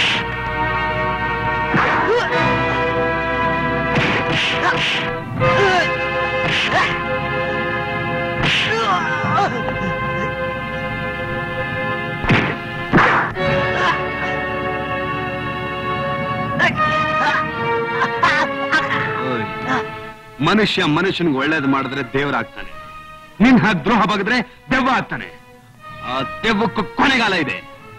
ಓಯ್. ಮನುಷ್ಯ ಮನುಷ್ಯನಿಗೆ ಒಳ್ಳೇದು ಮಾಡಿದ್ರೆ ದೇವರಾಗ್ತಾನೆ ನಿನ್ ಹಾಗೆ ದ್ರೋಹ ಬಗದ್ರೆ ದೆವ್ವ ಆಗ್ತಾನೆ ಆ ದೆವ್ವಕ್ಕೂ ಕೊನೆಗಾಲ ಇದೆ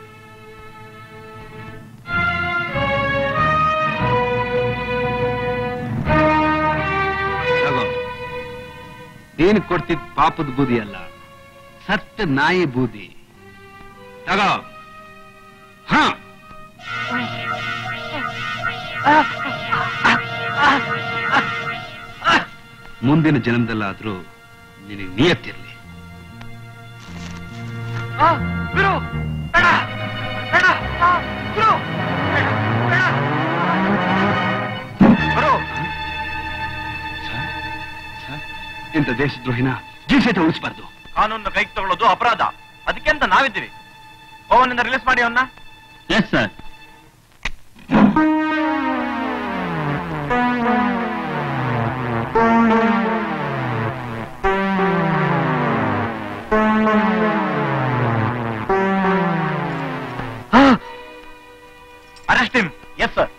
ತಗೋ. ನೀನ್ ಕೊಡ್ತಿದ್ ಪಾಪದ ಬೂದಿ ಅಲ್ಲ ಸತ್ತ ನಾಯಿ ಬೂದಿ ತಗೋ ಹಾ ಮುಂದಿನ ಜನ್ಮದಲ್ಲಾದ್ರೂ ನಿನಗೆ ನಿಯತ್ತಿರ್ಲಿ ಗುರು ಬೇಡ ಬೇಡ ಆ, ಗುರು ಗುರು ಇಂಥ ದೇಶದ್ರೋಹಿನ ಜೀಸೇತ ಉಳಿಸಬಾರ್ದು ಕಾನೂನು ಕೈಗೆ ತಗೊಳ್ಳೋದು ಅಪರಾಧ ಅದಕ್ಕೆ ಅಂತ ನಾವಿದ್ದೀವಿ ಪವನಿಂದ ರಿಲೀಸ್ ಮಾಡಿ ಅವನ್ನ yes sir arrest him yes sir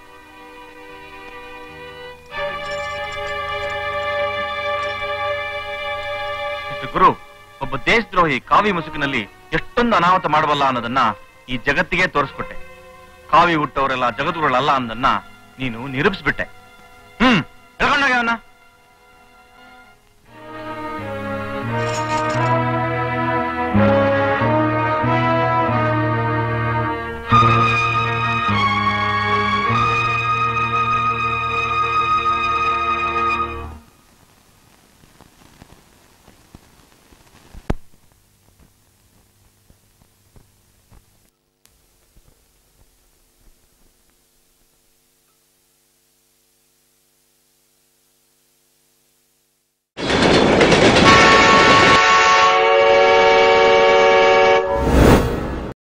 Guru ಒಬ್ಬ ದೇಶದ್ರೋಹಿ ಕಾವಿ ಮುಸುಕಿನಲ್ಲಿ ಎಷ್ಟೊಂದು ಅನಾಹುತ ಮಾಡಬಲ್ಲ ಅನ್ನೋದನ್ನ ಈ ಜಗತ್ತಿಗೆ ತೋರಿಸ್ಬಿಟ್ಟೆ ಕಾವಿ ಹುಟ್ಟವರೆಲ್ಲ ಜಗತ್ತುಗಳಲ್ಲ ಅನ್ನೋದನ್ನ ನೀನು ನಿರೂಪಿಸ್ಬಿಟ್ಟೆ ಹ್ಮ್ ಹೇಳ್ಕೊಂಡೋಗ್ಯ ಅವನ್ನ